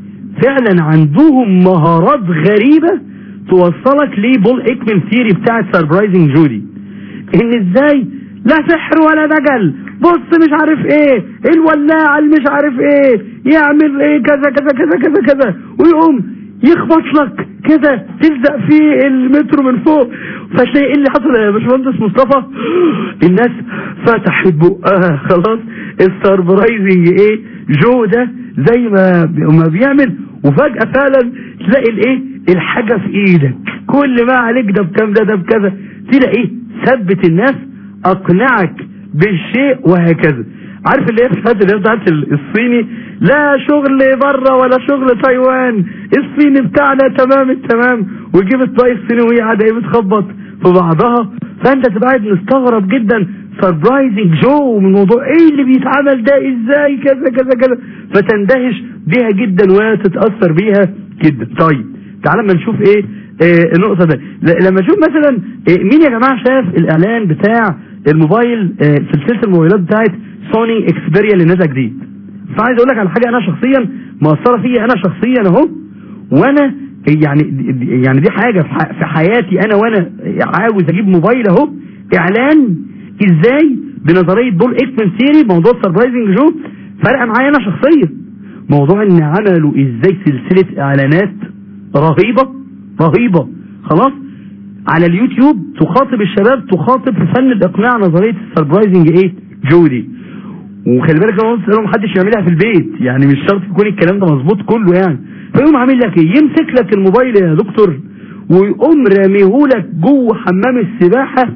فعلا عندهم مهارات غريبه توصلك لبول ايكمان ثيري بتاعت سربرايزنج جودي ان ازاي لا سحر ولا دجل بص مش عارف ايه الولاعه اللي مش عارف ايه يعمل ايه كذا كذا كذا كذا كذا ويقوم يخبط لك كده تلزق في المترو من فوق فتلاقي ايه اللي حصل يا باشمهندس مصطفى الناس فتحت بقها خلاص السربرايزنج ايه جو ده زي ما ما بيعمل وفجأة فعلا تلاقي الايه الحاجة في ايدك كل ما عليك ده بكام ده ده بكذا تلاقي ثبت الناس اقنعك بالشيء وهكذا عارف اللي هي الحاجات اللي هي بتاعت الصيني لا شغل بره ولا شغل تايوان الصيني بتاعنا تمام التمام ويجيب الطاقة الصيني وهي قاعده ايه بتخبط في بعضها فانت تبقى قاعد مستغرب جدا سربرايزنج جو من الموضوع ايه اللي بيتعمل ده ازاي كذا كذا كذا فتندهش بيها جدا وتتاثر بيها جدا طيب تعال ما نشوف ايه آه النقطه ده ل- لما نشوف مثلا آه مين يا جماعه شاف الاعلان بتاع الموبايل آه سلسله الموبايلات بتاعت سوني اكسبيريا اللي نازله جديد فعايز اقول لك على حاجه انا شخصيا مأثره فيا انا شخصيا اهو وانا يعني يعني دي حاجه في ح- في حياتي انا وانا عاوز اجيب موبايل اهو اعلان ازاي بنظريه بول ايكمان ثيري موضوع سربرايزنج جو فرق معايا انا شخصيا موضوع ان عملوا ازاي سلسله اعلانات رهيبه رهيبه خلاص على اليوتيوب تخاطب الشباب تخاطب في فن الاقناع نظريه السربرايزنج ايه جودي وخلي بالك انا قلت لهم محدش يعملها في البيت يعني مش شرط يكون الكلام ده مظبوط كله يعني فيقوم عامل لك ايه يمسك لك الموبايل يا دكتور ويقوم راميهولك جوه حمام السباحه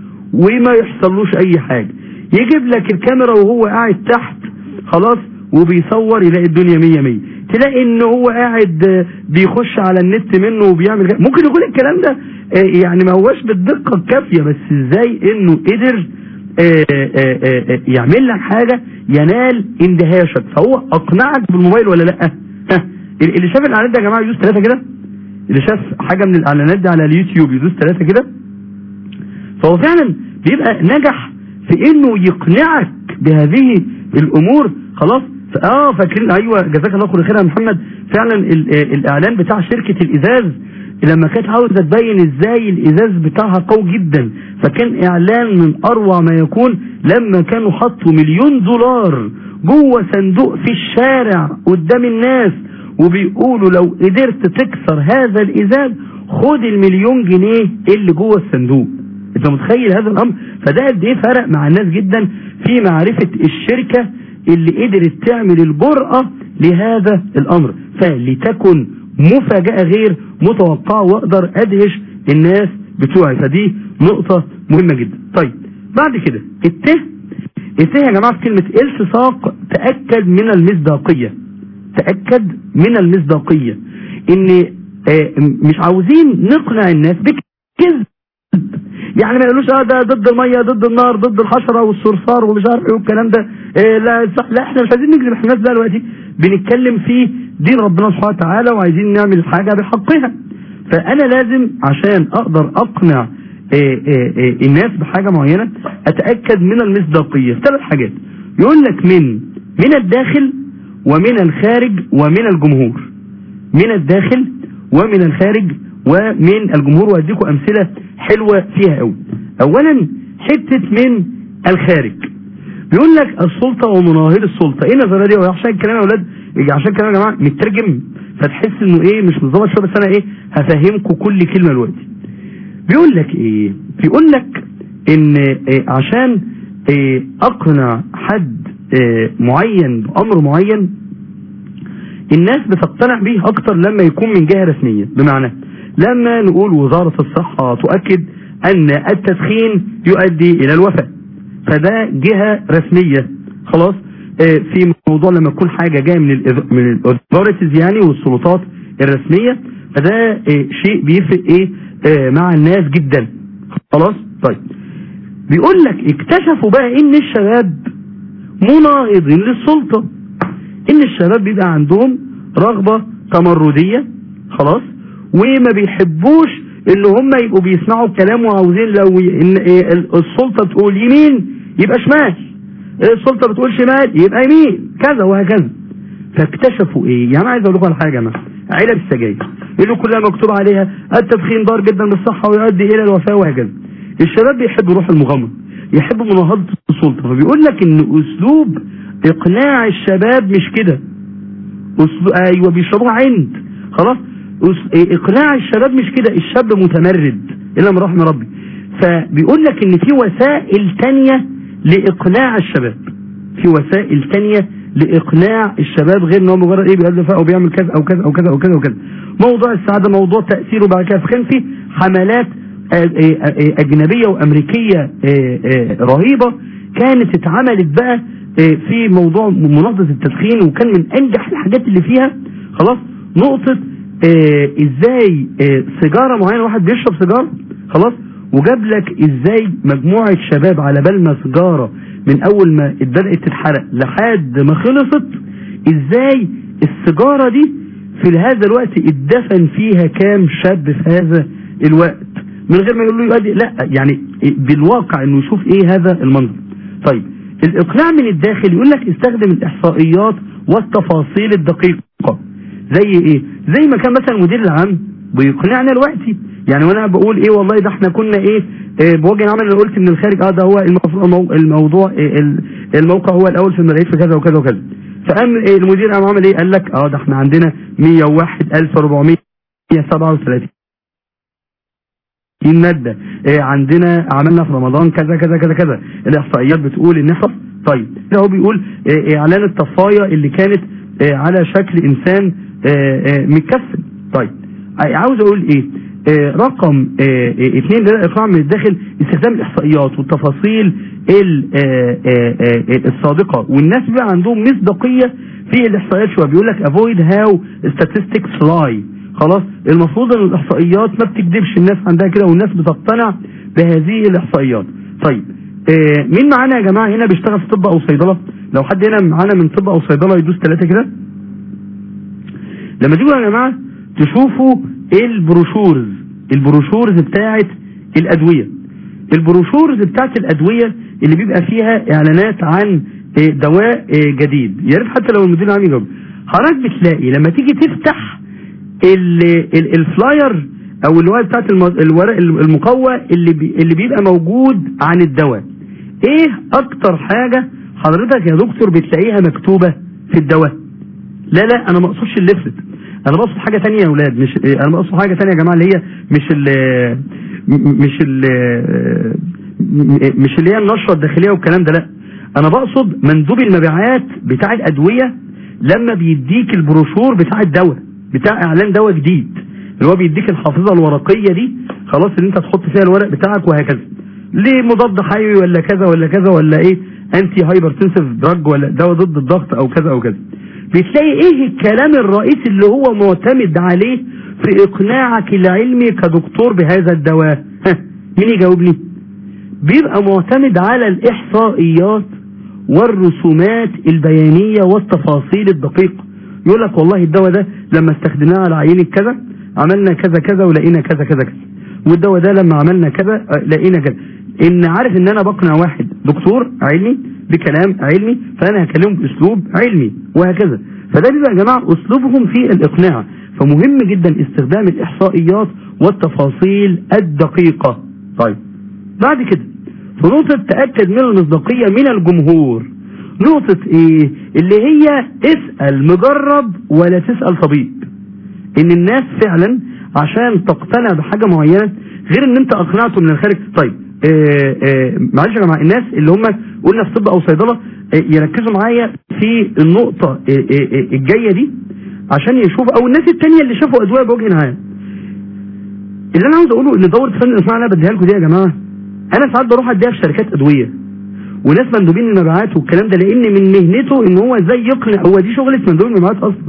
وما يحصلوش اي حاجه يجيب لك الكاميرا وهو قاعد تحت خلاص وبيصور يلاقي الدنيا مية مية تلاقي ان هو قاعد آه، بيخش على النت منه وبيعمل كده. ممكن يكون الكلام ده آه، يعني ما هوش بالدقة الكافية بس ازاي انه قدر آه، آه، آه، آه، يعمل لك حاجة ينال اندهاشك فهو اقنعك بالموبايل ولا لا ها اللي شاف الاعلانات ده يا جماعة يدوس ثلاثة كده اللي شاف حاجة من الاعلانات دي على اليوتيوب يدوس ثلاثة كده فهو فعلا بيبقى نجح في انه يقنعك بهذه الامور خلاص ف- اه فاكرين ايوه جزاك الله كل خير يا محمد فعلا ال- آه، الاعلان بتاع شركه الازاز لما كانت عاوزه تبين ازاي الازاز بتاعها قوي جدا فكان اعلان من اروع ما يكون لما كانوا حطوا مليون دولار جوه صندوق في الشارع قدام الناس وبيقولوا لو قدرت تكسر هذا الازاز خد المليون جنيه اللي جوه الصندوق انت متخيل هذا الامر فده قد ايه فرق مع الناس جدا في معرفة الشركة اللي قدرت تعمل الجرأة لهذا الامر فلتكن مفاجأة غير متوقعة واقدر ادهش الناس بتوعي فدي نقطة مهمة جدا طيب بعد كده الته الته يا جماعة في كلمة التصاق تأكد من المصداقية تأكد من المصداقية ان آه، مش عاوزين نقنع الناس بكذب يعني ما يقولوش اه ده ضد الميه ضد النار ضد الحشره والصرصار ومش عارف ايه والكلام ده إيه لا صح لا احنا مش عايزين نكذب احنا الناس دلوقتي بنتكلم في دين ربنا سبحانه وتعالى وعايزين نعمل حاجه بحقها فانا لازم عشان اقدر اقنع إيه إيه إيه الناس بحاجه معينه اتاكد من المصداقيه في ثلاث حاجات يقول لك من من الداخل ومن الخارج ومن الجمهور من الداخل ومن الخارج ومن الجمهور وهديكم امثله حلوه فيها قوي اولا حته من الخارج بيقول لك السلطه ومناهض السلطه ايه النظريه دي عشان الكلام يا اولاد عشان الكلام يا جماعه مترجم فتحس انه ايه مش مظبط شويه بس انا ايه هفهمكم كل كلمه دلوقتي بيقول لك ايه بيقول لك ان إيه عشان إيه اقنع حد إيه معين بامر معين الناس بتقتنع بيه اكتر لما يكون من جهة رسمية بمعنى لما نقول وزارة الصحة تؤكد ان التدخين يؤدي الى الوفاة فده جهة رسمية خلاص آه، في موضوع لما تكون حاجة جاية من ال من الاثوريتيز يعني والسلطات الرسمية فده آه، شيء بيفرق ايه آه، مع الناس جدا خلاص طيب بيقول لك اكتشفوا بقى ان الشباب مناهضين للسلطة ان الشباب بيبقى عندهم رغبة تمردية خلاص وما بيحبوش ان هم يبقوا بيسمعوا الكلام وعاوزين لو ي- ان إيه ال- السلطة تقول يمين يبقى شمال السلطة بتقول شمال يبقى يمين كذا وهكذا فاكتشفوا ايه يعني عايز اقول لكم على حاجه يا جماعه علب السجاير اللي كلها مكتوب عليها التدخين ضار جدا بالصحه ويؤدي الى الوفاه وهكذا الشباب بيحب روح المغامره يحب مناهضه السلطه فبيقول لك ان اسلوب اقناع الشباب مش كده أسلوب ايوه بيشربوها عند خلاص أس- إيه، اقناع الشباب مش كده الشاب متمرد الا من رحم ربي فبيقول لك ان في وسائل تانية لاقناع الشباب في وسائل تانية لاقناع الشباب غير ان هو مجرد ايه بيألف او بيعمل كذا او كذا او كذا او كذا او كذا موضوع السعاده موضوع تاثيره بعد كده فكان في حملات آه، آه، آه، اجنبيه وامريكيه آه، آه، رهيبه كانت اتعملت بقى آه، في موضوع مناهضه التدخين وكان من انجح الحاجات اللي فيها خلاص نقطه آه، ازاي آه، سيجاره معينه واحد بيشرب سيجاره خلاص وجاب لك ازاي مجموعه شباب على بال ما سيجاره من اول ما بدات تتحرق لحد ما خلصت ازاي السيجاره دي في هذا الوقت اتدفن فيها كام شاب في هذا الوقت من غير ما يقول له يؤدي لا يعني بالواقع انه يشوف ايه هذا المنظر طيب الاقناع من الداخل يقول لك استخدم الاحصائيات والتفاصيل الدقيقه زي ايه زي ما كان مثلا المدير العام بيقنعنا دلوقتي يعني وانا بقول ايه والله ده احنا كنا ايه, إيه بوجه عمل انا قلت من الخارج اه ده هو المفروض المو- الموضوع إيه ال- الموقع هو الاول في المرايات في كذا وكذا وكذا فقام إيه المدير قام عمل ايه قال لك اه ده احنا عندنا 101437 مادة إيه عندنا عملنا في رمضان كذا كذا كذا كذا الاحصائيات بتقول ان احنا طيب هو بيقول إيه اعلان الطفايه اللي كانت إيه على شكل انسان إيه إيه متكفل طيب آه، عاوز اقول ايه آه، رقم آه، آه، اثنين ده اقناع من الداخل استخدام الاحصائيات والتفاصيل ال- آه، آه، آه، الصادقه والناس بقى عندهم مصداقيه في الاحصائيات شويه بيقول لك avoid how statistics lie خلاص المفروض ان الاحصائيات ما بتكذبش الناس عندها كده والناس بتقتنع بهذه الاحصائيات طيب آه، مين معانا يا جماعه هنا بيشتغل في طب او صيدله لو حد هنا معانا من طب او صيدله يدوس ثلاثه كده لما تيجوا يا جماعه تشوفوا البروشورز البروشورز بتاعت الادويه البروشورز بتاعت الادويه اللي بيبقى فيها اعلانات عن آه، دواء آه، جديد يا ريت حتى لو المدير العام يجاوب حضرتك بتلاقي لما تيجي تفتح ال- ال- الفلاير او الورق بتاعت الم- الورق المقوى اللي بي اللي بيبقى موجود عن الدواء ايه اكتر حاجه حضرتك يا دكتور بتلاقيها مكتوبه في الدواء لا لا انا ما اقصدش الليفلت انا بقصد حاجه تانية يا اولاد مش انا بقصد حاجه تانية يا جماعه اللي هي مش ال مش ال مش اللي هي النشره الداخليه والكلام ده لا انا بقصد مندوب المبيعات بتاع الادويه لما بيديك البروشور بتاع الدواء بتاع اعلان دواء جديد اللي هو بيديك الحافظه الورقيه دي خلاص اللي انت تحط فيها الورق بتاعك وهكذا ليه مضاد حيوي ولا كذا ولا كذا ولا ايه انتي هايبرتنسيف دراج ولا دواء ضد الضغط او كذا او كذا بتلاقي ايه الكلام الرئيسي اللي هو معتمد عليه في اقناعك العلمي كدكتور بهذا الدواء ها، مين يجاوبني بيبقى معتمد على الاحصائيات والرسومات البيانية والتفاصيل الدقيقة يقول لك والله الدواء ده لما استخدمناه على عينة كذا عملنا كذا كذا ولقينا كذا كذا كذا والدواء ده لما عملنا كذا آه، لقينا كذا ان عارف ان انا بقنع واحد دكتور علمي بكلام علمي فانا هكلمه باسلوب علمي وهكذا فده بيبقى يا جماعه اسلوبهم في الاقناع فمهم جدا استخدام الاحصائيات والتفاصيل الدقيقه طيب بعد كده في نقطة تأكد من المصداقية من الجمهور نقطة ايه اللي هي اسأل مجرب ولا تسأل طبيب ان الناس فعلا عشان تقتنع بحاجة معينة غير ان انت اقنعته من الخارج طيب آه آه معلش يا جماعة الناس اللي هم قلنا في طب او صيدلة آه يركزوا معايا في النقطة آه آه آه الجاية دي عشان يشوفوا او الناس التانية اللي شافوا ادوية بوجه عام اللي انا عاوز اقوله ان دورة فن الاسماء اللي انا بديها لكم دي يا جماعة انا ساعات بروح اديها في شركات ادويه وناس مندوبين المبيعات والكلام ده لان من مهنته ان هو ازاي يقنع هو دي شغله مندوب المبيعات اصلا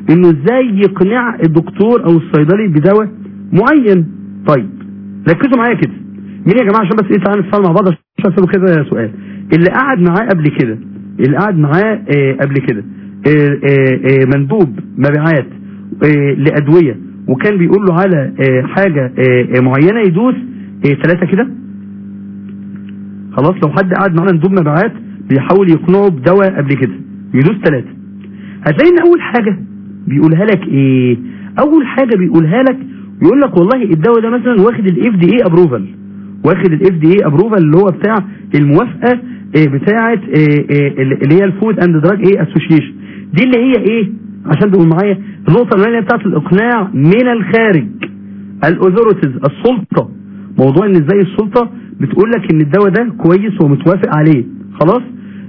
انه ازاي يقنع الدكتور او الصيدلي بدواء معين طيب ركزوا معايا كده مين يا جماعه عشان بس ايه تعالى نتفاعل مع بعض عشان اساله كذا سؤال اللي قعد معاه قبل كده اللي قعد معاه آه قبل كده آه آه آه مندوب مبيعات آه لادويه وكان بيقول له على آه حاجه آه آه معينه يدوس ثلاثه كده خلاص لو حد قعد معانا مندوب مبيعات بيحاول يقنعه بدواء قبل كده يدوس ثلاثه هتلاقي ان اول حاجه بيقولها لك ايه اول حاجه بيقولها لك يقول لك والله الدواء ده مثلا واخد الاف دي اي ابروفال واخد الاف دي اي ابروفال اللي هو بتاع الموافقه بتاعه اللي هي الفود اند دراج ايه اسوشيشن دي اللي هي ايه عشان تقول معايا النقطه الاولانيه بتاعه الاقناع من الخارج الاوثوريتيز السلطه موضوع ان ازاي السلطه بتقول لك ان الدواء ده كويس ومتوافق عليه خلاص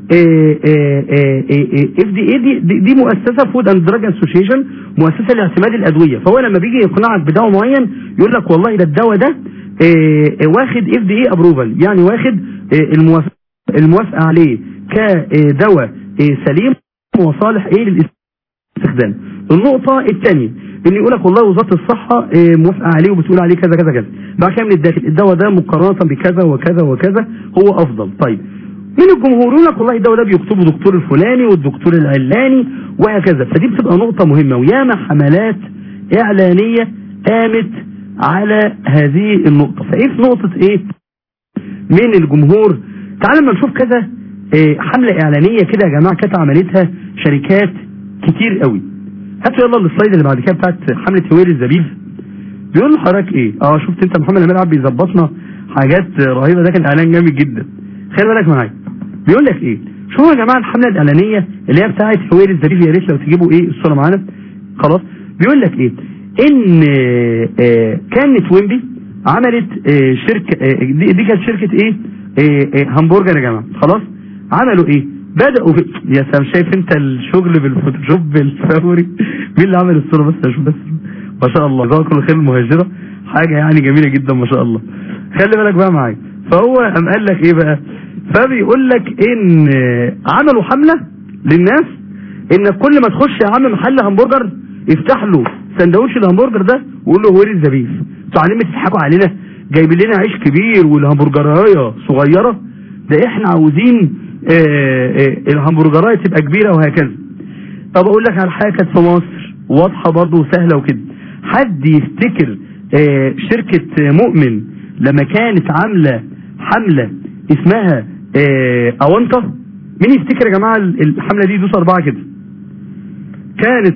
اف دي اي دي, دي, دي مؤسسه فود اند دراج اسوشيشن مؤسسه لاعتماد الادويه فهو لما بيجي يقنعك بدواء معين يقول لك والله ده الدواء ده واخد اف دي اي ابروفال يعني واخد الموافقه الموافقه عليه كدواء سليم وصالح ايه للاستخدام النقطه الثانيه ان يقول لك والله وزاره الصحه موافقه عليه وبتقول عليه كذا كذا كذا بعد كده من الداخل الدواء ده مقارنه بكذا وكذا وكذا هو افضل طيب من الجمهور يقول لك والله الدواء ده بيكتبه دكتور الفلاني والدكتور العلاني وهكذا فدي بتبقى نقطه مهمه وياما حملات اعلانيه قامت على هذه النقطه فايه في نقطه ايه من الجمهور تعالوا لما نشوف كذا إيه حمله اعلانيه كده يا جماعه كانت عملتها شركات كتير قوي هاتوا يلا السلايد اللي بعد كده بتاعت حمله هوير الزبيب بيقول لحضرتك ايه اه شفت انت محمد امير عبد بيظبطنا حاجات رهيبه ده كان اعلان جامد جدا خلي بالك معايا بيقول لك ايه شوفوا يا جماعه الحمله الاعلانيه اللي هي بتاعت هوير الزبيب يا ريت لو تجيبوا ايه الصوره معانا خلاص بيقول لك ايه ان آه كانت ويمبي عملت آه شركه آه دي, دي كانت شركه ايه همبرجر يا جماعه خلاص عملوا ايه بدأوا في يا سلام شايف انت الشغل بالفوتوشوب الفوري مين اللي عمل الصوره بس اشوف بس ما شاء الله جزاك الله خير المهاجره حاجه يعني جميله جدا ما شاء الله خلي بالك بقى معايا فهو قام قال لك ايه بقى فبيقول لك ان عملوا حمله للناس ان كل ما تخش يا عم محل همبرجر افتح له سندوتش الهمبرجر ده وقول له هو الزبيب انتوا عاملين بتضحكوا علينا جايبين لنا عيش كبير والهمبرجرايه صغيره ده احنا عاوزين آآ آآ الهمبرجرايه تبقى كبيره وهكذا طب اقول لك على حاجه كانت في مصر واضحه برضه وسهله وكده حد يفتكر شركه مؤمن لما كانت عامله حمله اسمها اونطه مين يفتكر يا جماعه الحمله دي دوس اربعه كده كانت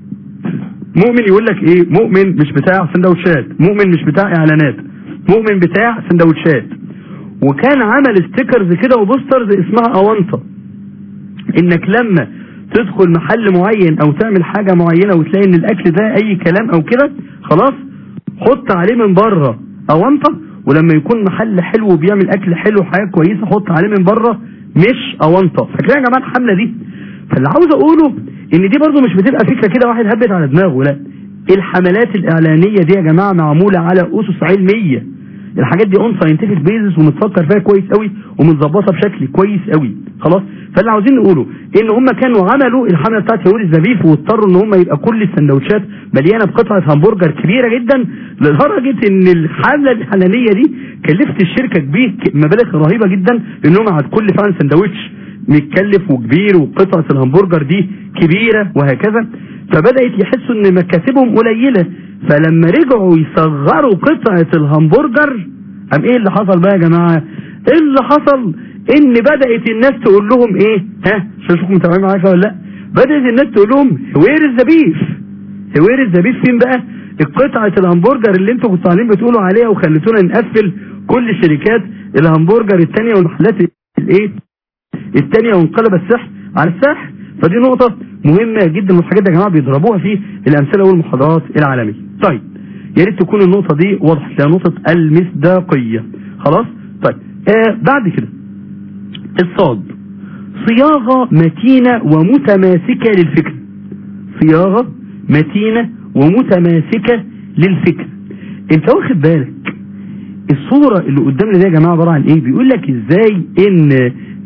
مؤمن يقول لك ايه مؤمن مش بتاع سندوتشات مؤمن مش بتاع اعلانات مؤمن بتاع سندوتشات وكان عمل ستيكرز كده وبوسترز اسمها اونطه انك لما تدخل محل معين او تعمل حاجه معينه وتلاقي ان الاكل ده اي كلام او كده خلاص حط عليه من بره اونطه ولما يكون محل حلو وبيعمل اكل حلو حاجه كويسه حط عليه من بره مش اونطه فاكرين يا جماعه الحمله دي فاللي عاوز اقوله ان دي برضو مش بتبقى فكره كده واحد هبت على دماغه لا الحملات الاعلانيه دي يا جماعه معموله على اسس علميه الحاجات دي اون ساينتفك بيزس ومتفكر فيها كويس قوي ومتظبطه بشكل كويس قوي خلاص فاللي عاوزين نقوله ان هم كانوا عملوا الحمله بتاعت يوري الزبيب واضطروا ان هم يبقى كل السندوتشات مليانه بقطعه همبرجر كبيره جدا لدرجه ان الحمله الاعلانيه دي كلفت الشركه كبير مبالغ رهيبه جدا انهم على كل فعلا سندوتش متكلف وكبير وقطعه الهمبرجر دي كبيره وهكذا فبدات يحسوا ان مكاسبهم قليله فلما رجعوا يصغروا قطعه الهمبرجر قام ايه اللي حصل بقى يا جماعه ايه اللي حصل ان بدات الناس تقول لهم ايه ها مش اشوفكم متابعين معايا ولا لا بدات الناس تقول لهم هوير الزبيب هوير الزبيب فين بقى القطعه الهمبرجر اللي انتوا كنتوا عاملين بتقولوا عليها وخليتونا نقفل كل شركات الهمبرجر الثانيه والمحلات الايه الثانيه وانقلب السحر على السحر فدي نقطه مهمه جدا والحاجات دي يا جماعه بيضربوها في الامثله والمحاضرات العالميه طيب يا ريت تكون النقطه دي وضحت لها نقطه المصداقيه خلاص طيب آه بعد كده الصاد صياغه متينه ومتماسكه للفكر صياغه متينه ومتماسكه للفكر انت واخد بالك الصورة اللي قدامنا دي يا جماعة عبارة عن ايه بيقول لك ازاي ان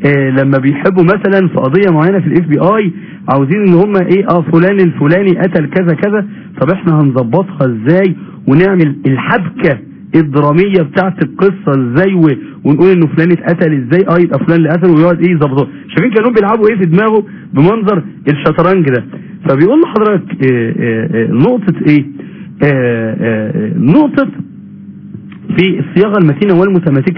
آه لما بيحبوا مثلا في قضيه معينه في الاف بي اي عاوزين ان هم ايه اه فلان الفلاني قتل كذا كذا طب احنا هنظبطها ازاي ونعمل الحبكه الدراميه بتاعت القصه ازاي و- ونقول انه فلان اتقتل ازاي اه يبقى فلان اللي قتله ويقعد ايه يظبطه شايفين كانوا بيلعبوا ايه في دماغه بمنظر الشطرنج ده فبيقول لحضرتك آه، آه، آه، نقطه ايه آه، آه، آه، نقطه في الصياغه المتينه والمتماسكه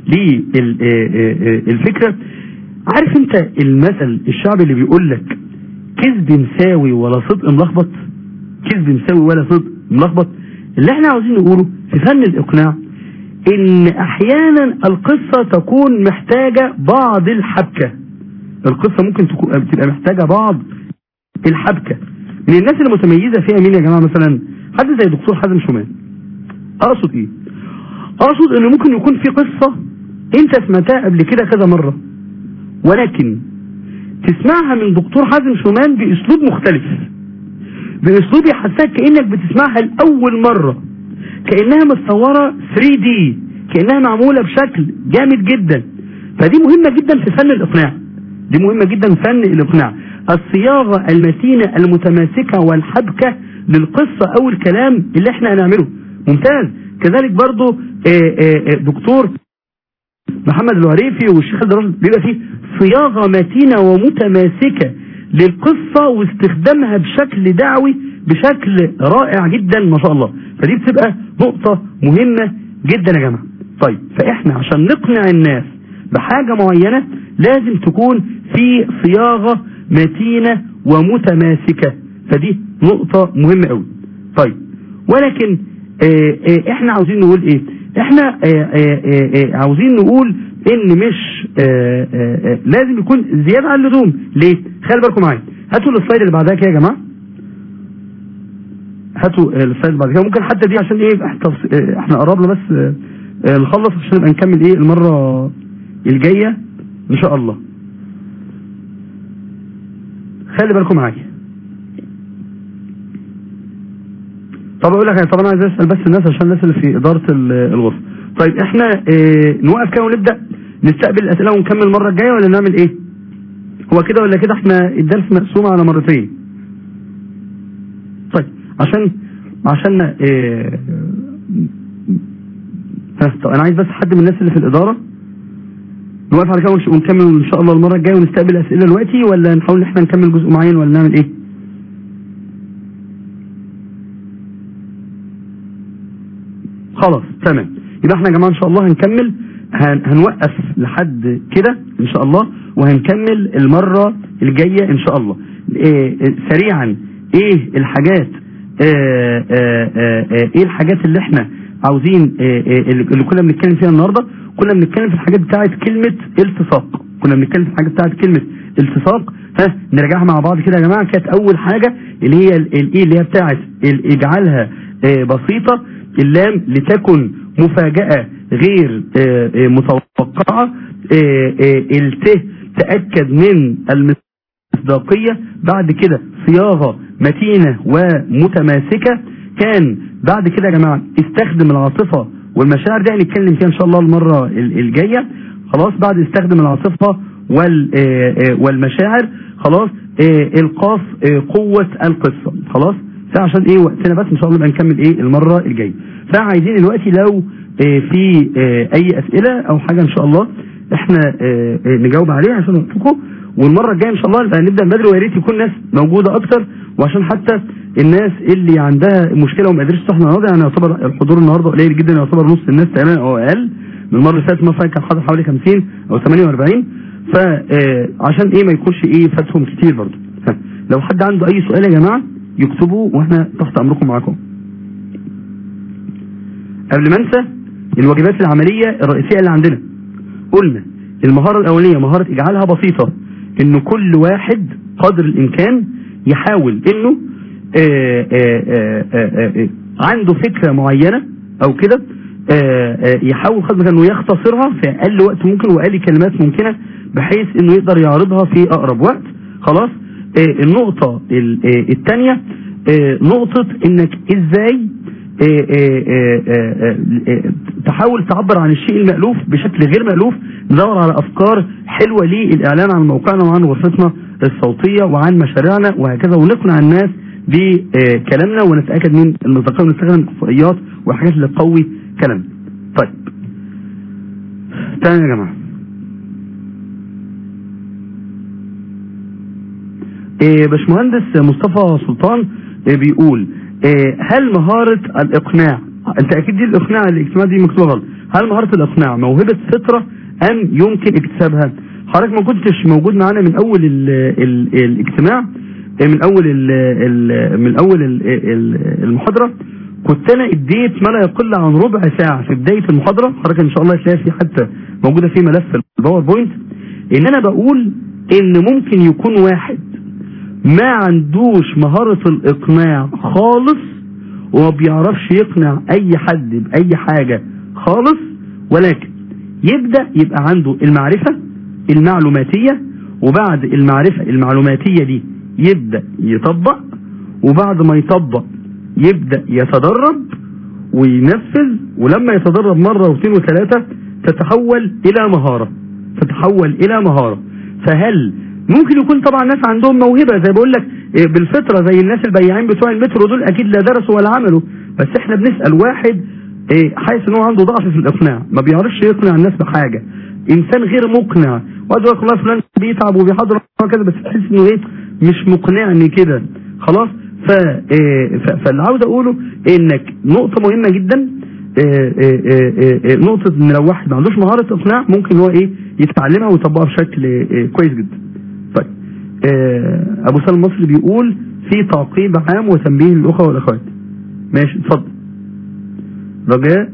للفكره عارف انت المثل الشعبي اللي بيقول لك كذب مساوي ولا صدق ملخبط كذب مساوي ولا صدق ملخبط اللي احنا عاوزين نقوله في فن الاقناع ان احيانا القصه تكون محتاجه بعض الحبكه القصه ممكن تكون تبقى محتاجه بعض الحبكه من الناس المتميزه فيها مين يا جماعه مثلا حد زي دكتور حازم شومان اقصد ايه اقصد انه ممكن يكون في قصة انت سمعتها قبل كده كذا مرة ولكن تسمعها من دكتور حازم شومان باسلوب مختلف باسلوب يحسسك كانك بتسمعها لاول مرة كانها متصورة 3D كانها معمولة بشكل جامد جدا فدي مهمة جدا في فن الاقناع دي مهمة جدا في فن الاقناع الصياغة المتينة المتماسكة والحبكة للقصة او الكلام اللي احنا هنعمله ممتاز كذلك برضو آه، آه، آه، دكتور محمد العريفي والشيخ الدراج بيبقى فيه صياغة متينة ومتماسكة للقصة واستخدامها بشكل دعوي بشكل رائع جدا ما شاء الله فدي بتبقى نقطة مهمة جدا يا جماعة طيب فاحنا عشان نقنع الناس بحاجة معينة لازم تكون في صياغة متينة ومتماسكة فدي نقطة مهمة قوي طيب ولكن آه، آه، احنا عاوزين نقول ايه احنا آه، آه، آه، آه، عاوزين نقول ان مش آه، آه، آه، لازم يكون زيادة عن اللزوم ليه خلي بالكم معايا هاتوا السلايد اللي بعدها كده يا جماعة هاتوا آه، السلايد اللي بعد كده ممكن حتى دي عشان ايه احنا آه، احنا قربنا بس آه، آه، نخلص عشان نبقى نكمل ايه المرة الجاية ان شاء الله خلي بالكم معايا طب اقول لك طب انا عايز اسال بس الناس عشان الناس اللي في اداره ال- الغرفه طيب احنا اه نوقف كده ونبدا نستقبل الاسئله ونكمل المره الجايه ولا نعمل ايه هو كده ولا كده احنا الدرس مقسوم على مرتين طيب عشان عشان اه ها، طب انا عايز بس حد من الناس اللي في الاداره نوقف على كده ونش- ونكمل ان شاء الله المره الجايه ونستقبل اسئله دلوقتي ولا نحاول ان احنا نكمل جزء معين ولا نعمل ايه خلاص تمام يبقى احنا يا جماعه ان شاء الله هنكمل هن هنوقف لحد كده ان شاء الله وهنكمل المره الجايه ان شاء الله إيه إيه سريعا ايه الحاجات آه آه آه آه، ايه الحاجات اللي احنا عاوزين آه آه اللي اللي كنا بنتكلم فيها النهارده كنا بنتكلم في الحاجات بتاعه كلمه التصاق كنا بنتكلم في الحاجات بتاعه كلمه التصاق ها نرجعها مع بعض كده يا جماعه كانت اول حاجه اللي هي ال- الايه اللي هي بتاعه ال- اجعلها آه بسيطه اللام لتكن مفاجأة غير آه، آه، متوقعة آه، آه، الت تأكد من المصداقية بعد كده صياغة متينة ومتماسكة كان بعد كده يا جماعة استخدم العاطفة والمشاعر دي هنتكلم فيها ان شاء الله المرة ال- الجاية خلاص بعد استخدم العاطفة وال آه، آه، والمشاعر خلاص آه، القاف آه، قوة القصة خلاص عشان ايه وقتنا بس ان شاء الله نبقى نكمل ايه المرة الجاية فعايزين دلوقتي لو آه، في آه، اي اسئلة او حاجة ان شاء الله احنا آه، آه، نجاوب عليها عشان وقتكم والمرة الجاية ان شاء الله نبقى نبدأ من بدري ويا ريت يكون ناس موجودة اكتر وعشان حتى الناس اللي عندها مشكلة وما قدرتش تحضر النهارده يعني يعتبر الحضور النهارده قليل جدا يعتبر نص الناس تقريبا او اقل من المرة اللي فاتت مثلا كان حاضر حوالي 50 او 48 فعشان ايه ما يكونش ايه فاتهم كتير برضه ها، لو حد عنده اي سؤال يا جماعة يكتبوا واحنا تحت امركم معاكم قبل ما انسى الواجبات العملية الرئيسية اللي عندنا قلنا المهارة الأولية مهارة إجعالها بسيطة إن كل واحد قدر الإمكان يحاول إنه آآ آآ آآ آآ عنده فكرة معينة أو كده آآ آآ يحاول قدر إنه يختصرها في أقل وقت ممكن وأقل كلمات ممكنة بحيث إنه يقدر يعرضها في أقرب وقت خلاص آه، النقطة ال- آه، الثانية آه، نقطة إنك إزاي آه، آه، آه، آه، آه، تحاول تعبر عن الشيء المألوف بشكل غير مألوف ندور على أفكار حلوة للإعلان عن موقعنا وعن غرفتنا الصوتية وعن مشاريعنا وهكذا ونقنع الناس بكلامنا ونتأكد من المصداقية ونستخدم الإحصائيات والحاجات اللي تقوي كلامنا طيب تمام يا جماعة إيه باشمهندس مصطفى سلطان إيه بيقول إيه هل مهارة الإقناع أنت أكيد دي الإقناع الاجتماعي دي مكتوبة غلط هل مهارة الإقناع موهبة فطرة أم يمكن اكتسابها حضرتك ما كنتش موجود معانا من أول ال ال الاجتماع إيه من أول ال ال من أول ال ال المحاضرة كنت أنا اديت ما لا يقل عن ربع ساعة في بداية المحاضرة حضرتك إن شاء الله تلاقي في حتى موجودة في ملف الباوربوينت إن أنا بقول إن ممكن يكون واحد ما عندوش مهارة الإقناع خالص وما بيعرفش يقنع أي حد بأي حاجة خالص ولكن يبدأ يبقى عنده المعرفة المعلوماتية وبعد المعرفة المعلوماتية دي يبدأ يطبق وبعد ما يطبق يبدأ يتدرب وينفذ ولما يتدرب مرة واثنين وثلاثة تتحول إلى مهارة تتحول إلى مهارة فهل ممكن يكون طبعا ناس عندهم موهبة زي بقول لك إيه، بالفطرة زي الناس البياعين بتوع المترو دول أكيد لا درسوا ولا عملوا بس احنا بنسأل واحد إيه، حاسس ان هو عنده ضعف في الإقناع ما بيعرفش يقنع الناس بحاجة إنسان غير مقنع وقعد يقول والله فلان بيتعب وبيحضر وكذا بس تحس إنه إيه مش مقنعني كده خلاص ف إيه، ف- فاللي عاوز أقوله إنك نقطة مهمة جدا إيه، إيه، إيه، إيه، نقطة إن لو واحد ما عندوش مهارة إقناع ممكن هو إيه يتعلمها ويطبقها بشكل إيه، كويس جدا طيب آه، ابو سلمى المصري بيقول في تعقيب عام وتنبيه للاخوه والاخوات ماشي اتفضل رجاء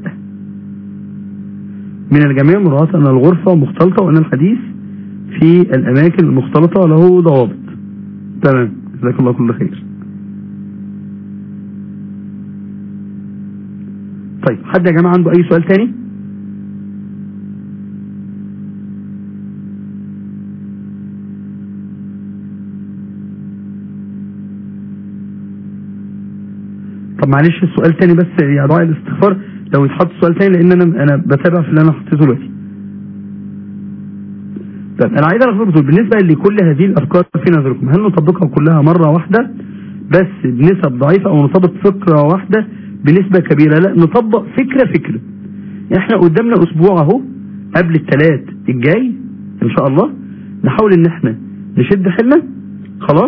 من الجميع مراعاة ان الغرفة مختلطة وان الحديث في الاماكن المختلطة له ضوابط تمام جزاك الله كل خير طيب حد يا جماعة عنده اي سؤال تاني طب معلش السؤال تاني بس يا دعاء الاستغفار لو يتحط سؤال تاني لان انا انا بتابع في اللي انا حطيته دلوقتي طب انا عايز اعرف برضه بالنسبه لكل هذه الافكار في نظركم هل نطبقها كلها مره واحده بس بنسب ضعيفه او نطبق فكره واحده بنسبه كبيره لا نطبق فكره فكره احنا قدامنا اسبوع اهو قبل الثلاث الجاي ان شاء الله نحاول ان احنا نشد حيلنا خلاص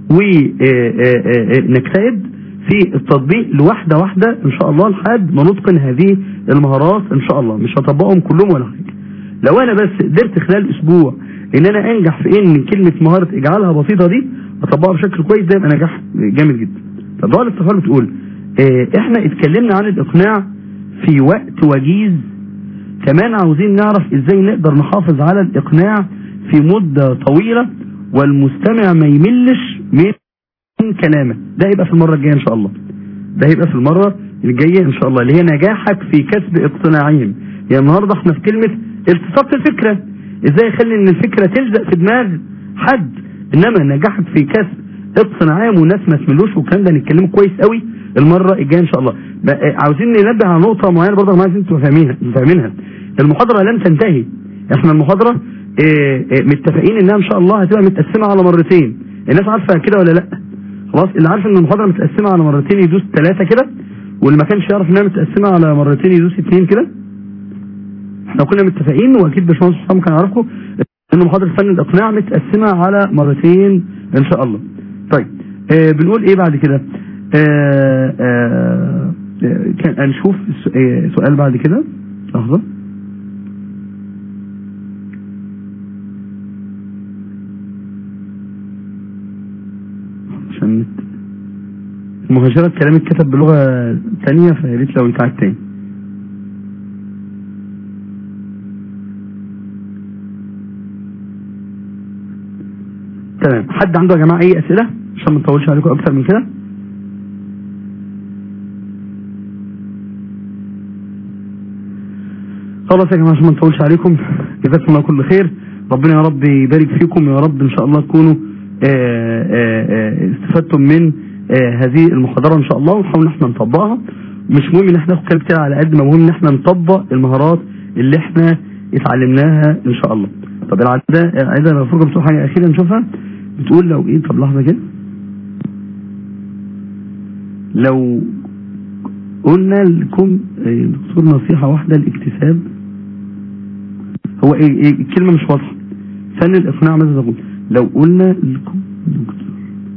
ونجتهد في التطبيق لواحده واحده ان شاء الله لحد ما نتقن هذه المهارات ان شاء الله مش هطبقهم كلهم ولا حاجه لو انا بس قدرت خلال اسبوع ان انا انجح في ان كلمه مهاره اجعلها بسيطه دي اطبقها بشكل كويس ده يبقى نجاح جامد جدا طب دعاء الاستغفار بتقول اه احنا اتكلمنا عن الاقناع في وقت وجيز كمان عاوزين نعرف ازاي نقدر نحافظ على الاقناع في مدة طويلة والمستمع ما يملش من كلامه ده يبقى في المرة الجاية ان شاء الله ده هيبقى في المرة الجاية ان شاء الله اللي هي نجاحك في كسب اقتناعهم يعني النهاردة احنا في كلمة التصاق الفكرة ازاي يخلي ان الفكرة تلزق في دماغ حد انما نجاحك في كسب اقتناعهم وناس ما تملوش والكلام ده نتكلمه كويس قوي المرة الجاية ان شاء الله بقى عاوزين ننبه على نقطة معينة برضه ما عايزين تبقوا فاهمينها فاهمينها المحاضرة لن تنتهي احنا المحاضرة اه اه متفقين انها ان شاء الله هتبقى متقسمة على مرتين الناس عارفة كده ولا لا خلاص اللي عارف ان المحاضرة متقسمة على مرتين يدوس ثلاثة كده واللي ما كانش يعرف انها متقسمة على مرتين يدوس اثنين كده احنا كنا متفقين واكيد باشمهندس حسام كان يعرفكم ان محاضرة فن الاقناع متقسمة على مرتين ان شاء الله طيب اه بنقول ايه بعد كده اه اه كان هنشوف سؤال بعد كده لحظة عشان المهاجرة الكلام اتكتب بلغة تانية فيا ريت لو يتعاد تاني تمام حد عنده يا جماعة اي اسئلة عشان ما نطولش عليكم اكتر من كده خلاص يا جماعة عشان ما نطولش عليكم جزاكم الله كل خير ربنا يا رب يبارك فيكم يا رب ان شاء الله تكونوا آآ آآ استفدتم من هذه المحاضرة ان شاء الله ونحاول احنا نطبقها مش مهم ان احنا ناخد كلام كتير على قد ما مهم ان احنا نطبق المهارات اللي احنا اتعلمناها ان شاء الله طب العاده العاده لو فرجه بتقول حاجه اخيره نشوفها بتقول لو ايه طب لحظه كده لو قلنا لكم إيه، دكتور نصيحه واحده الاكتساب هو إيه إيه الكلمه مش واضحه فن الاقناع ماذا تقول لو قلنا لكم دكتور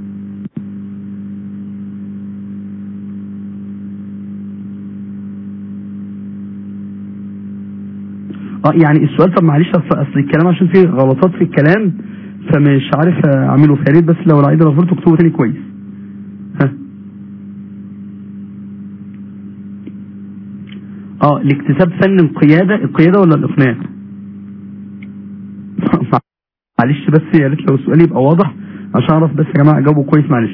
اه يعني السؤال طب معلش اصل أصل الكلام عشان فيه غلطات في الكلام فمش عارف اعمله فيا ريت بس لو العيد غفرت اكتبه تاني كويس ها اه الاكتساب فن القيادة القيادة ولا الاقناع معلش بس يا ريت لو السؤال يبقى واضح عشان اعرف بس يا جماعة اجاوبه كويس معلش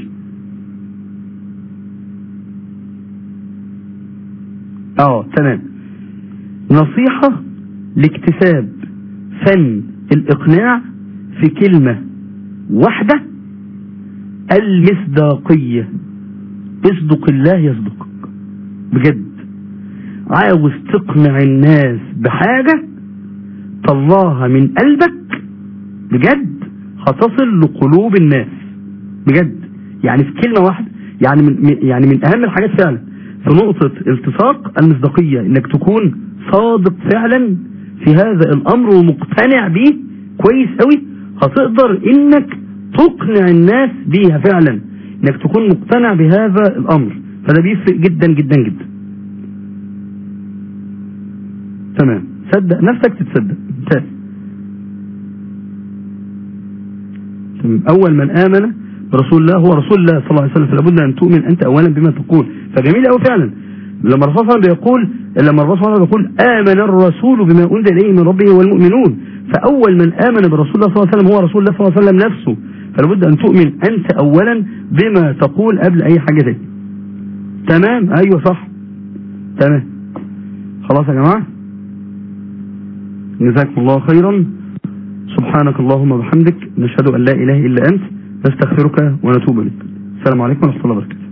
اه تمام نصيحة لاكتساب فن الإقناع في كلمة واحدة المصداقية اصدق الله يصدقك بجد عاوز تقنع الناس بحاجة طلعها من قلبك بجد هتصل لقلوب الناس بجد يعني في كلمة واحدة يعني من يعني من أهم الحاجات فعلا في نقطة التصاق المصداقية انك تكون صادق فعلا في هذا الامر ومقتنع بيه كويس قوي هتقدر انك تقنع الناس بيها فعلا انك تكون مقتنع بهذا الامر فده بيفرق جدا جدا جدا تمام صدق نفسك تتصدق ممتاز تمام. اول من امن برسول الله هو رسول الله صلى الله عليه وسلم فلابد ان تؤمن انت اولا بما تقول فجميل قوي فعلا لما الرسول صلى الله عليه وسلم بيقول لما الرسول صلى الله عليه وسلم بيقول امن الرسول بما انزل اليه من ربه والمؤمنون فاول من امن برسول الله صلى الله عليه وسلم هو رسول الله صلى الله عليه وسلم نفسه فلابد ان تؤمن انت اولا بما تقول قبل اي حاجه تاني تمام ايوه صح تمام خلاص يا جماعه جزاكم الله خيرا سبحانك اللهم وبحمدك نشهد ان لا اله الا انت نستغفرك ونتوب اليك السلام عليكم ورحمه الله وبركاته